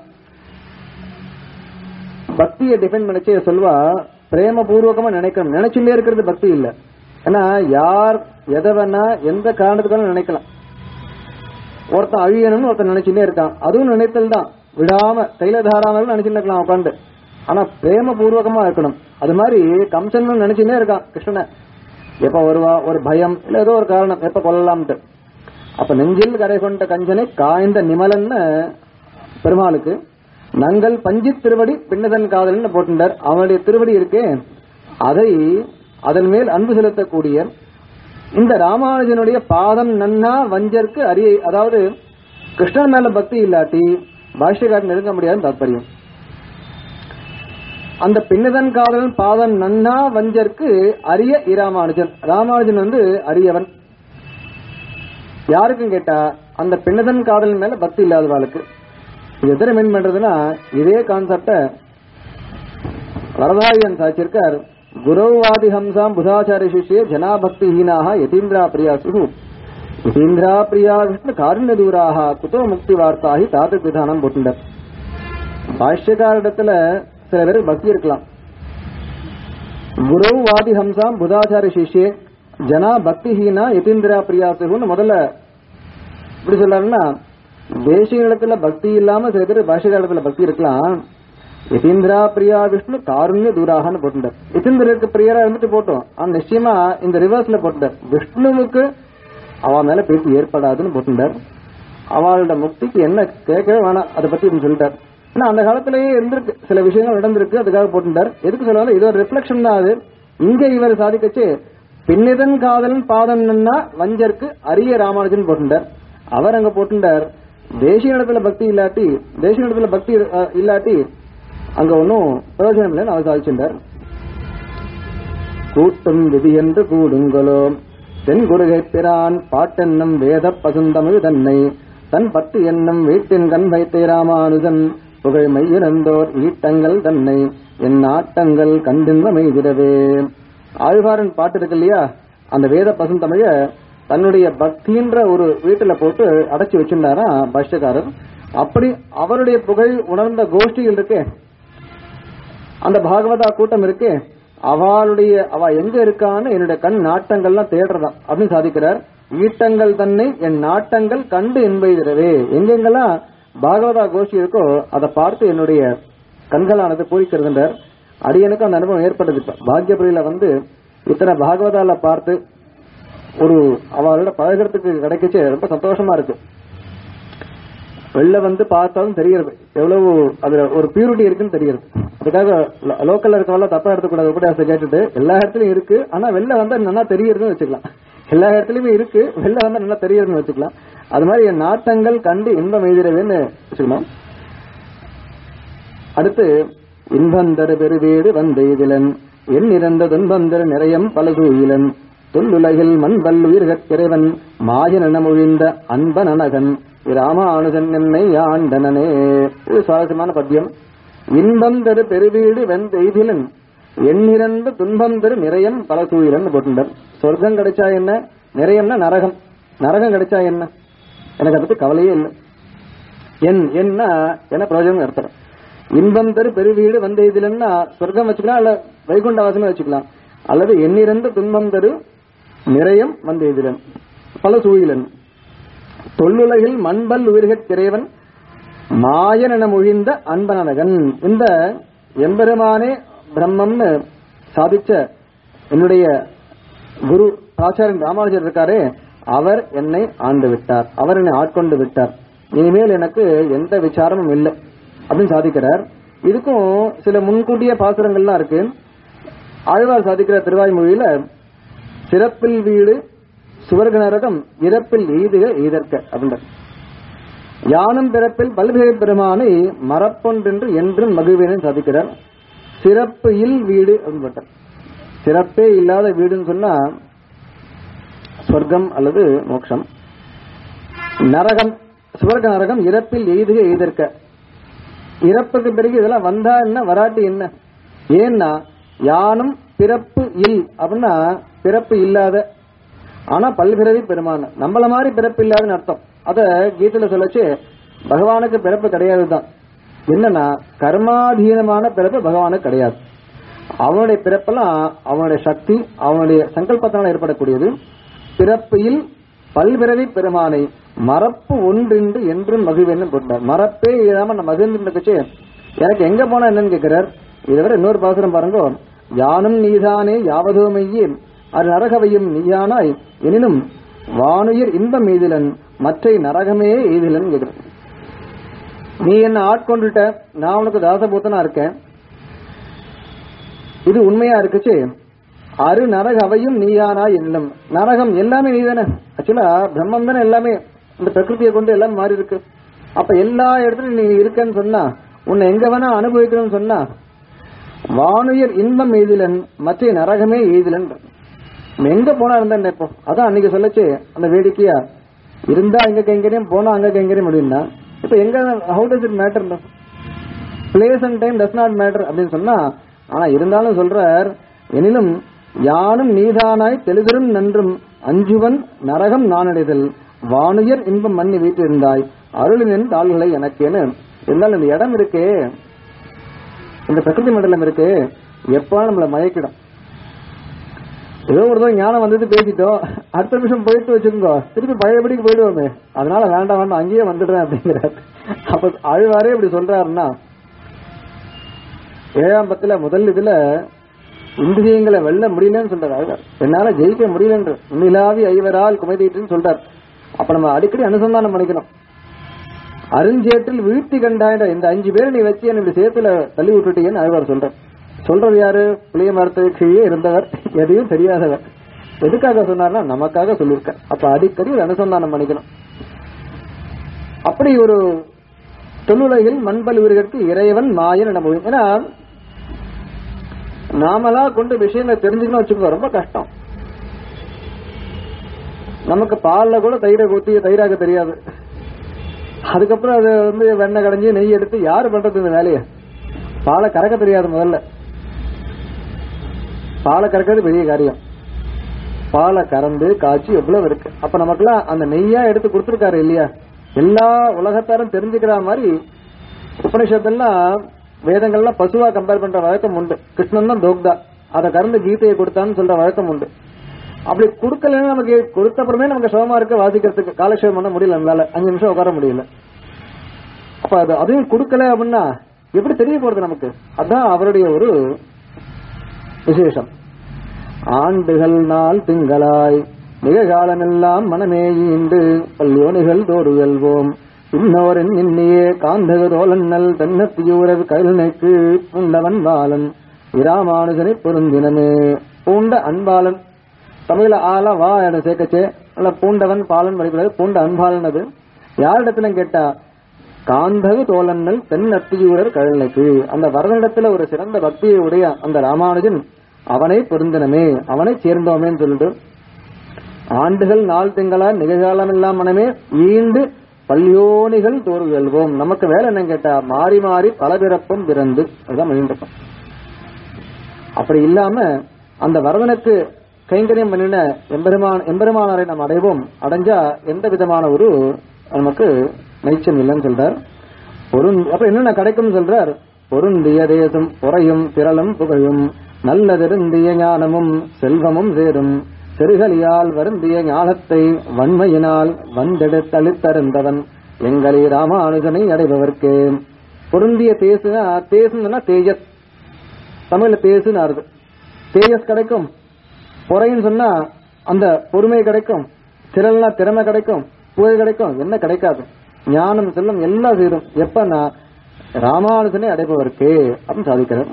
பக்தியை டிஃபைன் பண்ணிச்சு சொல்வா பிரேமபூர்வகமா நினைக்கணும் நினைச்சுட்டே இருக்கிறது பக்தி இல்ல ஏன்னா யார் எதை வேணா எந்த காரணத்துக்கான நினைக்கலாம் ஒருத்தன் அழியணும்னு ஒருத்தன் நினைச்சுட்டே இருக்கான் அதுவும் நினைத்தல் தான் விடாம தைல தாராமல் நினைச்சுட்டு இருக்கலாம் உட்காந்து ஆனா பிரேமபூர்வகமா இருக்கணும் அது மாதிரி கம்சன் நினைச்சுட்டே இருக்கான் கிருஷ்ணனை எப்ப வருவா ஒரு பயம் இல்ல ஏதோ ஒரு காரணம் எப்ப கொல்லலாம்ட்டு அப்ப நெஞ்சில் கரை கொண்ட கஞ்சனை காய்ந்த நிமலன்னு பெருமாளுக்கு நங்கள் பஞ்சி திருவடி பின்னதன் காதல்னு போட்டுட்டார் அவனுடைய திருவடி இருக்கே அதை அதன் மேல் அன்பு செலுத்தக்கூடிய இந்த ராமானுஜனுடைய பாதம் நன்னா வஞ்சருக்கு அரிய அதாவது கிருஷ்ணன் மேல பக்தி இல்லாட்டி பாஷ்யக்காரன் நெருங்க முடியாதுன்னு தாற்பயம் அந்த பின்னதன் காதலன் பாதம் நன்னா வஞ்சருக்கு அரிய இராமானுஜன் ராமானுஜன் வந்து அரியவன் யாருக்கும் கேட்டா அந்த பின்னதன் காதலன் மேல பக்தி இல்லாதவாளுக்கு இது எத்தனை மீன் பண்றதுன்னா இதே கான்செப்ட வரதாரியன் சாச்சிருக்கார் குரௌவாதி ஹம்சாம் புதாச்சாரிய சிஷ்யே ஜனா பக்தி ஹீனாக யதீந்திரா பிரியா சுகு யதீந்திரா பிரியா விஷ்ணு காருண்ய தூராக குதோ முக்தி வார்த்தாகி தாத்து விதானம் போட்டுண்டர் பாஷ்யக்காரிடத்துல சில பேருக்கு பக்தி இருக்கலாம் குரௌவாதி ஹம்சாம் புதாச்சாரிய சிஷ்யே ஜனா பக்தி ஹீனா யதீந்திரா பிரியா சுகுன்னு முதல்ல இப்படி சொல்றாருன்னா தேசிய இடத்துல பக்தி இல்லாம சில பேர் பாஷிக இடத்துல பக்தி இருக்கலாம் யதீந்திரா பிரியா விஷ்ணு காருண்ய தூராகன்னு போட்டுட்டார் யதீந்திரருக்கு பிரியரா இருந்துட்டு போட்டோம் ஆனா நிச்சயமா இந்த ரிவர்ஸ்ல போட்டுட்டார் விஷ்ணுவுக்கு அவ மேல பேச்சு ஏற்படாதுன்னு போட்டுட்டார் அவளோட முக்திக்கு என்ன கேட்கவே வேணாம் அதை பத்தி இப்படி சொல்லிட்டார் ஏன்னா அந்த காலத்திலேயே இருந்திருக்கு சில விஷயங்கள் நடந்திருக்கு அதுக்காக போட்டுட்டார் எதுக்கு சொல்லுவாங்க இது ஒரு ரிஃப்ளெக்ஷன் தான் அது இங்க இவர் சாதிக்கச்சு பின்னிதன் காதலன் பாதன்னா வஞ்சருக்கு அரிய ராமானுஜன் போட்டுட்டார் அவர் அங்க போட்டுட்டார் தேசிய இடத்துல பக்தி இல்லாட்டி தேசிய இடத்துல பக்தி அஹ், இல்லாட்டி அங்க ஒன்னும் பிரயோஜனம் இல்லைன்னு அவர் சாதிச்சிருந்தார் கூட்டும் விதி என்று கூடுங்களோ தென்குருகை பிரான் பாட்டென்னும் வேத பசுந்தமிழ் தன்னை தன் பட்டு என்னும் வீட்டின் கண் வைத்தே ராமானுஜன் புகழ் மையிறந்தோர் ஈட்டங்கள் தன்னை என் ஆட்டங்கள் கண்டின்ப மெய்திடவே ஆழ்வாரன் பாட்டு இருக்கு இல்லையா அந்த வேத பசுந்தமிழ தன்னுடைய பக்தின்ற ஒரு வீட்டுல போட்டு அடைச்சி வச்சிருந்தாரா பாஷ்யக்காரர் அப்படி அவருடைய புகழ் உணர்ந்த கோஷ்டிகள் இருக்கே அந்த பாகவதா கூட்டம் இருக்கு அவளுடைய அவ எங்க இருக்கான்னு என்னுடைய கண் நாட்டங்கள்லாம் தேடுறதா அப்படின்னு சாதிக்கிறார் ஈட்டங்கள் தன்னை என் நாட்டங்கள் கண்டு என்பதுறவே எங்கெங்கெல்லாம் பாகவதா கோஷ்டி இருக்கோ அதை பார்த்து என்னுடைய கண்களானது பூரிக்கிறதுன்றார் அடியனுக்கு அந்த அனுபவம் ஏற்பட்டது இப்ப பாக்யபுரியில வந்து இத்தனை பாகவதால பார்த்து ஒரு அவளோட பழகிறதுக்கு கிடைக்கச்சு ரொம்ப சந்தோஷமா இருக்கு வெளில வந்து பார்த்தாலும் தெரியறது எவ்வளவு அதுல ஒரு பியூரிட்டி இருக்குன்னு தெரியறது அதுக்காக லோ- லோக்கல்ல இருக்கவங்க தப்பா எடுத்துக்கூடாது உபன்யாசத்தை கேட்டுட்டு எல்லா இடத்துலயும் இருக்கு ஆனா வெளில வந்தா நல்லா தெரியறதுன்னு வச்சுக்கலாம் எல்லா இடத்துலயுமே இருக்கு வெளில வந்தா நல்லா தெரியறதுன்னு வச்சுக்கலாம் அது மாதிரி என் நாட்டங்கள் கண்டு இன்பம் எய்திரவேன்னு வச்சுக்கணும் அடுத்து இன்பந்தரு பெருவீடு வந்தெய்திலன் என் இறந்த துன்பந்தரு நிறையம் பல தூயிலன் தொல்லுலகில் மண் வல்லுயிர்கற் இறைவன் மாயன மொழிந்த அன்பன் அனகன் ராமானுஜன் என்னை ஆண்டனனே இது சுவாரஸ்யமான பத்தியம் இன்பம் தரு பெருவீடு வெந்தெய்திலன் எண்ணிறந்த துன்பம் தரு நிறையம் பல தூயிலன் போட்டுண்டார் சொர்க்கம் கிடைச்சா என்ன நிறையம்னா நரகம் நரகம் கிடைச்சா என்ன எனக்கு அதை பத்தி கவலையே இல்லை என் என்ன என்ன பிரயோஜனம் அர்த்தம் இன்பம் தரு பெருவீடு வந்த இதுலன்னா சொர்க்கம் வச்சுக்கலாம் அல்ல வைகுண்டவாசனம் வச்சுக்கலாம் அல்லது எண்ணிறந்த துன்பம் தரு நிறையம் வந்த இதிலன் பல சூழலன் தொல்லுலகில் மண்பல் உயிர்கட் இறைவன் மாயன் என மொழிந்த அன்பனகன் இந்த எம்பெருமானே பிரம்மம்னு சாதிச்ச என்னுடைய குரு ஆச்சாரியன் ராமானுஜர் இருக்காரே அவர் என்னை ஆண்டு விட்டார் அவர் என்னை ஆட்கொண்டு விட்டார் இனிமேல் எனக்கு எந்த விசாரமும் இல்லை அப்படின்னு சாதிக்கிறார் இதுக்கும் சில முன்கூட்டிய பாசுரங்கள்லாம் இருக்கு ஆழ்வார் சாதிக்கிற திருவாய்மொழியில சிறப்பில் வீடு சுவர்க நரகம் இறப்பில் எய்துக எய்தற்க அப்படின்ற யானும் பிறப்பில் பல்வேறு பெருமானை மரப்பொன்றென்று என்றும் மகிழ்வேன் சாதிக்கிறார் சிறப்பு இல் வீடு அப்படின்னு போட்டார் சிறப்பே இல்லாத வீடுன்னு சொன்னா சொர்க்கம் அல்லது மோட்சம் நரகம் சுவர்க்க நரகம் இறப்பில் எய்துக எய்தற்க இறப்புக்கு பிறகு இதெல்லாம் வந்தா என்ன வராட்டி என்ன ஏன்னா யானும் பிறப்பு இல் அப்படின்னா பிறப்பு இல்லாத ஆனா பல்பிறவி பெருமான நம்மள மாதிரி பிறப்பு இல்லாதன்னு அர்த்தம் அத கீதையில சொல்லச்சு பகவானுக்கு பிறப்பு கிடையாதுதான் என்னன்னா கர்மாதீனமான பிறப்பு பகவானுக்கு கிடையாது அவனுடைய பிறப்பெல்லாம் அவனுடைய சக்தி அவனுடைய சங்கல்பத்தினால் ஏற்படக்கூடியது பிறப்பில் பல்பிறவி பெருமானை மறப்பு ஒன்றின்று என்றும் மகிழ்வேன்னு போட்டார் மறப்பே இல்லாம நம்ம மகிழ்ந்துச்சு எனக்கு எங்க போனா என்னன்னு கேட்கிறார் இதை விட இன்னொரு பாசுரம் பாருங்க யானும் நீதானே யாவதோமையே அது நரகவையும் நீயானாய் எனினும் வானுயிர் இன்பம் எய்திலன் மற்றை நரகமே எய்திலன் கேட்கிறார் நீ என்ன ஆட்கொண்டுட்ட நான் உனக்கு தாசபூத்தனா இருக்கேன் இது உண்மையா இருக்குச்சு அரு நரக அவையும் நீயானா என்னும் நரகம் எல்லாமே நீதானே ஆக்சுவலா பிரம்மம் தானே எல்லாமே இந்த பிரகிருதியை கொண்டு எல்லாம் மாறி இருக்கு அப்ப எல்லா இடத்துலயும் நீ இருக்கன்னு சொன்னா உன்னை எங்க வேணா அனுபவிக்கணும்னு சொன்னா வானுயர் இன்பம் எய்திலன் மற்ற நரகமே எய்திலன் நம்ம எங்க போனா இருந்தா என்ன இப்போ அதான் அன்னைக்கு சொல்லச்சு அந்த வேடிக்கையா இருந்தா இங்க கைங்கரியம் போனா அங்க கைங்கரியம் முடியும்னா இப்ப எங்க how does it matter place and time does not matter அப்படின்னு சொன்னா ஆனா இருந்தாலும் சொல்றார் எனினும் யானும் நீதானாய் தெளிதரும் நன்றும் அஞ்சுவன் நரகம் நானடைதல் வானுயர் இன்பம் மண்ணி வீட்டிருந்தாய் அருளினின் தாள்களை எனக்கேன்னு இருந்தாலும் இந்த இடம் இருக்கே இந்த பிரகிருதி மண்டலம் இருக்கு எப்ப நம்மள மயக்கிடும் ஏதோ ஒரு தடவை ஞானம் வந்தது பேசிட்டோம் அடுத்த நிமிஷம் போயிட்டு வச்சுக்கோங்க திருப்பி பழையபடிக்கு போயிடுவோமே அதனால வேண்டாம் வேண்டாம் அங்கேயே வந்துடுறேன் அப்படிங்கிறார் அப்ப ஆழ்வாரே இப்படி சொல்றாருன்னா ஏழாம் பத்துல முதல் இதுல இந்திரியங்களை வெல்ல முடியலன்னு சொல்றாரு ஆழ்வார். என்னால ஜெயிக்க முடியலன்ற நிலாவி ஐவரால் குமைதீட்டுன்னு சொல்றார் அப்ப நம்ம அடிக்கடி அனுசந்தானம் பண்ணிக்கணும் அருஞ்சேற்றில் வீழ்த்தி கண்டாயிட இந்த அஞ்சு பேரை நீ வச்சு என்ன இப்படி சேத்துல தள்ளி விட்டுட்டீங்கன்னு ஆழ்வார் சொல்றார் சொல்றது யாரு புளிய மரத்து கீழே இருந்தவர் எதையும் தெரியாதவர் எதுக்காக சொன்னார்னா நமக்காக சொல்லியிருக்கார் அப்ப அடிக்கடி ஒரு அனுசந்தானம் பண்ணிக்கணும் அப்படி ஒரு தொல்லுலகில் மண்பல்வர்களுக்கு இறைவன் மாயன் என முடியும் ஏன்னா நாமளா கொண்டு விஷயங்களை தெரிஞ்சுக்கணும் வச்சுக்கோ ரொம்ப கஷ்டம் நமக்கு பால்ல கூட தயிரை ஊத்தி தயிராக தெரியாது அதுக்கப்புறம் அது வந்து வெண்ணெய் கடைஞ்சி நெய் எடுத்து யாரு பண்றது இந்த வேலையை பாலை கறக்க தெரியாது முதல்ல பாலை கறக்கிறது பெரிய காரியம் பாலை கறந்து காய்ச்சி எவ்வளவு இருக்கு அப்ப நமக்குலாம் அந்த நெய்யா எடுத்து கொடுத்துருக்காரு இல்லையா எல்லா உலகத்தாரும் தெரிஞ்சுக்கிற மாதிரி உபனிஷத்தெல்லாம் வேதங்கள்லாம் பசுவா கம்பேர் பண்ற வழக்கம் உண்டு கிருஷ்ணன் தான் தோக்தா அதை கறந்து கீதையை கொடுத்தான்னு சொல்ற வழக்கம் உண்டு அப்படி கொடுக்கலன்னா நமக்கு கொடுத்த அப்புறமே நமக்கு சிரமமா இருக்கு வாசிக்கிறதுக்கு காலக்ஷேபம் பண்ண முடியல நம்மளால அஞ்சு நிமிஷம் உட்கார முடியல அப்ப அது அதையும் கொடுக்கல அப்படின்னா எப்படி தெரிய போறது நமக்கு அதான் அவருடைய ஒரு விசேஷம் ஆண்டுகள் நாள் திங்களாய் மிக காலமெல்லாம் மனமே ஈண்டு பல்யோனிகள் தோறு வெல்வோம் இன்னோரின் இன்னியே காந்தக தோலன்னல் தென்னத்தியூரர் கருணைக்கு பூண்டவன் பாலன் இராமானுஜனை பொருந்தினமே பூண்ட அன்பாலன் தமிழ்ல ஆல வா என சேர்க்கச்சே அல்ல பூண்டவன் பாலன் படிக்கிறது பூண்ட அன்பாலன் அது யாரிடத்துல கேட்டா காந்தகு தோலன்னல் தென் அத்தியூரர் கழலைக்கு அந்த வரனிடத்துல ஒரு சிறந்த பக்தியை உடைய அந்த ராமானுஜன் அவனை பொருந்தினமே அவனை சேர்ந்தோமேன்னு சொல்லிட்டு ஆண்டுகள் நாள் திங்களா நிகழ்காலம் எல்லாம் மனமே ஈண்டு பல்யோனிகள் தோறு வெல்வோம் நமக்கு வேலை என்ன கேட்டா மாறி மாறி பல பிறப்பும் பிறந்து அதுதான் மணிண்டப்பம் அப்படி இல்லாம அந்த வரதனுக்கு கைங்கரியம் பண்ணின எம்பெருமான் எம்பெருமானாரை நாம் அடைவோம் அடைஞ்சா எந்த விதமான ஒரு நமக்கு நைச்சம் இல்லைன்னு சொல்றார் பொருந் அப்ப என்னென்ன கிடைக்கும் சொல்றார் பொருந்திய தேசம் பொறையும் திரளும் புகழும் நல்லதிருந்திய ஞானமும் செல்வமும் சேரும் செருகலியால் வருந்திய ஞானத்தை வன்மையினால் வந்தெடுத்தளித்தருந்தவன் எங்களி ராமானுஜனை அடைபவர்க்கு பொருந்திய தேசுனா தேசுன்னா தேஜஸ் தமிழ்ல தேசுன்னு அர்த்தம் தேஜஸ் கிடைக்கும் பொறைன்னு சொன்னா அந்த பொறுமை கிடைக்கும் திரள்னா திறமை கிடைக்கும் புகழ் கிடைக்கும் என்ன கிடைக்காது ஞானம் செல்லும் எல்லாம் சேரும் எப்பன்னா ராமானுஜனை அடைபவர்க்கு அப்படின்னு சாதிக்கிறார்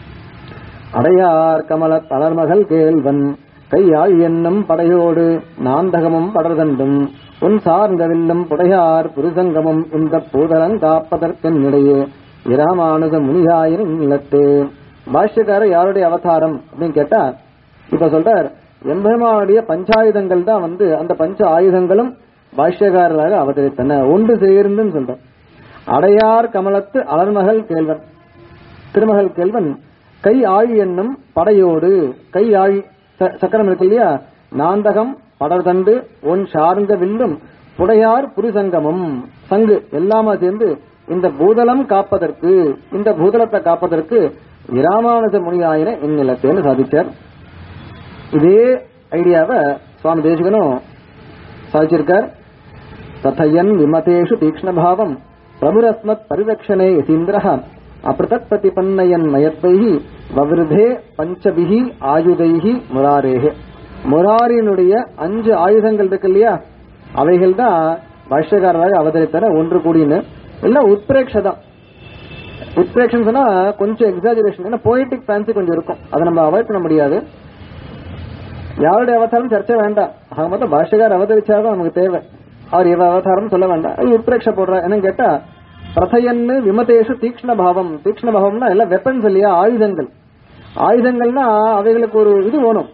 அடையார் கமல தளர்மகள் கேள்வன் கையாள் என்னும் படையோடு நாந்தகமும் படர்தண்டும் உன் சார்ந்த வில்லும் புடையார் புருசங்கமும் இந்த பூதலங் காப்பதற்கென்னிடையே இராமானுஜ முனிகாயின் இல்லத்து பாஷ்யக்கார யாருடைய அவதாரம் அப்படின்னு கேட்டா இப்ப சொல்றார் எம்பெருமானுடைய பஞ்சாயுதங்கள் தான் வந்து அந்த பஞ்ச ஆயுதங்களும் பாஷ்யக்காரராக அவதரித்தன ஒன்று சேர்ந்துன்னு சொல்றார் அடையார் கமலத்து அலர்மகள் கேள்வன் திருமகள் கேள்வன் கை ஆழி என்னும் படையோடு கை ஆழி ச- சக்கரம் இருக்கு இல்லையா நாந்தகம் படர்தண்டு ஒன் சார்ந்த வில்லும் புடையார் புரிசங்கமும் சங்கு எல்லாமா சேர்ந்து இந்த பூதலம் காப்பதற்கு இந்த பூதலத்தை காப்பதற்கு இராமானுஜ முனியாயின இந்நிலத்தேன்னு சாதிச்சார் இதே ஐடியாவை சுவாமி தேசிகனும் சாதிச்சிருக்கார் ததையன் விமதேஷு தீக்ஷ்ணபாவம் பிரபுரஸ்மத் பரிரக்ஷணே யதீந்திரः அப்ரதக் பிரதிபன்னயன் மயத்வைஹி வவிருதே பஞ்சபிஹி ஆயுதைஹி முராரேஹே முராரினுடைய அஞ்சு ஆயுதங்கள் இருக்கு இல்லையா அவைகள் தான் பாஷ்யக்காரராக அவதரித்தன ஒன்று கூடின்னு எல்லாம் உத்பிரேக்ஷதான் உத்பிரேக்ஷன் சொன்னா கொஞ்சம் எக்ஸாஜரேஷன் ஏன்னா போயிட்டிக் ஃபேன்சி கொஞ்சம் இருக்கும் அதை நம்ம அவாய்ட் பண்ண முடியாது யாருடைய அவதாரம் சர்ச்சை வேண்டாம் ஆக மொத்தம் பாஷ்யக்கார் அவதரிச்சாதான் நமக்கு தேவை அவர் இவ அவதாரம் சொல்ல வேண்டாம் அது உட்பிரேட்ச போடுற என்னன்னு கேட்டா பிரதையன்னு விமதேஷு தீக்ஷ்ண பாவம் தீக்ஷ்ண பாவம்னா எல்லாம் வெப்பன்ஸ் இல்லையா ஆயுதங்கள் ஆயுதங்கள்னா அவைகளுக்கு ஒரு இது வேணும்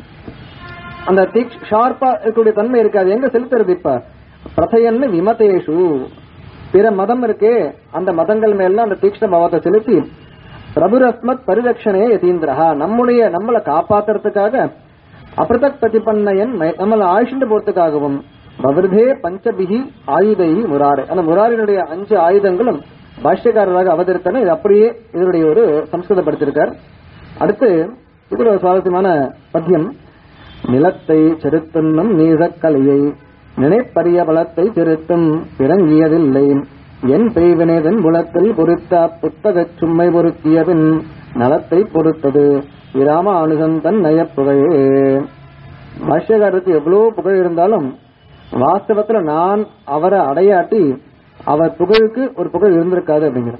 அந்த தீக்ஷ் ஷார்ப்பா இருக்கக்கூடிய தன்மை இருக்காது எங்க செலுத்துறது இப்ப பிரதையன்னு விமதேஷு பிற மதம் இருக்கே அந்த மதங்கள் மேல அந்த தீக்ஷ்ண பாவத்தை செலுத்தி பிரபுரஸ்மத் பரிரக்ஷனே யதீந்திரஹா நம்முடைய நம்மளை காப்பாத்துறதுக்காக அபிரதக் பிரதிபன்னயன் ம- நம்மளை ஆயுஷ்ண்டு போறதுக்காகவும் பவிர்தே பஞ்சபிகி ஆயுதை முராறு அந்த முராரினுடைய அஞ்சு ஆயுதங்களும் பாஷ்யக்காரராக அவதரித்தன இது அப்படியே இதனுடைய ஒரு சம்ஸ்கிருதப்படுத்திருக்கார் அடுத்து இது ஒரு சுவாரஸ்யமான பத்தியம் நிலத்தை செலுத்துன்னும் நீசக்கலையை நினைப்பரிய பலத்தை செலுத்தும் பிறங்கியதில்லை என் பெய்வினதன் புலத்தில் பொருத்த புத்தகச் சும்மை பொருத்தியபின் நலத்தை பொறுத்தது இராம அனுசந்தன் நயப்புகையே பாஷ்யக்காரருக்கு எவ்வளவு புகழ் இருந்தாலும் வாஸ்தவத்துல நான் அவரை அடையாட்டி அவர் புகழுக்கு ஒரு புகழ் இருந்திருக்காது அப்படிங்கிற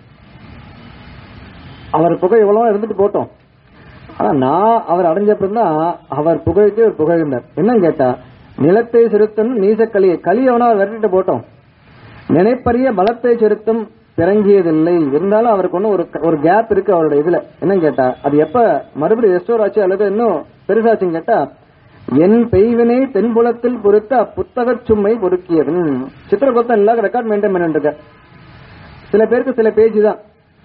அவர் புகழ் எவ்வளவோ இருந்துட்டு போட்டோம் ஆனா நான் அவர் அடைஞ்சப்பதான் அவர் புகழுக்கு ஒரு புகழ் இருந்தார் என்னன்னு கேட்டா நிலத்தை செலுத்தும் நீசக்களியை களியவனா அவர் விரட்டிட்டு போட்டோம் நினைப்பரிய பலத்தை செலுத்தும் பிறங்கியதில்லை இருந்தாலும் அவருக்கு ஒன்னும் ஒரு ஒரு கேப் இருக்கு அவரோட இதுல என்னன்னு கேட்டா அது எப்ப மறுபடியும் ரெஸ்டோர் ஆச்சு அல்லது இன்னும் பெருசாச்சுன்னு கேட்டா என் பெய்வினை தென்புலத்தில் பொறுத்த புத்தக சும்மை பொறுக்கியவன் சித்திரகுப்தன் இல்லாத ரெக்கார்ட் மெயின்டைன் பண்ணிட்டு இருக்க சில பேருக்கு சில பேஜ் தான்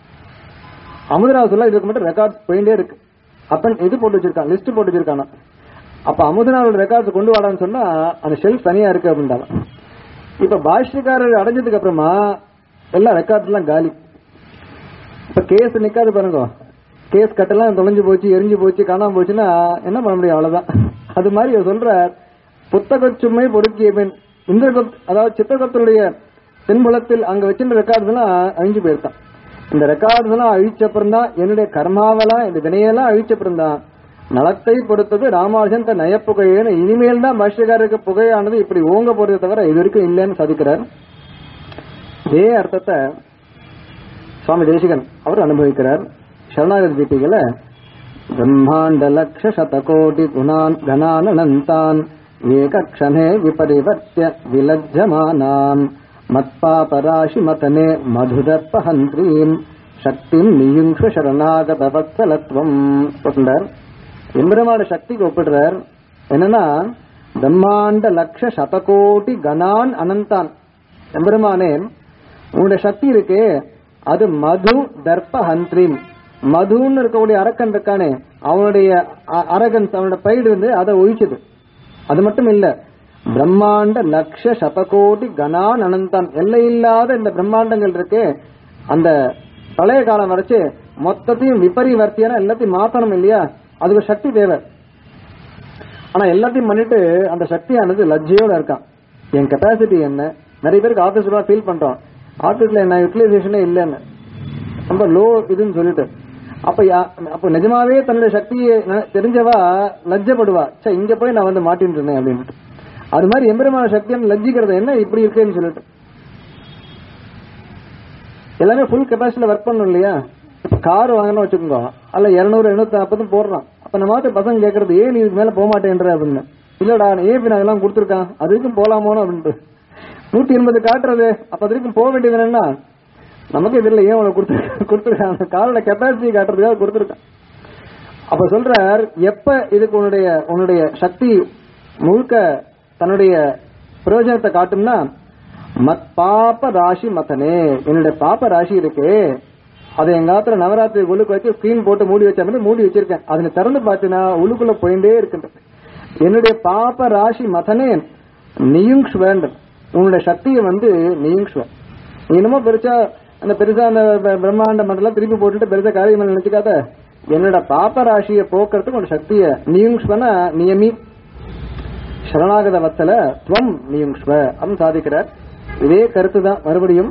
அமுதராஜ் இதுக்கு மட்டும் ரெக்கார்ட் போயிட்டே இருக்கு அப்ப இது போட்டு வச்சிருக்கான் லிஸ்ட் போட்டு வச்சிருக்கானா அப்ப அமுதனாவோட ரெக்கார்ட்ஸ் கொண்டு வாடான்னு சொன்னா அந்த ஷெல்ஃப் தனியா இருக்கு அப்படின்றாங்க இப்ப பாஷ்யக்காரர் அடைஞ்சதுக்கு அப்புறமா எல்லா ரெக்கார்ட் எல்லாம் காலி இப்ப கேஸ் நிக்காது பாருங்க கேஸ் கட்டெல்லாம் தொலைஞ்சு போச்சு எரிஞ்சு போச்சு காணாம போச்சுன்னா என்ன பண்ண முடியும் அவ்வளவுதான் அது மாதிரி அவர் சொல்ற புத்தக சும்மை பொறுக்கிய பெண் இந்திரகுப்த் அதாவது சித்திரகுப்தனுடைய தென்புலத்தில் அங்க வச்சிருந்த ரெக்கார்ட்ஸ் எல்லாம் அழிஞ்சு போயிருக்கான் இந்த ரெக்கார்ட்ஸ் எல்லாம் அழிச்சப்புறம் தான் என்னுடைய கர்மாவெல்லாம் இந்த வினையெல்லாம் அழிச்சப்புறம் தான் நலத்தை பொறுத்தது ராமானுஜன் தன் நயப்புகையேன்னு இனிமேல் தான் பாஷ்யக்காரருக்கு புகையானது இப்படி ஓங்க போறதை தவிர இது வரைக்கும் இல்லைன்னு சாதிக்கிறார் இதே அர்த்தத்தை சுவாமி தேசிகன் அவர் அனுபவிக்கிறார் சரணாகதி தீபிகள பிரம்மாண்ட லக்ஷ சதகோடி குணான் கணானந்தான் ஏகக்ஷணே விபரிவர்த்திய விலஜ்ஜமானாம் மத்பாபராசி மதனே மதுதர்பஹந்திரீம் சக்திம் நியுங்ஷ சரணாகத வத்சலத்வம் சொல்றார் எம்பெருமான சக்திக்கு ஒப்பிடுறார் என்னன்னா பிரம்மாண்ட லக்ஷ சதகோடி கணான் அனந்தான் எம்பெருமானே உன்னுடைய சக்தி இருக்கே அது மது தர்ப்ப ஹந்திரீம் மதுன்னு இருக்கக்கூடிய அரக்கன் இருக்கானே அவனுடைய அரகன் அவனோட பயிர் வந்து அதை ஒழிச்சது அது மட்டும் இல்ல பிரம்மாண்ட லக்ஷ சதகோடி கணான் அனந்தான் எல்லையில்லாத இந்த பிரம்மாண்டங்கள் இருக்கே அந்த பழைய காலம் வரைச்சு மொத்தத்தையும் விபரிவர்த்தியான எல்லாத்தையும் மாத்தணும் இல்லையா அதுக்கு சக்தி தேவை ஆனா எல்லாத்தையும் பண்ணிட்டு அந்த சக்தியானது லஜ்ஜையோட இருக்கான் என் கெப்பாசிட்டி என்ன நிறைய பேருக்கு ஆபீஸ்ல ஃபீல் பண்றோம் ஆபீஸ்ல என்ன யூட்டிலைசேஷனே இல்லைன்னு ரொம்ப லோ இதுன்னு சொல்லிட்டு அப்ப அப்ப நிஜமாவே தன்னுடைய சக்தியை தெரிஞ்சவா லஜ்ஜப்படுவா சே இங்க போய் நான் வந்து மாட்டின்னு இருந்தேன் அப்படின்ட்டு அது மாதிரி எம்பெருமான சக்தியான லஜ்ஜிக்கிறது என்ன இப்படி இருக்குன்னு சொல்லிட்டு எல்லாமே ஃபுல் கெப்பாசிட்டில ஒர்க் பண்ணும் இல்லையா இப்ப கார் வாங்கணும் வச்சுக்கோங்க அல்ல இருநூறு எழுநூத்தி நாற்பது போடுறான் அப்ப நம்ம மாத்த பசங்க கேக்குறது ஏன் நீ இதுக்கு மேல போக மாட்டேன்ற அப்படின்னு இல்லடா ஏன் நான் எல்லாம் கொடுத்துருக்கான் அது வரைக்கும் போலாமோன்னு அப்படின்ட்டு நூத்தி எண்பது காட்டுறது அப்ப அது வரைக்கும் போக வேண்டியது என்னன்னா நமக்கு இதுல ஏன் உனக்கு கொடுத்து கொடுத்துருக்கான் காரோட கெப்பாசிட்டி காட்டுறதுக்காக கொடுத்துருக்கான் அப்ப சொல்றார் எப்ப இதுக்கு உன்னுடைய உன்னுடைய சக்தி முழுக்க தன்னுடைய பிரயோஜனத்தை காட்டும்னா மத் பாப்ப ராசி மத்தனே என்னுடைய பாப்ப ராசி இருக்கு அதை எங்காத்துல நவராத்திரி உள்ளுக்கு வச்சு ஸ்கிரீன் போட்டு மூடி வச்ச மாதிரி மூடி வச்சிருக்கேன் அதுல திறந்து பார்த்தீங்கன்னா உள்ளுக்குள்ள போயிட்டே இருக்கின்றது என்னுடைய பாப்ப ராசி மதனே நியுங்ஷ்வேண்டர் உன்னுடைய சக்தியை வந்து நியுங்ஷ்வ நீ என்னமோ பெருசா அந்த பெருசா அந்த பிரம்மாண்ட மண்டலம் திருப்பி போட்டுட்டு பெருசா காரியம் நினைச்சுக்காத என்னோட பாப்ப ராசியை போக்குறதுக்கு உன்னோட சக்திய நியுங்ஷ்வன நியமி சரணாகத வத்தல துவம் நியுங்ஷ்வ அப்படின்னு சாதிக்கிறார் இதே கருத்து தான் மறுபடியும்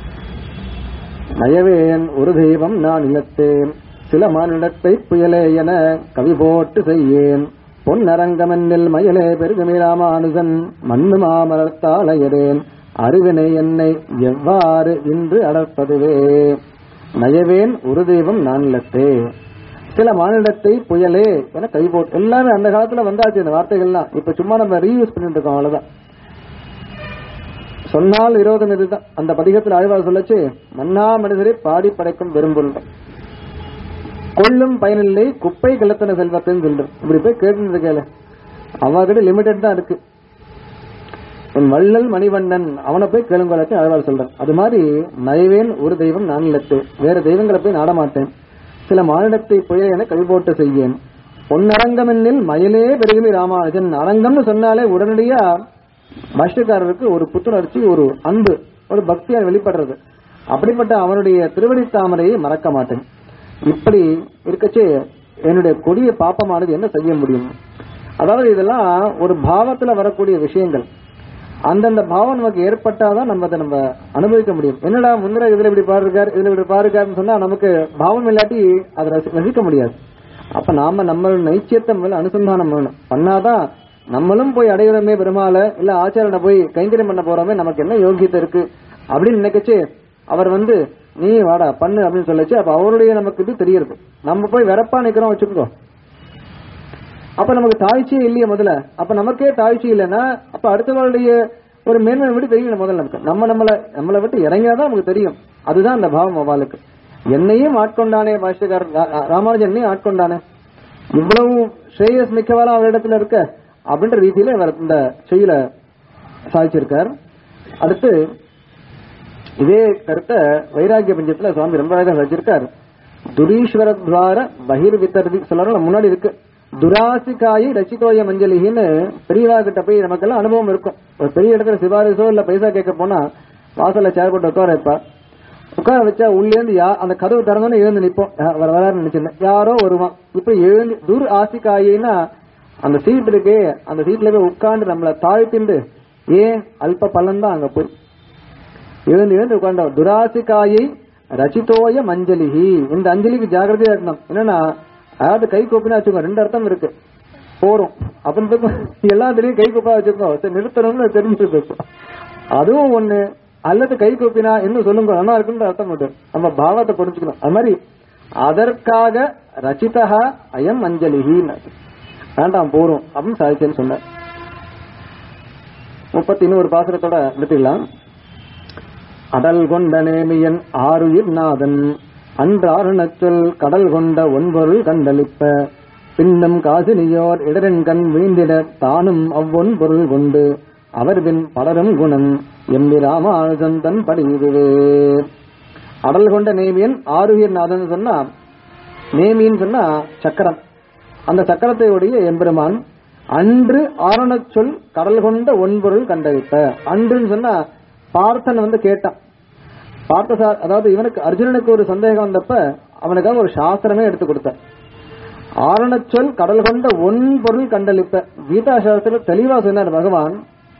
நயவேன் ஒரு தெய்வம் நான் இல்லத்தேன் சில மானிடத்தை புயலே என கவி போட்டு செய்யேன் பொன்னரங்கமென்னில் மயலே பெருகுமி ராமானுஜன் மண்ணு மாமரத்தாளையரேன் அறிவினை என்னை எவ்வாறு இன்று அடர்ப்பதுவே நயவேன் ஒரு தெய்வம் நான் இல்லத்தே சில மானிடத்தை புயலே என கை போட்டு எல்லாமே அந்த காலத்துல வந்தாச்சு இந்த வார்த்தைகள்லாம் இப்ப சும்மா நம்ம ரீயூஸ் பண்ணிட்டு இருக்கோம் அவ்வளவுதான் சொன்னால் விரோதம் இதுதான் அந்த பதிகத்தில் ஆழ்வார் சொல்லச்சு மன்னா மனிதரை பாடி படைக்கும் பெரும்பொருள் கொள்ளும் பயனில்லை குப்பை கிளத்தன செல்வத்தையும் சொல்றோம் இப்படி போய் கேட்டு கேளு அவகிட்ட லிமிடெட் தான் இருக்கு என் வள்ளல் மணிவண்ணன் அவனை போய் கேளுங்களாச்சு ஆழ்வார் சொல்றேன் அது மாதிரி நயவேன் ஒரு தெய்வம் நான் இல்லத்து வேற தெய்வங்களை போய் நாடமாட்டேன் சில மானிடத்தை புயல் என கழிபோட்டு செய்யேன் பொன்னரங்கமென்னில் மயிலே பெருகுமி ராமானுஜன் அரங்கம்னு சொன்னாலே உடனடியா பாஷ்யக்காரருக்கு ஒரு புத்துணர்ச்சி ஒரு அன்பு ஒரு பக்தியா வெளிப்படுறது அப்படிப்பட்ட அவனுடைய திருவடி தாமரையை மறக்க மாட்டேன் இப்படி இருக்கச்சே என்னுடைய கொடிய பாப்பமானது என்ன செய்ய முடியும் அதாவது இதெல்லாம் ஒரு பாவத்துல வரக்கூடிய விஷயங்கள் அந்தந்த பாவம் நமக்கு ஏற்பட்டாதான் நம்ம அதை நம்ம அனுபவிக்க முடியும் என்னடா முந்திர இதுல இப்படி பாருக்கார் இதுல இப்படி பாருக்காருன்னு சொன்னா நமக்கு பாவம் இல்லாட்டி அதை ரசி- ரசிக்க முடியாது அப்ப நாம நம்ம நைச்சியத்தை மேல அனுசந்தானம் பண்ணணும் பண்ணாதான் நம்மளும் போய் அடையிறமே பெருமாள இல்ல ஆச்சாரனை போய் கைங்கரியம் பண்ண போறோமே நமக்கு என்ன யோகியத்தை இருக்கு அப்படின்னு நினைக்கச்சு அவர் வந்து நீ வாடா பண்ணு அப்படின்னு சொல்லச்சு அப்ப அவருடைய நமக்கு இது தெரியுது நம்ம போய் வெறப்பா நிக்கிறோம் வச்சுக்கோ அப்ப நமக்கு தாழ்ச்சியே இல்லையே முதல்ல அப்ப நமக்கே தாழ்ச்சி இல்லைன்னா அப்ப அடுத்தவருடைய ஒரு மேன்மை விட்டு தெரியல முதல்ல நமக்கு நம்ம நம்மள நம்மளை விட்டு இறங்கியாதான் நமக்கு தெரியும் அதுதான் அந்த பாவம் அவளுக்கு என்னையும் ஆட்கொண்டானே பாஷ்யக்காரர் ரா- ரா- ராமானுஜன் என்னையும் ஆட்கொண்டானே இவ்வளவு ஸ்ரேயஸ் மிக்கவரா அவரிடத்துல இருக்க அப்படின்ற ரீதியில இவர் இந்த செய்யல சாதிச்சிருக்கார் அடுத்து இதே கருத்தை வைராகிய பஞ்சத்துல சுவாமி ரொம்ப அழகா வச்சிருக்கார் துரீஸ்வர துவார பகிர் வித்தரதி சொல்றாங்க முன்னாடி இருக்கு துராசிகாயி ரசிகோய மஞ்சளின்னு பெரியவா கிட்ட போய் நமக்கெல்லாம் அனுபவம் இருக்கும் ஒரு பெரிய இடத்துல சிபாரிசோ இல்ல பைசா கேட்க போனா வாசல்ல சேர் போட்டு உட்கார வைப்பா உட்கார வச்சா உள்ளே இருந்து யா அந்த கதவு திறந்தோன்னு எழுந்து நிப்போம் யா- வர வரான்னு நினைச்சிருந்தேன் யாரோ வருவான் இப்ப எழுந்து துர் ஆசிகாயின்னா அந்த சீட் இருக்கே அந்த சீட்ல போய் உட்கார்ந்து நம்மள தாழ்த்திண்டு ஏன் அல்ப பலன் தான் அங்க போய் எழுந்து எழுந்து உட்கார்ந்தோம் துராசிகாயை ரச்சிதோய மஞ்சளிகி இந்த அஞ்சலிக்கு ஜாகிரதையா இருக்கணும் என்னன்னா அதாவது கை கோப்பினா வச்சுக்கோ ரெண்டு அர்த்தம் இருக்கு போறோம் அப்படின்னு எல்லாத்துலயும் கை கோப்பா வச்சுக்கோ சரி நிறுத்தணும்னு தெரிஞ்சுட்டு அதுவும் ஒண்ணு அல்லது கை கோப்பினா இன்னும் சொல்லுங்க நல்லா இருக்குன்ற அர்த்தம் உண்டு நம்ம பாவத்தை புரிஞ்சுக்கணும் அது மாதிரி அதற்காக ரச்சிதா அயம் அஞ்சலிகி வேண்டாம் போறோம் அப்படின்னு சாதிச்சேன்னு சொன்னார் முப்பத்தி இன்னொரு பாசுரத்தோட நிறுத்திடலாம் அடல் கொண்ட நேமியன் ஆருயிர் நாதன் அன்றாருணச் சொல் கடல் கொண்ட ஒன்பொருள் கண்டளிப்ப பின்னும் காசினியோர் இடரின் கண் வீழ்ந்திட தானும் அவ்வொன் பொருள் கொண்டு அவர்பின் பலரும் குணம் எம்பி ராமானுஜன் தன் படியுதுவே அடல் கொண்ட நேமியன் ஆருயிர் நாதன் சொன்னா நேமின்னு சொன்னா சக்கரம் அந்த சக்கரத்தை உடைய எம்பெருமான் அன்று ஆரணச் சொல் கடல் கொண்ட ஒன்பொருள் கண்டளிப்ப அன்றுன்னு சொன்னா பார்த்தன் வந்து கேட்டான் பார்த்தசா அதாவது இவனுக்கு அர்ஜுனனுக்கு ஒரு சந்தேகம் வந்தப்ப அவனுக்காக ஒரு சாஸ்திரமே எடுத்து கொடுத்தான் ஆரணச் சொல் கடல் கொண்ட ஒன் பொருள் கண்டளிப்ப கீதா சாஸ்திரத்துல தெளிவா சொன்னார் பகவான்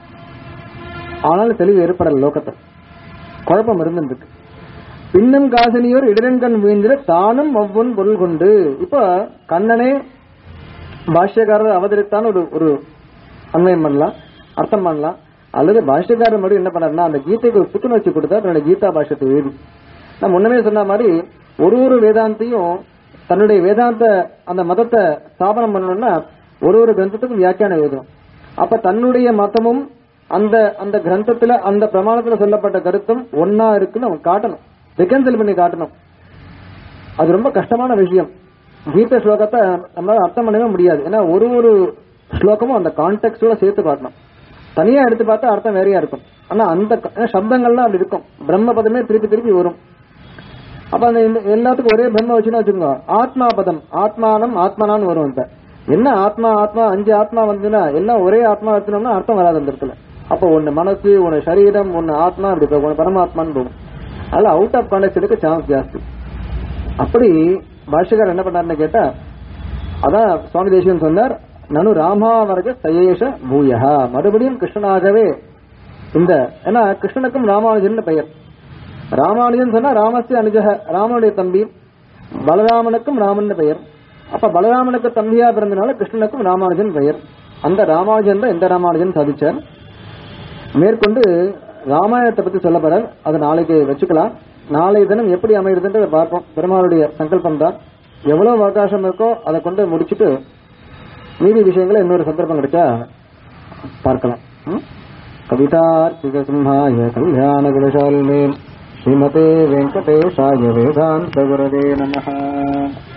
ஆனாலும் தெளிவு ஏற்படல லோகத்தை குழப்பம் இருந்துருக்கு பின்னும் காசினியோர் இடரன்கண் வீழ்ந்திட தானும் ஒவ்வொன் பொருள் கொண்டு இப்ப கண்ணனே பாஷ்யக்காரர் அவதரித்தான் ஒரு ஒரு அன்வயம் பண்ணலாம் அர்த்தம் பண்ணலாம் அல்லது பாஷ்யக்காரர் மட்டும் என்ன பண்ணாருன்னா அந்த கீதைக்கு ஒரு புத்துணர்ச்சி கொடுத்தா தன்னுடைய கீதா பாஷ்யத்தை எழுதி நான் முன்னமே சொன்ன மாதிரி ஒரு ஒரு வேதாந்தியும் தன்னுடைய வேதாந்த அந்த மதத்தை ஸ்தாபனம் பண்ணணும்னா ஒரு ஒரு கிரந்தத்துக்கும் வியாக்கியானம் எழுதணும் அப்ப தன்னுடைய மதமும் அந்த அந்த கிரந்தத்துல அந்த பிரமாணத்துல சொல்லப்பட்ட கருத்தும் ஒன்னா இருக்குன்னு அவன் காட்டணும் ரிகன்சல் பண்ணி காட்டணும் அது ரொம்ப கஷ்டமான விஷயம் கீத ஸ்லோகத்தை நம்மளால அர்த்தம் பண்ணவே முடியாது ஏன்னா ஒரு ஒரு ஸ்லோகமும் அந்த கான்டெக்டோட சேர்த்து காட்டணும் தனியா எடுத்து பார்த்தா அர்த்தம் வேறையா இருக்கும் ஆனா அந்த க- ஏன்னா சப்தங்கள்லாம் அப்படி இருக்கும் பிரம்ம பதமே திருப்பி திருப்பி வரும் அப்ப அந்த இந்த- எல்லாத்துக்கும் ஒரே பிரம்ம வச்சுன்னு வச்சுக்கோங்க ஆத்மா பதம் ஆத்மானம் ஆத்மானான்னு வரும் இப்ப என்ன ஆத்மா ஆத்மா அஞ்சு ஆத்மா வந்ததுன்னா எல்லாம் ஒரே ஆத்மா வச்சுனோம்னா அர்த்தம் வராது அந்த இடத்துல அப்போ ஒன்னு மனசு ஒன்னு சரீரம் ஒன்னு ஆத்மா இப்படி போகும் ஒன்னு பரமாத்மான்னு போகும் அதனால அவுட் ஆஃப் கான்டெக்ட் எடுக்க சான்ஸ் ஜாஸ்தி அப்படி பாஷ்யக்காரர் என்ன பண்ணாருன்னு கேட்டா அதான் சுவாமி தேசிகன் சொன்னார் நனு ராமாவர்க சயேஷ பூயஹா மறுபடியும் கிருஷ்ணனாகவே இந்த ஏன்னா கிருஷ்ணனுக்கும் ராமானுஜன் பெயர் ராமானுஜன் சொன்னா ராமஸ்ய அனுஜக ராமனுடைய தம்பி பலராமனுக்கும் ராமன் பெயர் அப்ப பலராமனுக்கு தம்பியா பிறந்தனால கிருஷ்ணனுக்கும் ராமானுஜன் பெயர் அந்த ராமானுஜன் தான் எந்த ராமானுஜன் சாதிச்சார் மேற்கொண்டு ராமாயணத்தை பத்தி சொல்ல போறார் அதை நாளைக்கு வச்சுக்கலாம் நாளை தினம் எப்படி அமையுதுன்றதை பார்ப்போம் பெருமாளுடைய சங்கல்பம் தான் எவ்வளவு அவகாசம் இருக்கோ அதை கொண்டு முடிச்சுட்டு மீதி விஷயங்களை இன்னொரு சந்தர்ப்பம் கிடைச்சா பார்க்கலாம் ம்? கவிதார்த்திக சிம்ஹாய கல்யாண குணசாலினே ஸ்ரீமதே வெங்கடேஷாய வேதாந்த குரவே நமஹ